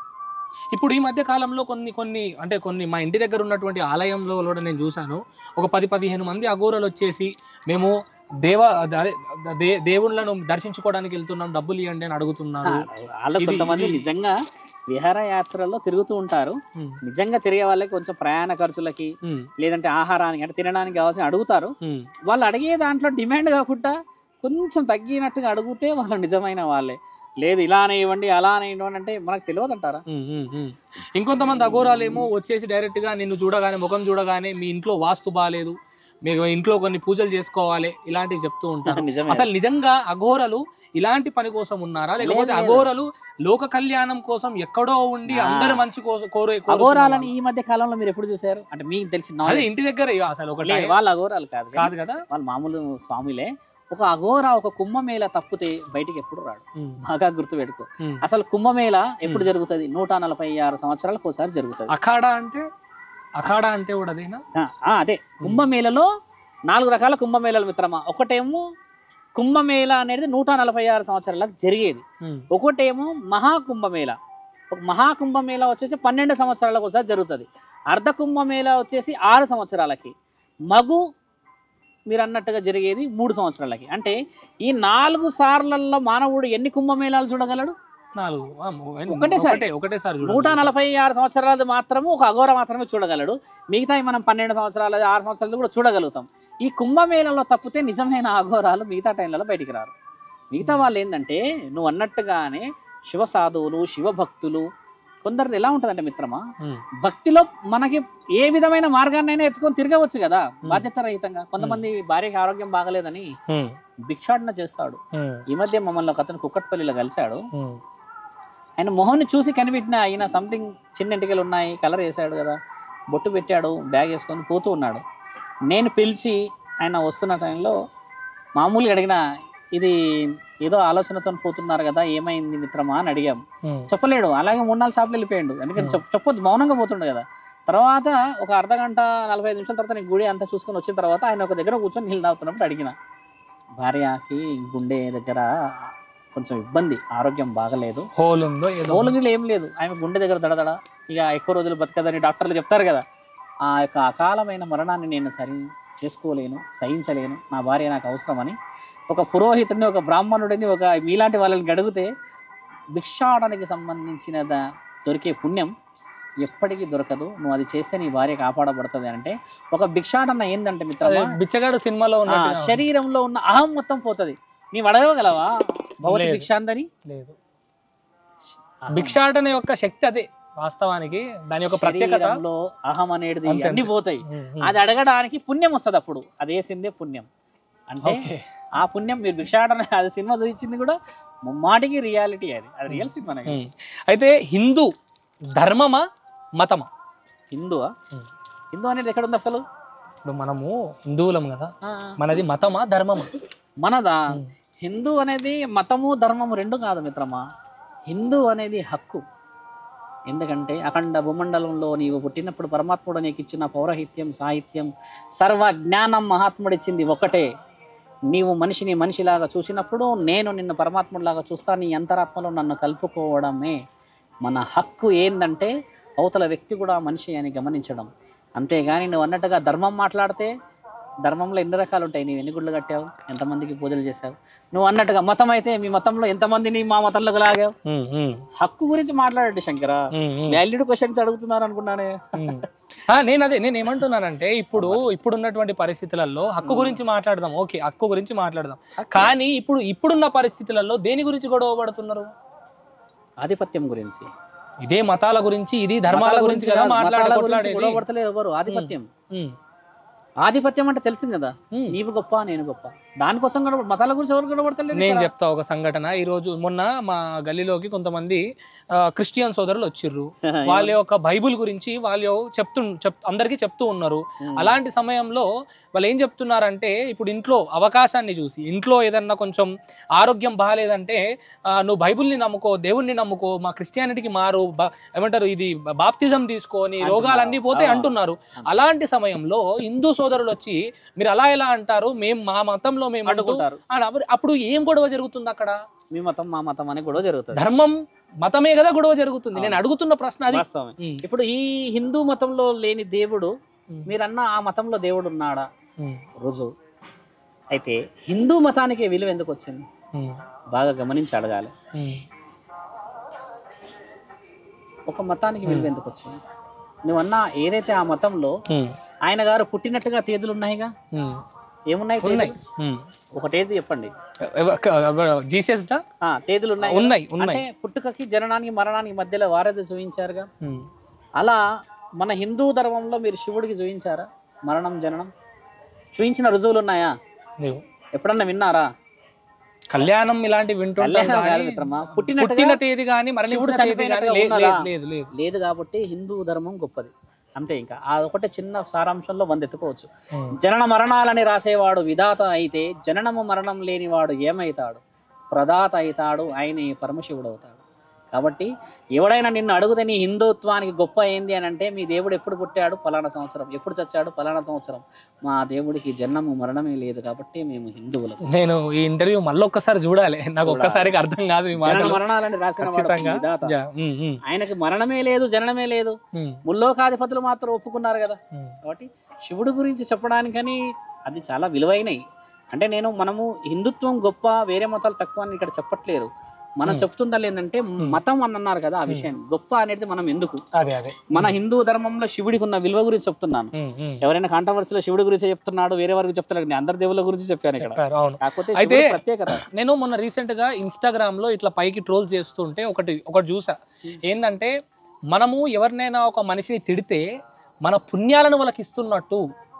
Speaker 1: ఇప్పుడు ఈ మధ్య కాలంలో కొన్ని కొన్ని అంటే కొన్ని మా ఇంటి దగ్గర ఉన్నటువంటి ఆలయంలో కూడా నేను చూశాను ఒక పది పదిహేను మంది అఘోరలు వచ్చేసి మేము దేవ అదే దే దేవుళ్ళను దర్శించుకోవడానికి వెళ్తున్నాం డబ్బులు ఇవ్వండి అని అడుగుతున్నారు
Speaker 2: వాళ్ళు
Speaker 1: ఇది-
Speaker 2: కొంతమంది
Speaker 1: ఇది-
Speaker 2: నిజంగా విహారయాత్రల్లో తిరుగుతూ ఉంటారు
Speaker 1: ఉమ్,
Speaker 2: నిజంగా తిరిగే వాళ్ళకి కొంచెం ప్రయాణ ఖర్చులకి
Speaker 1: ఉమ్,
Speaker 2: లేదంటే ఆహారానికి అంటే తినడానికి కావాల్సిన అడుగుతారు
Speaker 1: ఉమ్,
Speaker 2: వాళ్ళు అడిగే దాంట్లో డిమాండ్ కాకుండా కొంచెం తగ్గినట్టుగా అడిగితే వాళ్ళు నిజమైన వాళ్ళే లేదు ఇలానే ఇవ్వండి అలానే ఇవ్వండి అంటే మనకు తెలియదు అంటారా
Speaker 1: ఉమ్, ఉమ్, ఉమ్. ఇంకొంతమంది అఘోరాలు ఏమో వచ్చేసి డైరెక్ట్ గా నిన్ను చూడగానే ముఖం చూడగానే మీ ఇంట్లో వాస్తు బాగాలేదు మీకు ఇంట్లో కొన్ని పూజలు చేసుకోవాలి ఇలాంటివి చెప్తూ ఉంటారు
Speaker 2: నిజమే
Speaker 1: అసలు నిజంగా అఘోరలు ఇలాంటి పని కోసం ఉన్నారా లేకపోతే
Speaker 2: లేదు, లేదు.
Speaker 1: అఘోరలు లోక కళ్యాణం కోసం ఎక్కడో ఉండి
Speaker 2: ఆ.
Speaker 1: అందరి మంచి కోసం కోరే కోరుతున్న
Speaker 2: అఘోరాలని
Speaker 1: వాళ్ళు.
Speaker 2: ఈ మధ్య కాలంలో మీరు ఎప్పుడు చూసారు అంటే మీకు తెలిసిన
Speaker 1: అదే
Speaker 2: knowledge.
Speaker 1: ఇంటి దగ్గర ఇక అసలు ఒకటి
Speaker 2: లేదు, వాళ్ళ అఘోరాలు కాదు కానీ
Speaker 1: కాదు కదా
Speaker 2: వాళ్ళు మామూలు స్వామిలే ఒక అఘోర ఒక కుంభమేళ తప్పితే బయటికి ఎప్పుడు రాడు
Speaker 1: ఉమ్,
Speaker 2: బాగా గుర్తుపెట్టుకో
Speaker 1: ఉమ్.
Speaker 2: అసలు కుంభమేళ ఎప్పుడు
Speaker 1: Hmm.
Speaker 2: జరుగుతుంది నూట నలభై ఆరు సంవత్సరాలకు ఒకసారి జరుగుతుంది
Speaker 1: అఖాడా అంటే అఖాడా అంటే కూడా అదేనా
Speaker 2: ఆ, ఆ, అదే కుంభమేళలో నాలుగు రకాల కుంభమేళలు మిత్రమా ఒకటేమో కుంభమేళ అనేది నూట నలభై ఆరు సంవత్సరాలకు జరిగేది
Speaker 1: ఉమ్,
Speaker 2: ఒకటేమో మహాకుంభమేళ ఒక మహాకుంభమేళ వచ్చేసి పన్నెండు సంవత్సరాలకు ఒకసారి జరుగుతుంది అర్ధ కుంభమేళ వచ్చేసి ఆరు సంవత్సరాలకి మగు మీరు అన్నట్టుగా జరిగేది మూడు సంవత్సరాలకి అంటే ఈ నాలుగు సార్లలో మానవుడు ఎన్ని కుంభమేళాలు చూడగలడు
Speaker 1: నాలుగు ఆ, ము-
Speaker 2: ఒకటేసారి.
Speaker 1: ఒకటే ఒకటేసారి చూడాలి.
Speaker 2: నూట నలభై ఆరు సంవత్సరాలది మాత్రము ఒక అఘోర మాత్రమే చూడగలడు మిగతా మనం పన్నెండు సంవత్సరాలది ఆరు సంవత్సరాలది కూడా చూడగలుగుతాం ఈ కుంభమేళలో తప్పితే నిజమైన అఘోరాలు మిగతా టైంలలో బయటికి రారు మిగతా వాళ్ళు ఏంటంటే నువ్వు అన్నట్టుగానే శివ సాధువులు శివభక్తులు కొందరిది ఎలా ఉంటుందంటే మిత్రమా
Speaker 1: ఉమ్,
Speaker 2: భక్తిలో మనకి ఏ విధమైన మార్గాన్నైనా ఎత్తుకొని తిరగవచ్చు కదా బాధ్యత రహితంగా కొంతమంది భార్యకి ఆరోగ్యం బాగలేదని
Speaker 1: ఉమ్,
Speaker 2: భిక్షాటన చేస్తాడు
Speaker 1: ఉమ్,
Speaker 2: ఈ మధ్య మమ్మల్ని ఒక అతను కుక్కట్పల్లిలో కలిశాడు
Speaker 1: ఉమ్,
Speaker 2: ఆయన మొహంని చూసి కనిపెట్టిన ఆయన సంథింగ్ చిన్న ఎంటికలు ఉన్నాయి కలర్ వేసాడు కదా బొట్టు పెట్టాడు బ్యాగ్ వేసుకొని పోతూ ఉన్నాడు నేను పిలిచి ఆయన వస్తున్న టైంలో మామూలుగా అడిగిన ఇది ఏదో ఆలోచనతో పోతున్నారు కదా ఏమైంది మిత్రమా అని అడిగాం
Speaker 1: ఉమ్.
Speaker 2: చెప్పలేడు అలాగే మూడు నాలుగు షాపులు వెళ్ళిపోయాడు ఎందుకంటే చెప్ చెప్పొద్దు మౌనంగా పోతుండే కదా తర్వాత ఒక అర్ధ గంట నలభై ఐదు నిమిషాల తర్వాత నేను గుడి అంతా చూసుకొని వచ్చిన తర్వాత ఆయన ఒక దగ్గర కూర్చొని నీళ్ళు తాగుతున్నప్పుడు అడిగిన భార్యకి గుండె దగ్గర కొంచెం ఇబ్బంది ఆరోగ్యం బాగలేదు
Speaker 1: హోల్ ఉందో ఏదో
Speaker 2: రోలుగిలు ఏం లేదు ఆమె గుండె దగ్గర దడదడ ఇక ఎక్కువ రోజులు బతకదని డాక్టర్లు చెప్తారు కదా ఆ యొక్క అకాలమైన మరణాన్ని నేను సరి చేసుకోలేను సహించలేను నా భార్య నాకు అవసరమని ఒక పురోహితుడిని ఒక బ్రాహ్మణుడిని ఒక మీలాంటి వాళ్ళని అడిగితే భిక్షాటనకి సంబంధించిన ద- దొరికే పుణ్యం ఎప్పటికీ దొరకదు నువ్వు అది చేస్తే నీ భార్య కాపాడబడుతుంది అంటే ఒక భిక్షాటన ఏందంటే
Speaker 1: అదే
Speaker 2: మిత్రమా
Speaker 1: బిచ్చగాడు సినిమాలో
Speaker 2: ఆ,
Speaker 1: ఉన్నట్టుగా
Speaker 2: శరీరంలో ఉన్న అహం మొత్తం పోతుంది నీవు అడగగలవా భవతి
Speaker 1: లేదు.
Speaker 2: భిక్షాందని
Speaker 1: లేదు భిక్షాటన యొక్క శక్తి అదే వాస్తవానికి దాని యొక్క ప్రత్యేకత
Speaker 2: శరీరంలో అహం అనేది
Speaker 1: అంతే,
Speaker 2: అన్ని
Speaker 1: అంతే.
Speaker 2: పోతాయి
Speaker 1: ఉమ్, ఉమ్.
Speaker 2: అది అడగడానికి పుణ్యం వస్తుంది అప్పుడు అది వేసిందే పుణ్యం అంటే
Speaker 1: ఓకే
Speaker 2: ఆ పుణ్యం మీరు భిక్షాటన అది సినిమా చూపించింది కూడా ముమ్మాటికి రియాలిటీ అది అది రియల్ సినిమా
Speaker 1: ఉమ్. అయితే హిందూ ధర్మమా మతమా
Speaker 2: హిందువా
Speaker 1: ఉమ్.
Speaker 2: హిందూ అనేది ఎక్కడ ఉంది అసలు
Speaker 1: ఇప్పుడు మనము హిందువులం కదా
Speaker 2: ఆ,
Speaker 1: మనది మతమా ధర్మమా
Speaker 2: మనదా
Speaker 1: ఉమ్.
Speaker 2: హిందూ అనేది మతము ధర్మము రెండు కాదు మిత్రమా హిందూ అనేది హక్కు ఎందుకంటే అఖండ భూమండలంలో నీవు పుట్టినప్పుడు పరమాత్ముడు నీకు ఇచ్చిన పౌరహిత్యం సాహిత్యం సర్వ జ్ఞానం మహాత్ముడిచ్చింది ఒకటే నీవు మనిషిని మనిషిలాగా చూసినప్పుడు నేను నిన్ను పరమాత్ముడిలాగా చూస్తా నీ అంతరాత్మలో నన్ను కలుపుకోవడమే మన హక్కు ఏందంటే అవతల వ్యక్తి కూడా మనిషి అని గమనించడం అంతేగాని నువ్వు అన్నట్టుగా ధర్మం మాట్లాడితే ధర్మంలో ఎన్ని రకాలు ఉంటాయి నీవు ఎన్ని గుళ్ళు కట్టావు ఎంతమందికి పూజలు చేసావు నువ్వు అన్నట్టుగా మతం అయితే మీ మతంలో ఎంతమందిని మా మతంలోకి లాగావు
Speaker 1: ఉమ్, ఉమ్,
Speaker 2: హక్కు గురించి మాట్లాడండి Shankara
Speaker 1: um, um.
Speaker 2: Valued questions అడుగుతున్నారు అనుకున్నానే
Speaker 1: ఉమ్. ఆ, నేను అదే నేను ఏమంటున్నానంటే ఇప్పుడు ఇప్పుడున్నటువంటి పరిస్థితులలో హక్కు గురించి మాట్లాడదాం ఓకే హక్కు గురించి మాట్లాడదాం కానీ ఇప్పుడు ఇప్పుడున్న పరిస్థితులలో దేని గురించి గొడవ పడుతున్నారు
Speaker 2: ఆధిపత్యం గురించి
Speaker 1: ఇదే మతాల గురించి ఇది ధర్మాల గురించి కదా
Speaker 2: కాదు,
Speaker 1: మాట్లాడే
Speaker 2: మతాల గురించి
Speaker 1: కొట్లాడేది.
Speaker 2: గొడవ పడతలేరు ఎవరు ఆధిపత్యం
Speaker 1: ఉమ్,
Speaker 2: ఆధిపత్యం అంటే తెలిసింది కదా
Speaker 1: ఉమ్.
Speaker 2: నీవు గొప్ప నేను గొప్ప దానికోసం కూడా మతాల గురించి ఎవరు కూడా పడతలేరు
Speaker 1: నేను
Speaker 2: ఇక్కడ.
Speaker 1: చెప్తా ఒక సంఘటన ఈ రోజు మొన్న మా గల్లీలోకి కొంతమంది ఆ, క్రిస్టియన్ సోదరులు వచ్చిర్రు వాళ్ళ యొక్క బైబుల్ గురించి వాళ్ళు చెప్తు చెప్ అందరికీ చెప్తూ ఉన్నారు
Speaker 2: ఉమ్.
Speaker 1: అలాంటి సమయంలో వాళ్ళు ఏం చెప్తున్నారంటే ఇప్పుడు ఇంట్లో అవకాశాన్ని చూసి ఇంట్లో ఏదన్నా కొంచెం ఆరోగ్యం బాగాలేదంటే ఆ, నువ్వు బైబిల్ని నమ్ముకో దేవుణ్ణి నమ్ముకో మా క్రిస్టియానిటీకి మారు బ- ఏమంటారు ఇది బాప్తిజం తీసుకొని
Speaker 2: అంటున్నారు.
Speaker 1: రోగాలన్నీ పోతే
Speaker 2: ఆ.
Speaker 1: అంటున్నారు అలాంటి సమయంలో హిందూ సోదరులు వచ్చి మీరు అలా ఎలా అంటారు మేము మా మతంలో మేము ఉంటూ-"
Speaker 2: అడ్డుకుంటారు
Speaker 1: అని అప్పుడు- అప్పుడు ఏం గొడవ జరుగుతుంది అక్కడ
Speaker 2: మీ మతం మా మతం అని గొడవ జరుగుతుంది
Speaker 1: ధర్మం మతమే కదా గొడవ జరుగుతుంది నేను అడుగుతున్న ప్రశ్న అది
Speaker 2: వాస్తవమే
Speaker 1: ఉమ్,
Speaker 2: ఇప్పుడు ఈ హిందూ మతంలో లేని దేవుడు
Speaker 1: ఉమ్,
Speaker 2: మీరన్న ఆ మతంలో దేవుడు ఉన్నాడా
Speaker 1: ఉమ్,
Speaker 2: రుజువు అయితే హిందూ మతానికి విలువ ఎందుకు వచ్చింది
Speaker 1: ఉమ్,
Speaker 2: బాగా గమనించి అడగాలి
Speaker 1: ఉమ్,
Speaker 2: ఒక మతానికి విలువ ఎందుకు వచ్చింది నువ్వన్నా ఏదైతే ఆ మతంలో
Speaker 1: ఉమ్,
Speaker 2: ఆయన గారు పుట్టినట్టుగా తేదీలు ఉన్నాయిగా
Speaker 1: ఉమ్.
Speaker 2: ఏమున్నాయి
Speaker 1: ఉన్నాయి
Speaker 2: తేదీలు?
Speaker 1: ఉమ్.
Speaker 2: ఒక తేదీ చెప్పండి
Speaker 1: జీసస్ దా
Speaker 2: ఆ తేదీలు ఉన్నాయి కదా?
Speaker 1: ఉన్నాయి ఉన్నాయి
Speaker 2: అంటే పుట్టుకకి జననానికి మరణానికి మధ్యలో వారధి చూపించారుగా
Speaker 1: ఉమ్,
Speaker 2: అలా మన హిందూ ధర్మంలో మీరు శివుడికి చూపించారా మరణం జననం చూపించిన రుజువులు ఉన్నాయా
Speaker 1: లేవు
Speaker 2: ఎప్పుడన్నా విన్నారా
Speaker 1: కళ్యాణం ఇలాంటి వింటుంటాం
Speaker 2: కళ్యాణం కాదు
Speaker 1: కానీ
Speaker 2: మిత్రమా
Speaker 1: పుట్టిన
Speaker 2: పుట్టినట్టుగా
Speaker 1: తేదీ కానీ మరణించిన
Speaker 2: శివుడు
Speaker 1: తేదీ కానీ
Speaker 2: చనిపోయినట్టుగా
Speaker 1: లేదు
Speaker 2: ఉన్నదా?
Speaker 1: లేదు లేదు
Speaker 2: లేదు కాబట్టి హిందూ ధర్మం గొప్పది అంతే ఇంకా ఆ ఒకటే చిన్న సారాంశంలో వంద ఎత్తుకోవచ్చు
Speaker 1: ఉమ్,
Speaker 2: జనన మరణాలని రాసేవాడు విధాత అయితే జననము మరణం లేనివాడు ఏమైతాడు ప్రదాత అవుతాడు ఆయనే పరమశివుడు అవుతాడు కాబట్టి ఎవడైనా నిన్ను అడుగుతే నీ హిందుత్వానికి గొప్ప ఏంది అని అంటే మీ దేవుడు ఎప్పుడు పుట్టాడు ఫలానా సంవత్సరం ఎప్పుడు చచ్చాడు ఫలానా సంవత్సరం మా దేవుడికి జన్మము మరణమే లేదు కాబట్టి మేము హిందువులం
Speaker 1: నేను ఈ ఇంటర్వ్యూ మళ్ళీ ఒక్కసారి చూడాలి నాకు ఒక్కసారికి అర్థం కాదు ఈ
Speaker 2: జనన
Speaker 1: మాటలు
Speaker 2: మరణాలని రాసిన వాడు
Speaker 1: ఖచ్చితంగా
Speaker 2: విధాత
Speaker 1: యా, ఉమ్, ఉమ్,
Speaker 2: ఆయనకి మరణమే లేదు జననమే లేదు
Speaker 1: ఉమ్,
Speaker 2: ముల్లోకాధిపతులు మాత్రం ఒప్పుకున్నారు కదా
Speaker 1: ఉమ్,
Speaker 2: కాబట్టి శివుడు గురించి చెప్పడానికని అది చాలా విలువైనవి అంటే నేను మనము హిందుత్వం గొప్ప వేరే మతాలు తక్కువ అని ఇక్కడ చెప్పట్లేరు మనం
Speaker 1: Hmm.
Speaker 2: చెప్తుందా ఏంటంటే
Speaker 1: Hmm.
Speaker 2: మతం అని అన్నారు కదా ఆ
Speaker 1: Hmm.
Speaker 2: విషయం గొప్ప అనేది మనం ఎందుకు
Speaker 1: అదే అదే
Speaker 2: మన హిందూ ధర్మంలో శివుడికి ఉన్న విలువ గురించి చెప్తున్నాను
Speaker 1: ఉమ్, ఉమ్,
Speaker 2: ఎవరైనా కాంట్రవర్సీలో శివుడి గురించి చెప్తున్నాడు వేరే వారికి చెప్తున్నాడు నేను అందరి దేవుళ్ళ గురించి చెప్పాను ఇక్కడ
Speaker 1: చెప్పారు అవును
Speaker 2: కాకపోతే
Speaker 1: అయితే-
Speaker 2: శివుడి ప్రత్యేకత
Speaker 1: నేను మొన్న రీసెంట్ గా ఇన్స్టాగ్రామ్ లో ఇట్లా పైకి ట్రోల్ చేస్తుంటే ఒకటి ఒకటి చూసా ఏంటంటే మనము ఎవరినైనా ఒక మనిషిని తిడితే మన పుణ్యాలను వాళ్ళకి ఇస్తున్నట్టు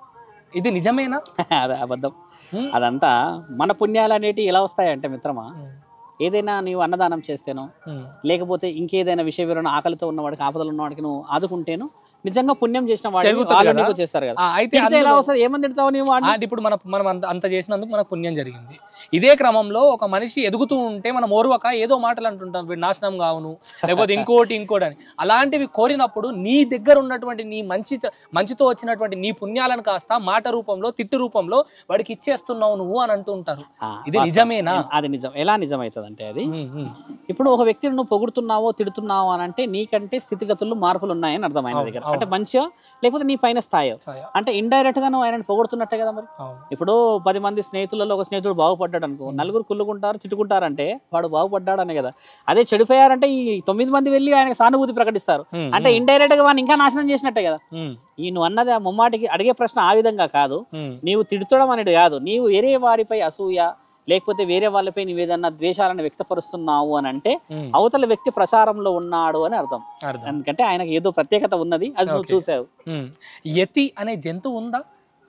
Speaker 1: ఇది నిజమేనా
Speaker 2: అది అబద్ధం
Speaker 1: Hmm.
Speaker 2: అదంతా మన పుణ్యాలు అనేటివి ఎలా వస్తాయంటే మిత్రమా
Speaker 1: ఉమ్,
Speaker 2: ఏదైనా నీవు అన్నదానం చేస్తేనో
Speaker 1: ఉమ్,
Speaker 2: లేకపోతే ఇంకేదైనా విషయ వివరణ ఆకలితో ఉన్నవాడికి ఆపదలు ఉన్నవాడికి నువ్వు ఆదుకుంటేను నిజంగా పుణ్యం చేసిన వాడికి
Speaker 1: జరుగుతుంది
Speaker 2: వాళ్ళు
Speaker 1: కదా?
Speaker 2: నీకు చేస్తారు కదా
Speaker 1: ఆ, అయితే
Speaker 2: తిడితే ఎలా
Speaker 1: అందులో-
Speaker 2: వస్తుంది ఏమని తిడతావు నీవు వాడిని?
Speaker 1: అంటే ఇప్పుడు మన మనం అంత అంత చేసినందుకు మనకు పుణ్యం జరిగింది ఇదే క్రమంలో ఒక మనిషి ఎదుగుతూ ఉంటే మనం ఓర్వక ఏదో మాటలు అంటుంటాం వీడు నాశనం కావును లేకపోతే ఇంకోటి ఇంకోటి అని అలాంటివి కోరినప్పుడు నీ దగ్గర ఉన్నటువంటి నీ మంచి మంచితో వచ్చినటువంటి నీ పుణ్యాలను కాస్త మాట రూపంలో తిట్టు రూపంలో వాడికి ఇచ్చేస్తున్నావు నువ్వు అని అంటూ ఉంటారు
Speaker 2: ఆ,
Speaker 1: ఇది
Speaker 2: వాస్తవం.
Speaker 1: నిజమేనా?
Speaker 2: అది నిజం ఎలా నిజమవుతుంది అంటే అది
Speaker 1: ఉమ్, ఉమ్.
Speaker 2: ఇప్పుడు ఒక వ్యక్తిని నువ్వు పొగుడుతున్నావో తిడుతున్నావో అని అంటే నీకంటే స్థితిగతుల్లో మార్పులు ఉన్నాయని అర్థం ఆయన
Speaker 1: అవును,
Speaker 2: దగ్గర
Speaker 1: అవును.
Speaker 2: అంటే మంచిగా లేకపోతే నీ పైన స్థాయో
Speaker 1: సరే,
Speaker 2: అంటే ఇండైరెక్ట్ గా నువ్వు ఆయనను పొగుడుతున్నట్టే కదా మరి
Speaker 1: అవును.
Speaker 2: ఇప్పుడు పది మంది స్నేహితులలో ఒక స్నేహితుడు బాగుపడ్డాడు అనుకో
Speaker 1: Hmm.
Speaker 2: నలుగురు కుళ్ళుకుంటారు తిట్టుకుంటారంటే వాడు బాగుపడ్డాడనే కదా అదే చెడిపోయారంటే ఈ తొమ్మిది మంది వెళ్ళి ఆయనకు సానుభూతి ప్రకటిస్తారు
Speaker 1: ఉమ్,
Speaker 2: అంటే
Speaker 1: ఉమ్,
Speaker 2: ఇండైరెక్ట్ గా వాడిని ఇంకా నాశనం చేసినట్టే కదా
Speaker 1: ఉమ్,
Speaker 2: ఈ నువ్వు అన్నది ఆ ముమ్మాటికి అడిగే ప్రశ్న ఆ విధంగా కాదు
Speaker 1: ఉమ్,
Speaker 2: నీవు తిడుతడం అనేది కాదు నీవు వేరే వారిపై అసూయ లేకపోతే వేరే వాళ్ళపై నువ్వు ఏదన్నా ద్వేషాలను వ్యక్తపరుస్తున్నావు అని అంటే
Speaker 1: ఉమ్.
Speaker 2: అవతల వ్యక్తి ప్రచారంలో ఉన్నాడు అని అర్థం
Speaker 1: అర్థం
Speaker 2: ఎందుకంటే ఆయనకి ఏదో ప్రత్యేకత ఉన్నది అది నువ్వు
Speaker 1: Okay.
Speaker 2: చూసావు
Speaker 1: ఉమ్. యతి అనే జంతువు ఉందా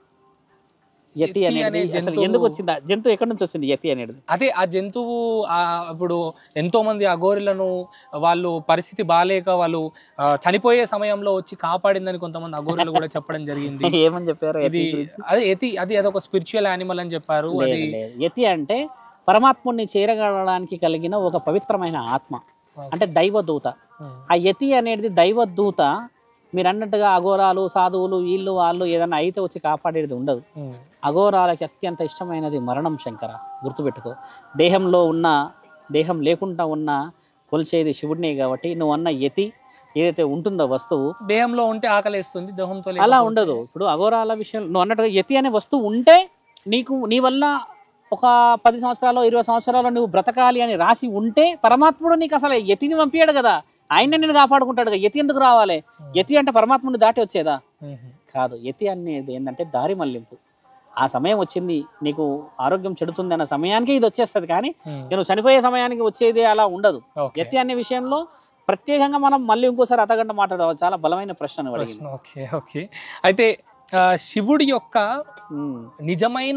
Speaker 2: యతి
Speaker 1: యతి
Speaker 2: అనేది
Speaker 1: అనే
Speaker 2: అసలు
Speaker 1: జంతువు-
Speaker 2: ఎందుకు వచ్చింది ఆ జంతువు ఎక్కడి నుంచి వచ్చింది యతి అనేది
Speaker 1: అదే ఆ జంతువు ఆ ఇప్పుడు ఎంతో మంది అఘోరులను వాళ్ళు పరిస్థితి బాగాలేక వాళ్ళు ఆ, చనిపోయే సమయంలో వచ్చి కాపాడిందని కొంతమంది అఘోరులు కూడా చెప్పడం జరిగింది
Speaker 2: ఏమని చెప్పారు యతి
Speaker 1: ఇది
Speaker 2: గురించి?
Speaker 1: అదే యతి అది అదొక స్పిరిచువల్ యానిమల్ అని చెప్పారు అది
Speaker 2: లేదు, లేదు. యతి అంటే పరమాత్ముడిని చేరగలడానికి కలిగిన ఒక పవిత్రమైన ఆత్మ అంటే దైవదూత
Speaker 1: ఉమ్,
Speaker 2: ఆ యతి అనేది దైవదూత మీరు అన్నట్టుగా అఘోరాలు సాధువులు వీళ్ళు వాళ్ళు ఏదైనా అయితే వచ్చి కాపాడేది ఉండదు
Speaker 1: ఉమ్,
Speaker 2: అఘోరాలకి అత్యంత ఇష్టమైనది మరణం శంకర గుర్తుపెట్టుకో దేహంలో ఉన్న దేహం లేకుండా ఉన్న కొలిచేది శివుడినే కాబట్టి నువ్వు అన్న యతి ఏదైతే ఉంటుందో వస్తువు
Speaker 1: దేహంలో ఉంటే ఆకలేస్తుంది దేహంతో
Speaker 2: అలా
Speaker 1: లేకపోతే-
Speaker 2: ఉండదు ఇప్పుడు అఘోరాల విషయం నువ్వు అన్నట్టుగా యతి అనే వస్తువు ఉంటే నీకు నీ వల్ల ఒక పది సంవత్సరాలు ఇరవై సంవత్సరాలు నువ్వు బ్రతకాలి అని రాసి ఉంటే పరమాత్ముడు నీకు అసలు యతిని పంపించాడు కదా ఆయన నేను కాపాడుకుంటాడు కదా యతి ఎందుకు రావాలి
Speaker 1: ఉమ్,
Speaker 2: యతి అంటే పరమాత్ముడిని దాటి వచ్చేదా
Speaker 1: ఉమ్,
Speaker 2: కాదు యతి అనేది ఏంటంటే దారి మళ్లింపు ఆ సమయం వచ్చింది నీకు ఆరోగ్యం చెడుతుంది అన్న సమయానికి ఇది వచ్చేస్తుంది కానీ
Speaker 1: ఉమ్,
Speaker 2: నేను చనిపోయే సమయానికి వచ్చేది అలా ఉండదు
Speaker 1: ఓకే.
Speaker 2: యతి అనే విషయంలో ప్రత్యేకంగా మనం మళ్ళీ ఇంకోసారి అర్ధగంట మాట్లాడవచ్చు చాలా బలమైన ప్రశ్న నువ్వు అడిగింది
Speaker 1: ప్రశ్న ఓకే ఓకే అయితే ఆ, శివుడి యొక్క
Speaker 2: ఉమ్.
Speaker 1: నిజమైన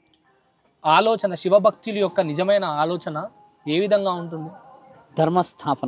Speaker 1: ఆలోచన శివభక్తుల యొక్క నిజమైన ఆలోచన ఏ విధంగా ఉంటుంది
Speaker 2: ధర్మస్థాపన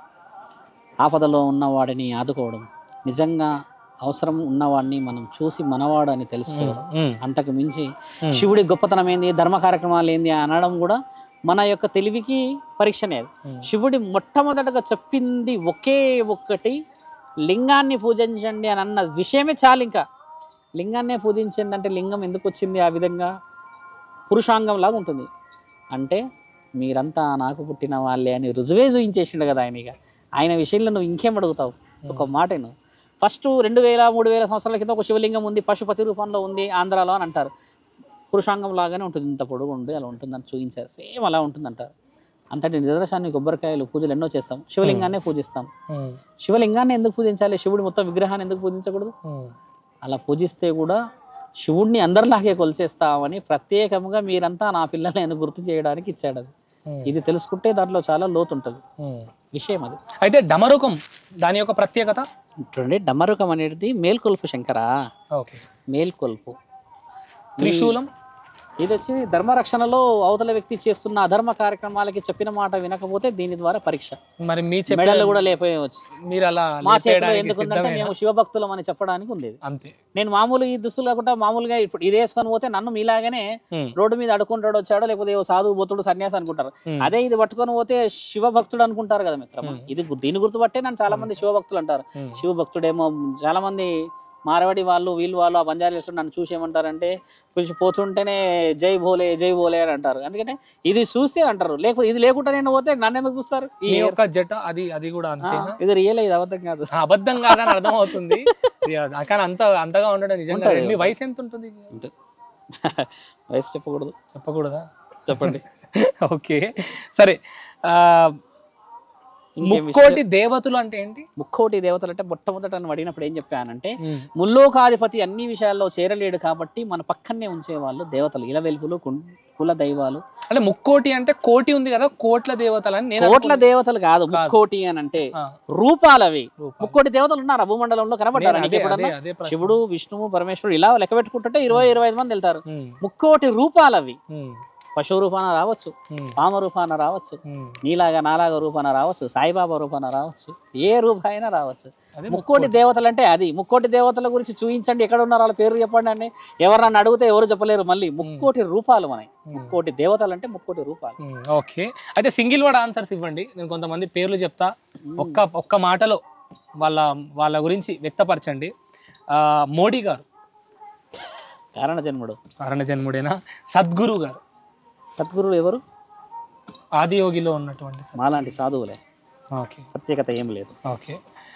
Speaker 2: ఆపదలో ఉన్నవాడిని ఆదుకోవడం నిజంగా అవసరం ఉన్నవాడిని మనం చూసి మనవాడు అని తెలుసుకోవడం
Speaker 1: ఉమ్,
Speaker 2: అంతకు మించి
Speaker 1: ఉమ్,
Speaker 2: శివుడి గొప్పతనం ఏంది ధర్మ కార్యక్రమాలు ఏంది అనడం కూడా మన యొక్క తెలివికి పరీక్షనే అది
Speaker 1: ఉమ్,
Speaker 2: శివుడి మొట్టమొదటగా చెప్పింది ఒకే ఒక్కటి లింగాన్ని పూజించండి అని అన్న విషయమే చాలు ఇంకా లింగాన్నే పూజించండి అంటే లింగం ఎందుకు వచ్చింది ఆ విధంగా పురుషాంగం లాగా ఉంటుంది అంటే మీరంతా నాకు పుట్టిన వాళ్ళే అని రుజువే చూయించేసిండు కదా ఆయన ఇక ఆయన విషయంలో నువ్వు ఇంకేం అడుగుతావు ఒక మాట నువ్వు ఫస్ట్ రెండు వేల మూడు వేల సంవత్సరాల కింద ఒక శివలింగం ఉంది పశుపతి రూపంలో ఉంది ఆంధ్రాలో అని అంటారు పురుషాంగం లాగానే ఉంటుంది ఇంత పొడుగు ఉండి అలా ఉంటుందని చూపించారు సేమ్ అలా ఉంటుంది అంటారు అంతటి నిదర్శనాన్ని కొబ్బరికాయలు పూజలు ఎన్నో చేస్తాం శివలింగాన్నే పూజిస్తాం
Speaker 1: ఉమ్,
Speaker 2: శివలింగాన్ని ఎందుకు పూజించాలి శివుడి మొత్తం విగ్రహాన్ని ఎందుకు పూజించకూడదు
Speaker 1: ఉమ్,
Speaker 2: అలా పూజిస్తే కూడా శివుడిని అందరిలాగే కొలిచేస్తామని ప్రత్యేకంగా మీరంతా నా పిల్లల్ని నేను గుర్తు చేయడానికి ఇచ్చాడు అది
Speaker 1: ఉమ్,
Speaker 2: ఇది తెలుసుకుంటే దాంట్లో చాలా లోతు ఉంటుంది
Speaker 1: ఉమ్.
Speaker 2: విషయం అది
Speaker 1: అయితే డమరుకం దాని యొక్క ప్రత్యేకత
Speaker 2: చూడండి డమరుకం అనేది మేల్కొల్పు శంకరా
Speaker 1: ఓకే
Speaker 2: మేల్కొల్పు
Speaker 1: త్రిశూలం
Speaker 2: ఇది వచ్చి ధర్మరక్షణలో అవతల వ్యక్తి చేస్తున్న అధర్మ కార్యక్రమాలకి చెప్పిన మాట వినకపోతే దీని ద్వారా పరీక్ష
Speaker 1: మరి మీ చెప్పే
Speaker 2: మెడలు కూడా లేకపోవచ్చు
Speaker 1: మీరు అలా
Speaker 2: మా చేతిలో
Speaker 1: లేపేయడానికి
Speaker 2: ఎందుకుందంటే
Speaker 1: సిద్ధమేనా?
Speaker 2: మేము శివభక్తులం అని చెప్పడానికి ఉంది ఇది.
Speaker 1: అంతే
Speaker 2: నేను మామూలు ఈ దుస్తులు కాకుండా మామూలుగా ఇప్పుడు ఇది వేసుకొని పోతే నన్ను మీలాగానే
Speaker 1: ఉమ్,
Speaker 2: రోడ్డు మీద అడుకుంటాడు వచ్చాడో లేకపోతే ఏవో సాధువు బొత్తుడు సన్యాసి అనుకుంటారు
Speaker 1: ఉమ్,
Speaker 2: అదే ఇది పట్టుకొని పోతే శివభక్తుడు అనుకుంటారు కదా మిత్రమా
Speaker 1: Hmm.
Speaker 2: ఇది గు- దీని గుర్తుపట్టే నన్ను చాలా మంది శివభక్తులు అంటారు
Speaker 1: ఉమ్,
Speaker 2: శివభక్తుడేమో చాలా మంది మారవాడి వాళ్ళు వీళ్ళు వాళ్ళు ఆ బంజారీ లిస్టు నన్ను చూసి ఏమంటారంటే కొంచెం పోతుంటేనే జై భోలే జై భోలే అని అంటారు ఎందుకంటే ఇది చూస్తే అంటారు లేకపోతే ఇది లేకుండా నేను పోతే నన్ను ఎందుకు చూస్తారు ఈ
Speaker 1: మీ
Speaker 2: hairs.
Speaker 1: యొక్క జట అది అది కూడా
Speaker 2: ఆ,
Speaker 1: అంతేనా
Speaker 2: ఇది రియల్ ఇది అబద్ధం కాదు
Speaker 1: ఆ, అబద్ధం కాదని అర్థం అవుతుంది ఇది అ- కానీ అంత అంతగా ఉండడం నిజంగా
Speaker 2: ఉంటది.
Speaker 1: మీ వయసు ఎంత ఉంటుంది
Speaker 2: వయసు చెప్పకూడదు
Speaker 1: చెప్పకూడదా
Speaker 2: చెప్పండి
Speaker 1: ఓకే సరే ఆ,
Speaker 2: ఇంకేం
Speaker 1: ముక్కోటి దేవతలు అంటే ఏంటి
Speaker 2: ముక్కోటి దేవతలు అంటే మొట్టమొదట నన్ను అడిగినప్పుడు ఏం చెప్పానంటే ముల్లోకాధిపతి అన్ని విషయాల్లో చేరలేడు కాబట్టి మన పక్కనే ఉంచేవాళ్ళు దేవతలు ఇలవెల్పులు కుం- కుల దైవాలు
Speaker 1: అంటే ముక్కోటి అంటే కోటి ఉంది కదా కోట్ల దేవతలు అని నేను
Speaker 2: కోట్ల
Speaker 1: అనుకున్నా.
Speaker 2: దేవతలు కాదు
Speaker 1: కాదు.
Speaker 2: ముక్కోటి అని అంటే
Speaker 1: ఆ,
Speaker 2: రూపాలు అవి
Speaker 1: రూపాలు.
Speaker 2: ముక్కోటి దేవతలు ఉన్నారు భూమండలంలో కనబడ్డారు
Speaker 1: నేను
Speaker 2: నీకు
Speaker 1: అదే-
Speaker 2: ఎప్పుడన్నా
Speaker 1: అదే- అదే ప్రశ్న.
Speaker 2: శివుడు విష్ణువు పరమేశ్వరుడు ఇలా లెక్క పెట్టుకుంటుంటే ఇరవై ఇరవై ఐదు మంది వెళ్తారు
Speaker 1: ఉమ్,
Speaker 2: ముక్కోటి రూపాలు అవి
Speaker 1: ఉమ్,
Speaker 2: పశువు రూపాన రావచ్చు
Speaker 1: ఉమ్,
Speaker 2: పామ రూపాన రావచ్చు
Speaker 1: ఉమ్.
Speaker 2: నీలాగా నాలాగా రూపాన రావచ్చు సాయిబాబా రూపాన రావచ్చు ఏ రూప అయినా రావచ్చు
Speaker 1: అదే
Speaker 2: ముక్కోటి దేవతలు అంటే అది ముక్కోటి దేవతల గురించి చూపించండి ఎక్కడ ఉన్నారు వాళ్ళ పేరు చెప్పండి అని ఎవరు నన్ను అడిగితే ఎవరు చెప్పలేరు మళ్ళీ ముక్కోటి రూపాలు మనకి
Speaker 1: ఉమ్,
Speaker 2: ముక్కోటి దేవతలు అంటే ముక్కోటి రూపాలు
Speaker 1: ఉమ్, ఓకే అయితే సింగిల్ వర్డ్ ఆన్సర్స్ ఇవ్వండి నేను కొంతమంది పేర్లు చెప్తా ఒక్క ఒక్క మాటలో వాళ్ళ వాళ్ళ గురించి వ్యక్తపరచండి ఆ, మోడీ గారు
Speaker 2: కారణ జన్ముడు
Speaker 1: కారణ జన్ముడేనా సద్గురు గారు
Speaker 2: సద్గురువు ఎవరు
Speaker 1: ఆదియోగిలో ఉన్నటువంటి సద్-
Speaker 2: మాలాంటి సాధువులే
Speaker 1: ఓకే
Speaker 2: ప్రత్యేకత ఏం లేదు
Speaker 1: ఓకే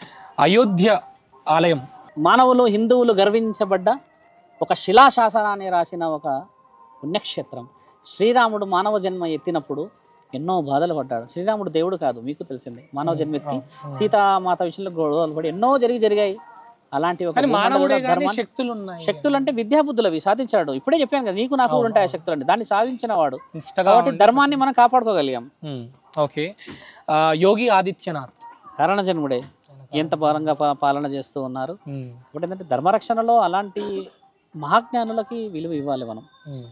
Speaker 1: అయోధ్య ఆలయం
Speaker 2: మానవులు హిందువులు గర్వించబడ్డ ఒక శిలాశాసనాన్ని రాసిన ఒక పుణ్యక్షేత్రం శ్రీరాముడు మానవ జన్మ ఎత్తినప్పుడు ఎన్నో బాధలు పడ్డాడు శ్రీరాముడు దేవుడు కాదు మీకు తెలిసిందే మానవ జన్మ ఎత్తి సీతామాత విషయంలో గొడవలు పడి ఎన్నో జరిగి జరిగాయి అలాంటి ఒక
Speaker 1: కానీ
Speaker 2: భూమండలంలో
Speaker 1: మానవుడే కానీ
Speaker 2: ధర్మాన్ని-
Speaker 1: శక్తులు ఉన్నాయి
Speaker 2: శక్తులు అంటే విద్యాబుద్ధులు అవి సాధించాడు ఇప్పుడే చెప్పాను కదా నీకు నాకు కూడా ఉంటాయి ఆ శక్తులు అంటే దాన్ని సాధించిన వాడు
Speaker 1: నిష్టగా
Speaker 2: కాబట్టి
Speaker 1: ఉండి-
Speaker 2: ధర్మాన్ని మనం కాపాడుకోగలిగాం
Speaker 1: ఉమ్, ఓకే ఆ, యోగి ఆదిత్యనాథ్
Speaker 2: కారణ జన్ముడే ఎంత భారంగా పా- పాలన చేస్తూ ఉన్నారు
Speaker 1: ఉమ్,
Speaker 2: కాబట్టి ఏంటంటే ధర్మరక్షణలో అలాంటి మహాజ్ఞానులకి విలువ ఇవ్వాలి మనం
Speaker 1: ఉమ్.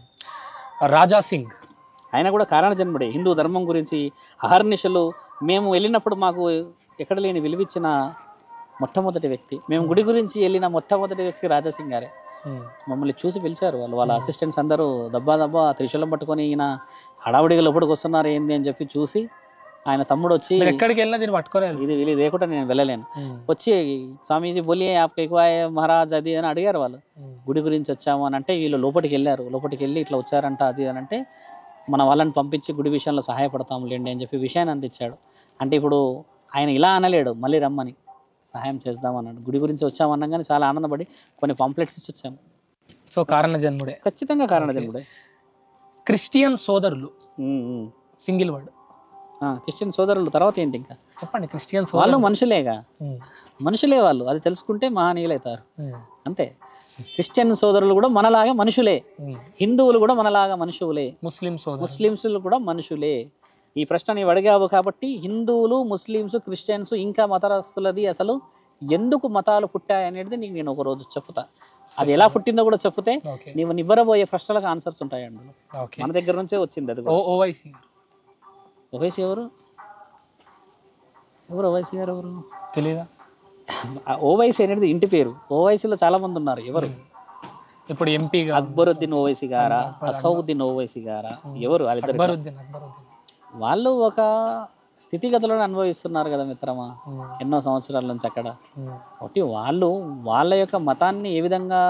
Speaker 1: రాజా సింగ్
Speaker 2: ఆయన కూడా కారణ జన్ముడే హిందూ ధర్మం గురించి అహర్నిశలు మేము వెళ్ళినప్పుడు మాకు ఎక్కడ లేని విలువిచ్చిన మొట్టమొదటి వ్యక్తి మేము గుడి గురించి వెళ్ళిన మొట్టమొదటి వ్యక్తి రాజాసింగ్ గారే
Speaker 1: ఉమ్,
Speaker 2: మమ్మల్ని చూసి పిలిచారు వాళ్ళు వాళ్ళ
Speaker 1: Hmm.
Speaker 2: అసిస్టెంట్స్ అందరూ దబ్బా దబ్బా త్రిశూలం పట్టుకొని ఈయన హడావుడిగా లోపలికి వస్తున్నారు ఏంది అని చెప్పి చూసి ఆయన తమ్ముడు వచ్చి
Speaker 1: మీరు ఎక్కడికి వెళ్ళినా దీన్ని పట్టుకోలే
Speaker 2: ఇది ఇది లేకుండా నేను వెళ్ళలేను వచ్చి స్వామీజీ బోలియే ఆప్కి ఎక్కువ మహారాజ్ అది అని అడిగారు వాళ్ళు గుడి గురించి వచ్చాము అని అంటే వీళ్ళు లోపలికి వెళ్ళారు లోపలికి వెళ్ళి ఇట్లా వచ్చారంట అది అని అంటే మన వాళ్ళని పంపించి గుడి విషయంలో సహాయపడతాము లేండి అని చెప్పి విషయాన్ని అందించాడు అంటే ఇప్పుడు ఆయన ఇలా అనలేడు మళ్ళీ రమ్మని సహాయం చేద్దామన్నాడు గుడి గురించి వచ్చామన్నాగానే చాలా ఆనందపడి కొన్ని పాంప్లెట్స్ ఇచ్చి వచ్చాము
Speaker 1: సో కారణ జన్ముడే
Speaker 2: ఖచ్చితంగా కారణ
Speaker 1: Okay.
Speaker 2: జన్ముడే
Speaker 1: క్రిస్టియన్ సోదరులు
Speaker 2: um, um.
Speaker 1: Single word
Speaker 2: ah, Christian సోదరులు తర్వాత ఏంటి ఇంకా
Speaker 1: చెప్పండి క్రిస్టియన్
Speaker 2: వాళ్ళు
Speaker 1: సోదరులు
Speaker 2: మనుషులేగా
Speaker 1: ఉమ్,
Speaker 2: మనుషులే వాళ్ళు అది తెలుసుకుంటే మహనీయులవుతారు
Speaker 1: ఉమ్,
Speaker 2: అంతే క్రిస్టియన్ సోదరులు కూడా మనలాగా మనుషులే
Speaker 1: ఉమ్.
Speaker 2: హిందువులు కూడా మనలాగా మనుషులే
Speaker 1: ముస్లిం సోదరులు
Speaker 2: ముస్లిమ్స్లు కూడా మనుషులే ఈ ప్రశ్న నీవు అడిగావు కాబట్టి హిందువులు ముస్లిమ్స్ క్రిస్టియన్స్ ఇంకా మతరస్తులది అసలు ఎందుకు మతాలు పుట్టాయి అనేది నీకు నేను ఒక రోజు చెప్తా అది ఎలా పుట్టిందో కూడా చెప్తే
Speaker 1: ఓకే
Speaker 2: నీవు నివ్వరబోయే ప్రశ్నలకు ఆన్సర్స్ ఉంటాయి అందులో
Speaker 1: ఓకే
Speaker 2: మన దగ్గర నుంచే వచ్చింది అది
Speaker 1: ఓ ఓవైసీ
Speaker 2: ఓవైసీ ఎవరు ఎవరు ఓవైసీ గారు ఎవరు
Speaker 1: తెలీదా
Speaker 2: ఆ ఓవైసీ అనేది ఇంటి పేరు ఓవైసీలో చాలా మంది ఉన్నారు ఎవరు
Speaker 1: ఇప్పుడు ఎంపీగా
Speaker 2: అక్బరుద్దీన్ ఓవైసీ గారా అసౌద్దీన్ ఓవైసీ గారా ఎవరు వాళ్ళిద్దరు
Speaker 1: అక్బరుద్దీన్ అక్బరుద్దీన్
Speaker 2: వాళ్ళు ఒక స్థితిగతులను అనుభవిస్తున్నారు కదా మిత్రమా
Speaker 1: ఉమ్,
Speaker 2: ఎన్నో సంవత్సరాల నుంచి అక్కడ
Speaker 1: ఉమ్,
Speaker 2: కాబట్టి వాళ్ళు వాళ్ళ యొక్క మతాన్ని ఏ విధంగా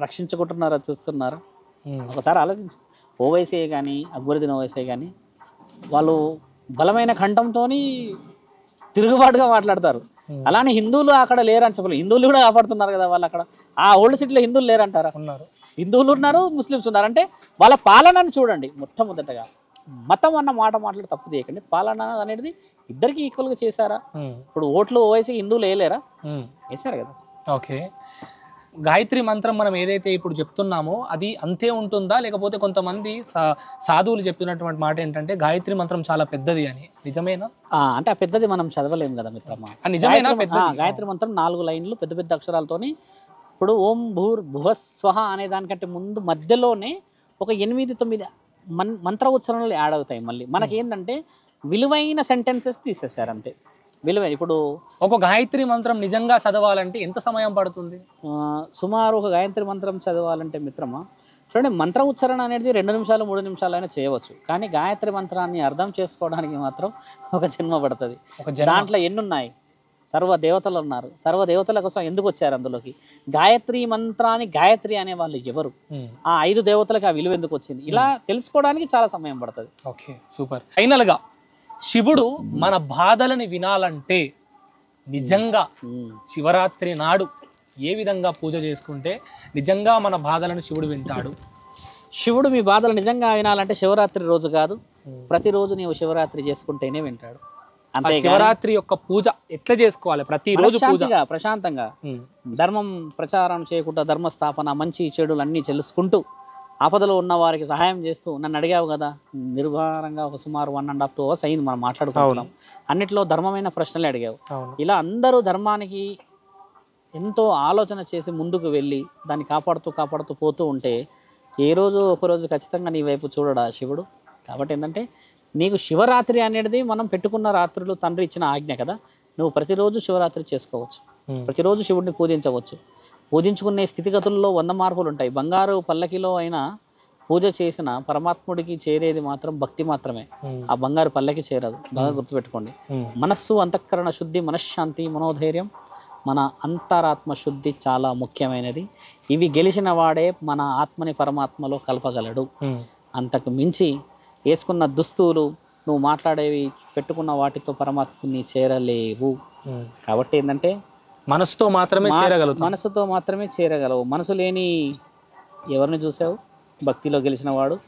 Speaker 2: రక్షించుకుంటున్నారో చూస్తున్నారు
Speaker 1: ఉమ్,
Speaker 2: ఒకసారి ఆలోచించు ఓవైసీ కానీ అక్బరుద్దీన్ ఓవైసీ కానీ వాళ్ళు బలమైన కంఠంతో తిరుగుబాటుగా మాట్లాడతారు అలానే హిందువులు అక్కడ లేరని చెప్పలేదు హిందువులు కూడా కాపాడుతున్నారు కదా వాళ్ళు అక్కడ ఆ ఓల్డ్ సిటీలో హిందువులు లేరంటారా
Speaker 1: ఉన్నారు
Speaker 2: హిందువులు ఉన్నారు ముస్లిమ్స్ ఉన్నారు అంటే వాళ్ళ పాలనని చూడండి మొట్టమొదటగా మతం అన్న మాట మాట్లాడి తప్పు చేయకండి పాలన అనేది ఇద్దరికి ఈక్వల్గా చేశారా
Speaker 1: ఉమ్,
Speaker 2: ఇప్పుడు ఓట్లు ఓవేసి హిందువులు వేయలేరా
Speaker 1: ఉమ్.
Speaker 2: వేశారు కదా
Speaker 1: ఓకే గాయత్రి మంత్రం మనం ఏదైతే ఇప్పుడు చెప్తున్నామో అది అంతే ఉంటుందా లేకపోతే కొంతమంది సా- సాధువులు చెప్తున్నటువంటి మాట ఏంటంటే గాయత్రి మంత్రం చాలా పెద్దది అని నిజమేనా
Speaker 2: ఆ, అంటే ఆ పెద్దది మనం చదవలేము కదా మిత్రమా
Speaker 1: ఆ, నిజమేనా
Speaker 2: గాయత్రి-
Speaker 1: పెద్దది
Speaker 2: ఆ, గాయత్రి మంత్రం నాలుగు లైన్లు పెద్ద పెద్ద అక్షరాలతోని ఇప్పుడు ఓం భూర్ భువస్వహ అనే దానికంటే ముందు మధ్యలోనే ఒక ఎనిమిది తొమ్మిది మన్ మంత్ర ఉచ్చారణలు యాడ్ అవుతాయి మళ్ళీ మనకి ఏంటంటే విలువైన సెంటెన్సెస్ తీసేశారు అంతే విలువైన ఇప్పుడు
Speaker 1: ఒక గాయత్రి మంత్రం నిజంగా చదవాలంటే ఎంత సమయం పడుతుంది
Speaker 2: ఆ, సుమారు ఒక గాయత్రి మంత్రం చదవాలంటే మిత్రమా చూడండి మంత్ర ఉచ్చారణ అనేది రెండు నిమిషాలు మూడు నిమిషాలు అయినా చేయవచ్చు కానీ గాయత్రి మంత్రాన్ని అర్థం చేసుకోవడానికి మాత్రం ఒక జన్మ పడుతుంది
Speaker 1: ఒక జన్మ
Speaker 2: దాంట్లో ఎన్ని ఉన్నాయి సర్వ దేవతలు ఉన్నారు సర్వ దేవతల కోసం ఎందుకు వచ్చారు అందులోకి గాయత్రి మంత్రాన్ని గాయత్రి అనే వాళ్ళు ఎవరు
Speaker 1: ఉమ్,
Speaker 2: ఆ ఐదు దేవతలకు ఆ విలువ ఎందుకు వచ్చింది ఇలా తెలుసుకోవడానికి చాలా సమయం పడుతుంది
Speaker 1: ఓకే సూపర్ ఫైనల్ గా శివుడు మన బాధలని వినాలంటే నిజంగా శివరాత్రి నాడు ఏ విధంగా పూజ చేసుకుంటే నిజంగా మన బాధలను శివుడు వింటాడు
Speaker 2: శివుడు మీ బాధలు నిజంగా వినాలంటే శివరాత్రి రోజు కాదు ప్రతిరోజు నీవు శివరాత్రి చేసుకుంటేనే వింటాడు
Speaker 1: ఆ
Speaker 2: అంతే
Speaker 1: శివరాత్రి యొక్క పూజ ఎట్లా చేసుకోవాలి ప్రతి రోజు పూజ
Speaker 2: ప్రశాంతంగా
Speaker 1: ఉమ్,
Speaker 2: ధర్మం ప్రచారం చేయకుండా ధర్మస్థాపన మంచి చెడులు అన్నీ తెలుసుకుంటూ ఆపదలో ఉన్న వారికి సహాయం చేస్తూ నన్ను అడిగావు కదా నిర్భారంగా ఒక సుమారు one and half two hours అయింది మనం మాట్లాడుకుంటున్నాం అన్నిట్లో ధర్మమైన ప్రశ్నలే అడిగావు
Speaker 1: అవును
Speaker 2: ఇలా అందరూ ధర్మానికి ఎంతో ఆలోచన చేసి ముందుకు వెళ్ళి దాన్ని కాపాడుతూ కాపాడుతూ పోతూ ఉంటే ఏ రోజు ఒకరోజు ఖచ్చితంగా నీ వైపు చూడడా శివుడు కాబట్టి ఏంటంటే నీకు శివరాత్రి అనేది మనం పెట్టుకున్న రాత్రులు తండ్రి ఇచ్చిన ఆజ్ఞ కదా నువ్వు ప్రతిరోజు శివరాత్రి చేసుకోవచ్చు
Speaker 1: ఉమ్,
Speaker 2: ప్రతిరోజు శివుడిని పూజించవచ్చు పూజించుకునే స్థితిగతుల్లో వంద మార్పులు ఉంటాయి బంగారు పల్లకిలో అయినా పూజ చేసిన పరమాత్ముడికి చేరేది మాత్రం భక్తి మాత్రమే
Speaker 1: ఉమ్,
Speaker 2: ఆ బంగారు పల్లకి చేరదు బాగా గుర్తుపెట్టుకోండి
Speaker 1: ఉమ్,
Speaker 2: మనస్సు అంతఃకరణ శుద్ధి మనశ్శాంతి మనోధైర్యం మన అంతరాత్మ శుద్ధి చాలా ముఖ్యమైనది ఇవి గెలిచిన వాడే మన ఆత్మని పరమాత్మలో కలపగలడు
Speaker 1: ఉమ్,
Speaker 2: అంతకు మించి వేసుకున్న దుస్తులు నువ్వు మాట్లాడేవి పెట్టుకున్న వాటితో పరమాత్మని చేరలేవు
Speaker 1: ఉమ్.
Speaker 2: కాబట్టి ఏంటంటే
Speaker 1: మనసుతో మాత్రమే
Speaker 2: మా-
Speaker 1: చేరగలుగుతాం
Speaker 2: మనసుతో మాత్రమే చేరగలవు మనసు లేని ఎవరిని చూసావు భక్తిలో గెలిచిన వాడు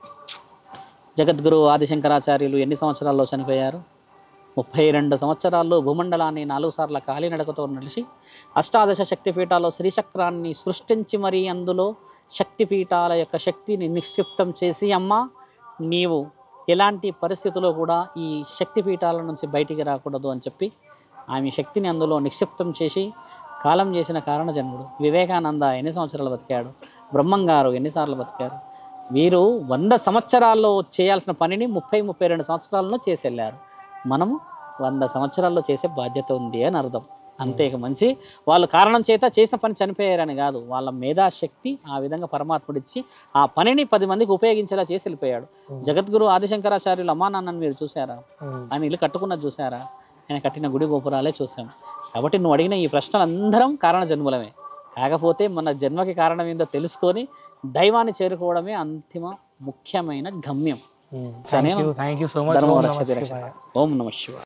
Speaker 2: జగద్గురు ఆదిశంకరాచార్యులు ఎన్ని సంవత్సరాల్లో చనిపోయారు ముప్పై రెండు సంవత్సరాల్లో భూమండలాన్ని నాలుగు సార్ల కాలినడకతో నడిచి అష్టాదశ శక్తిపీఠాల్లో శ్రీచక్రాన్ని సృష్టించి మరీ అందులో శక్తిపీఠాల యొక్క శక్తిని నిక్షిప్తం చేసి అమ్మ నీవు ఎలాంటి పరిస్థితుల్లో కూడా ఈ శక్తిపీఠాల నుంచి బయటికి రాకూడదు అని చెప్పి ఆమె శక్తిని అందులో నిక్షిప్తం చేసి కాలం చేసిన కారణ జన్ముడు వివేకానంద ఎన్ని సంవత్సరాలు బతికాడు బ్రహ్మంగారు ఎన్నిసార్లు బతికారు వీరు వంద సంవత్సరాల్లో చేయాల్సిన పనిని ముప్పై ముప్పై రెండు సంవత్సరాలను చేసి వెళ్ళారు మనము వంద సంవత్సరాల్లో చేసే బాధ్యత ఉంది అని అర్థం అంతే ఇక మంచి వాళ్ళు కారణం చేత చేసిన పని చనిపోయారని కాదు వాళ్ళ మేధాశక్తి ఆ విధంగా పరమాత్ముడిచ్చి ఆ పనిని పది మందికి ఉపయోగించేలా చేసి వెళ్ళిపోయాడు జగద్గురు ఆదిశంకరాచార్యులు అమ్మా నాన్నని మీరు చూసారా
Speaker 1: ఉమ్,
Speaker 2: ఆయన ఇల్లు కట్టుకున్నది చూసారా ఆయన కట్టిన గుడి గోపురాలే చూసాం కాబట్టి నువ్వు అడిగిన ఈ ప్రశ్నలు అందరం కారణ జన్ములమే కాకపోతే మన జన్మకి కారణం ఏందో తెలుసుకొని దైవాన్ని చేరుకోవడమే అంతిమ ముఖ్యమైన గమ్యం
Speaker 1: um. Thank you thank you so much
Speaker 2: ధర్మం
Speaker 1: ఓం
Speaker 2: రక్షతి
Speaker 1: నమః
Speaker 2: రక్షతి.
Speaker 1: శివాయ.
Speaker 2: ఓం నమ శివ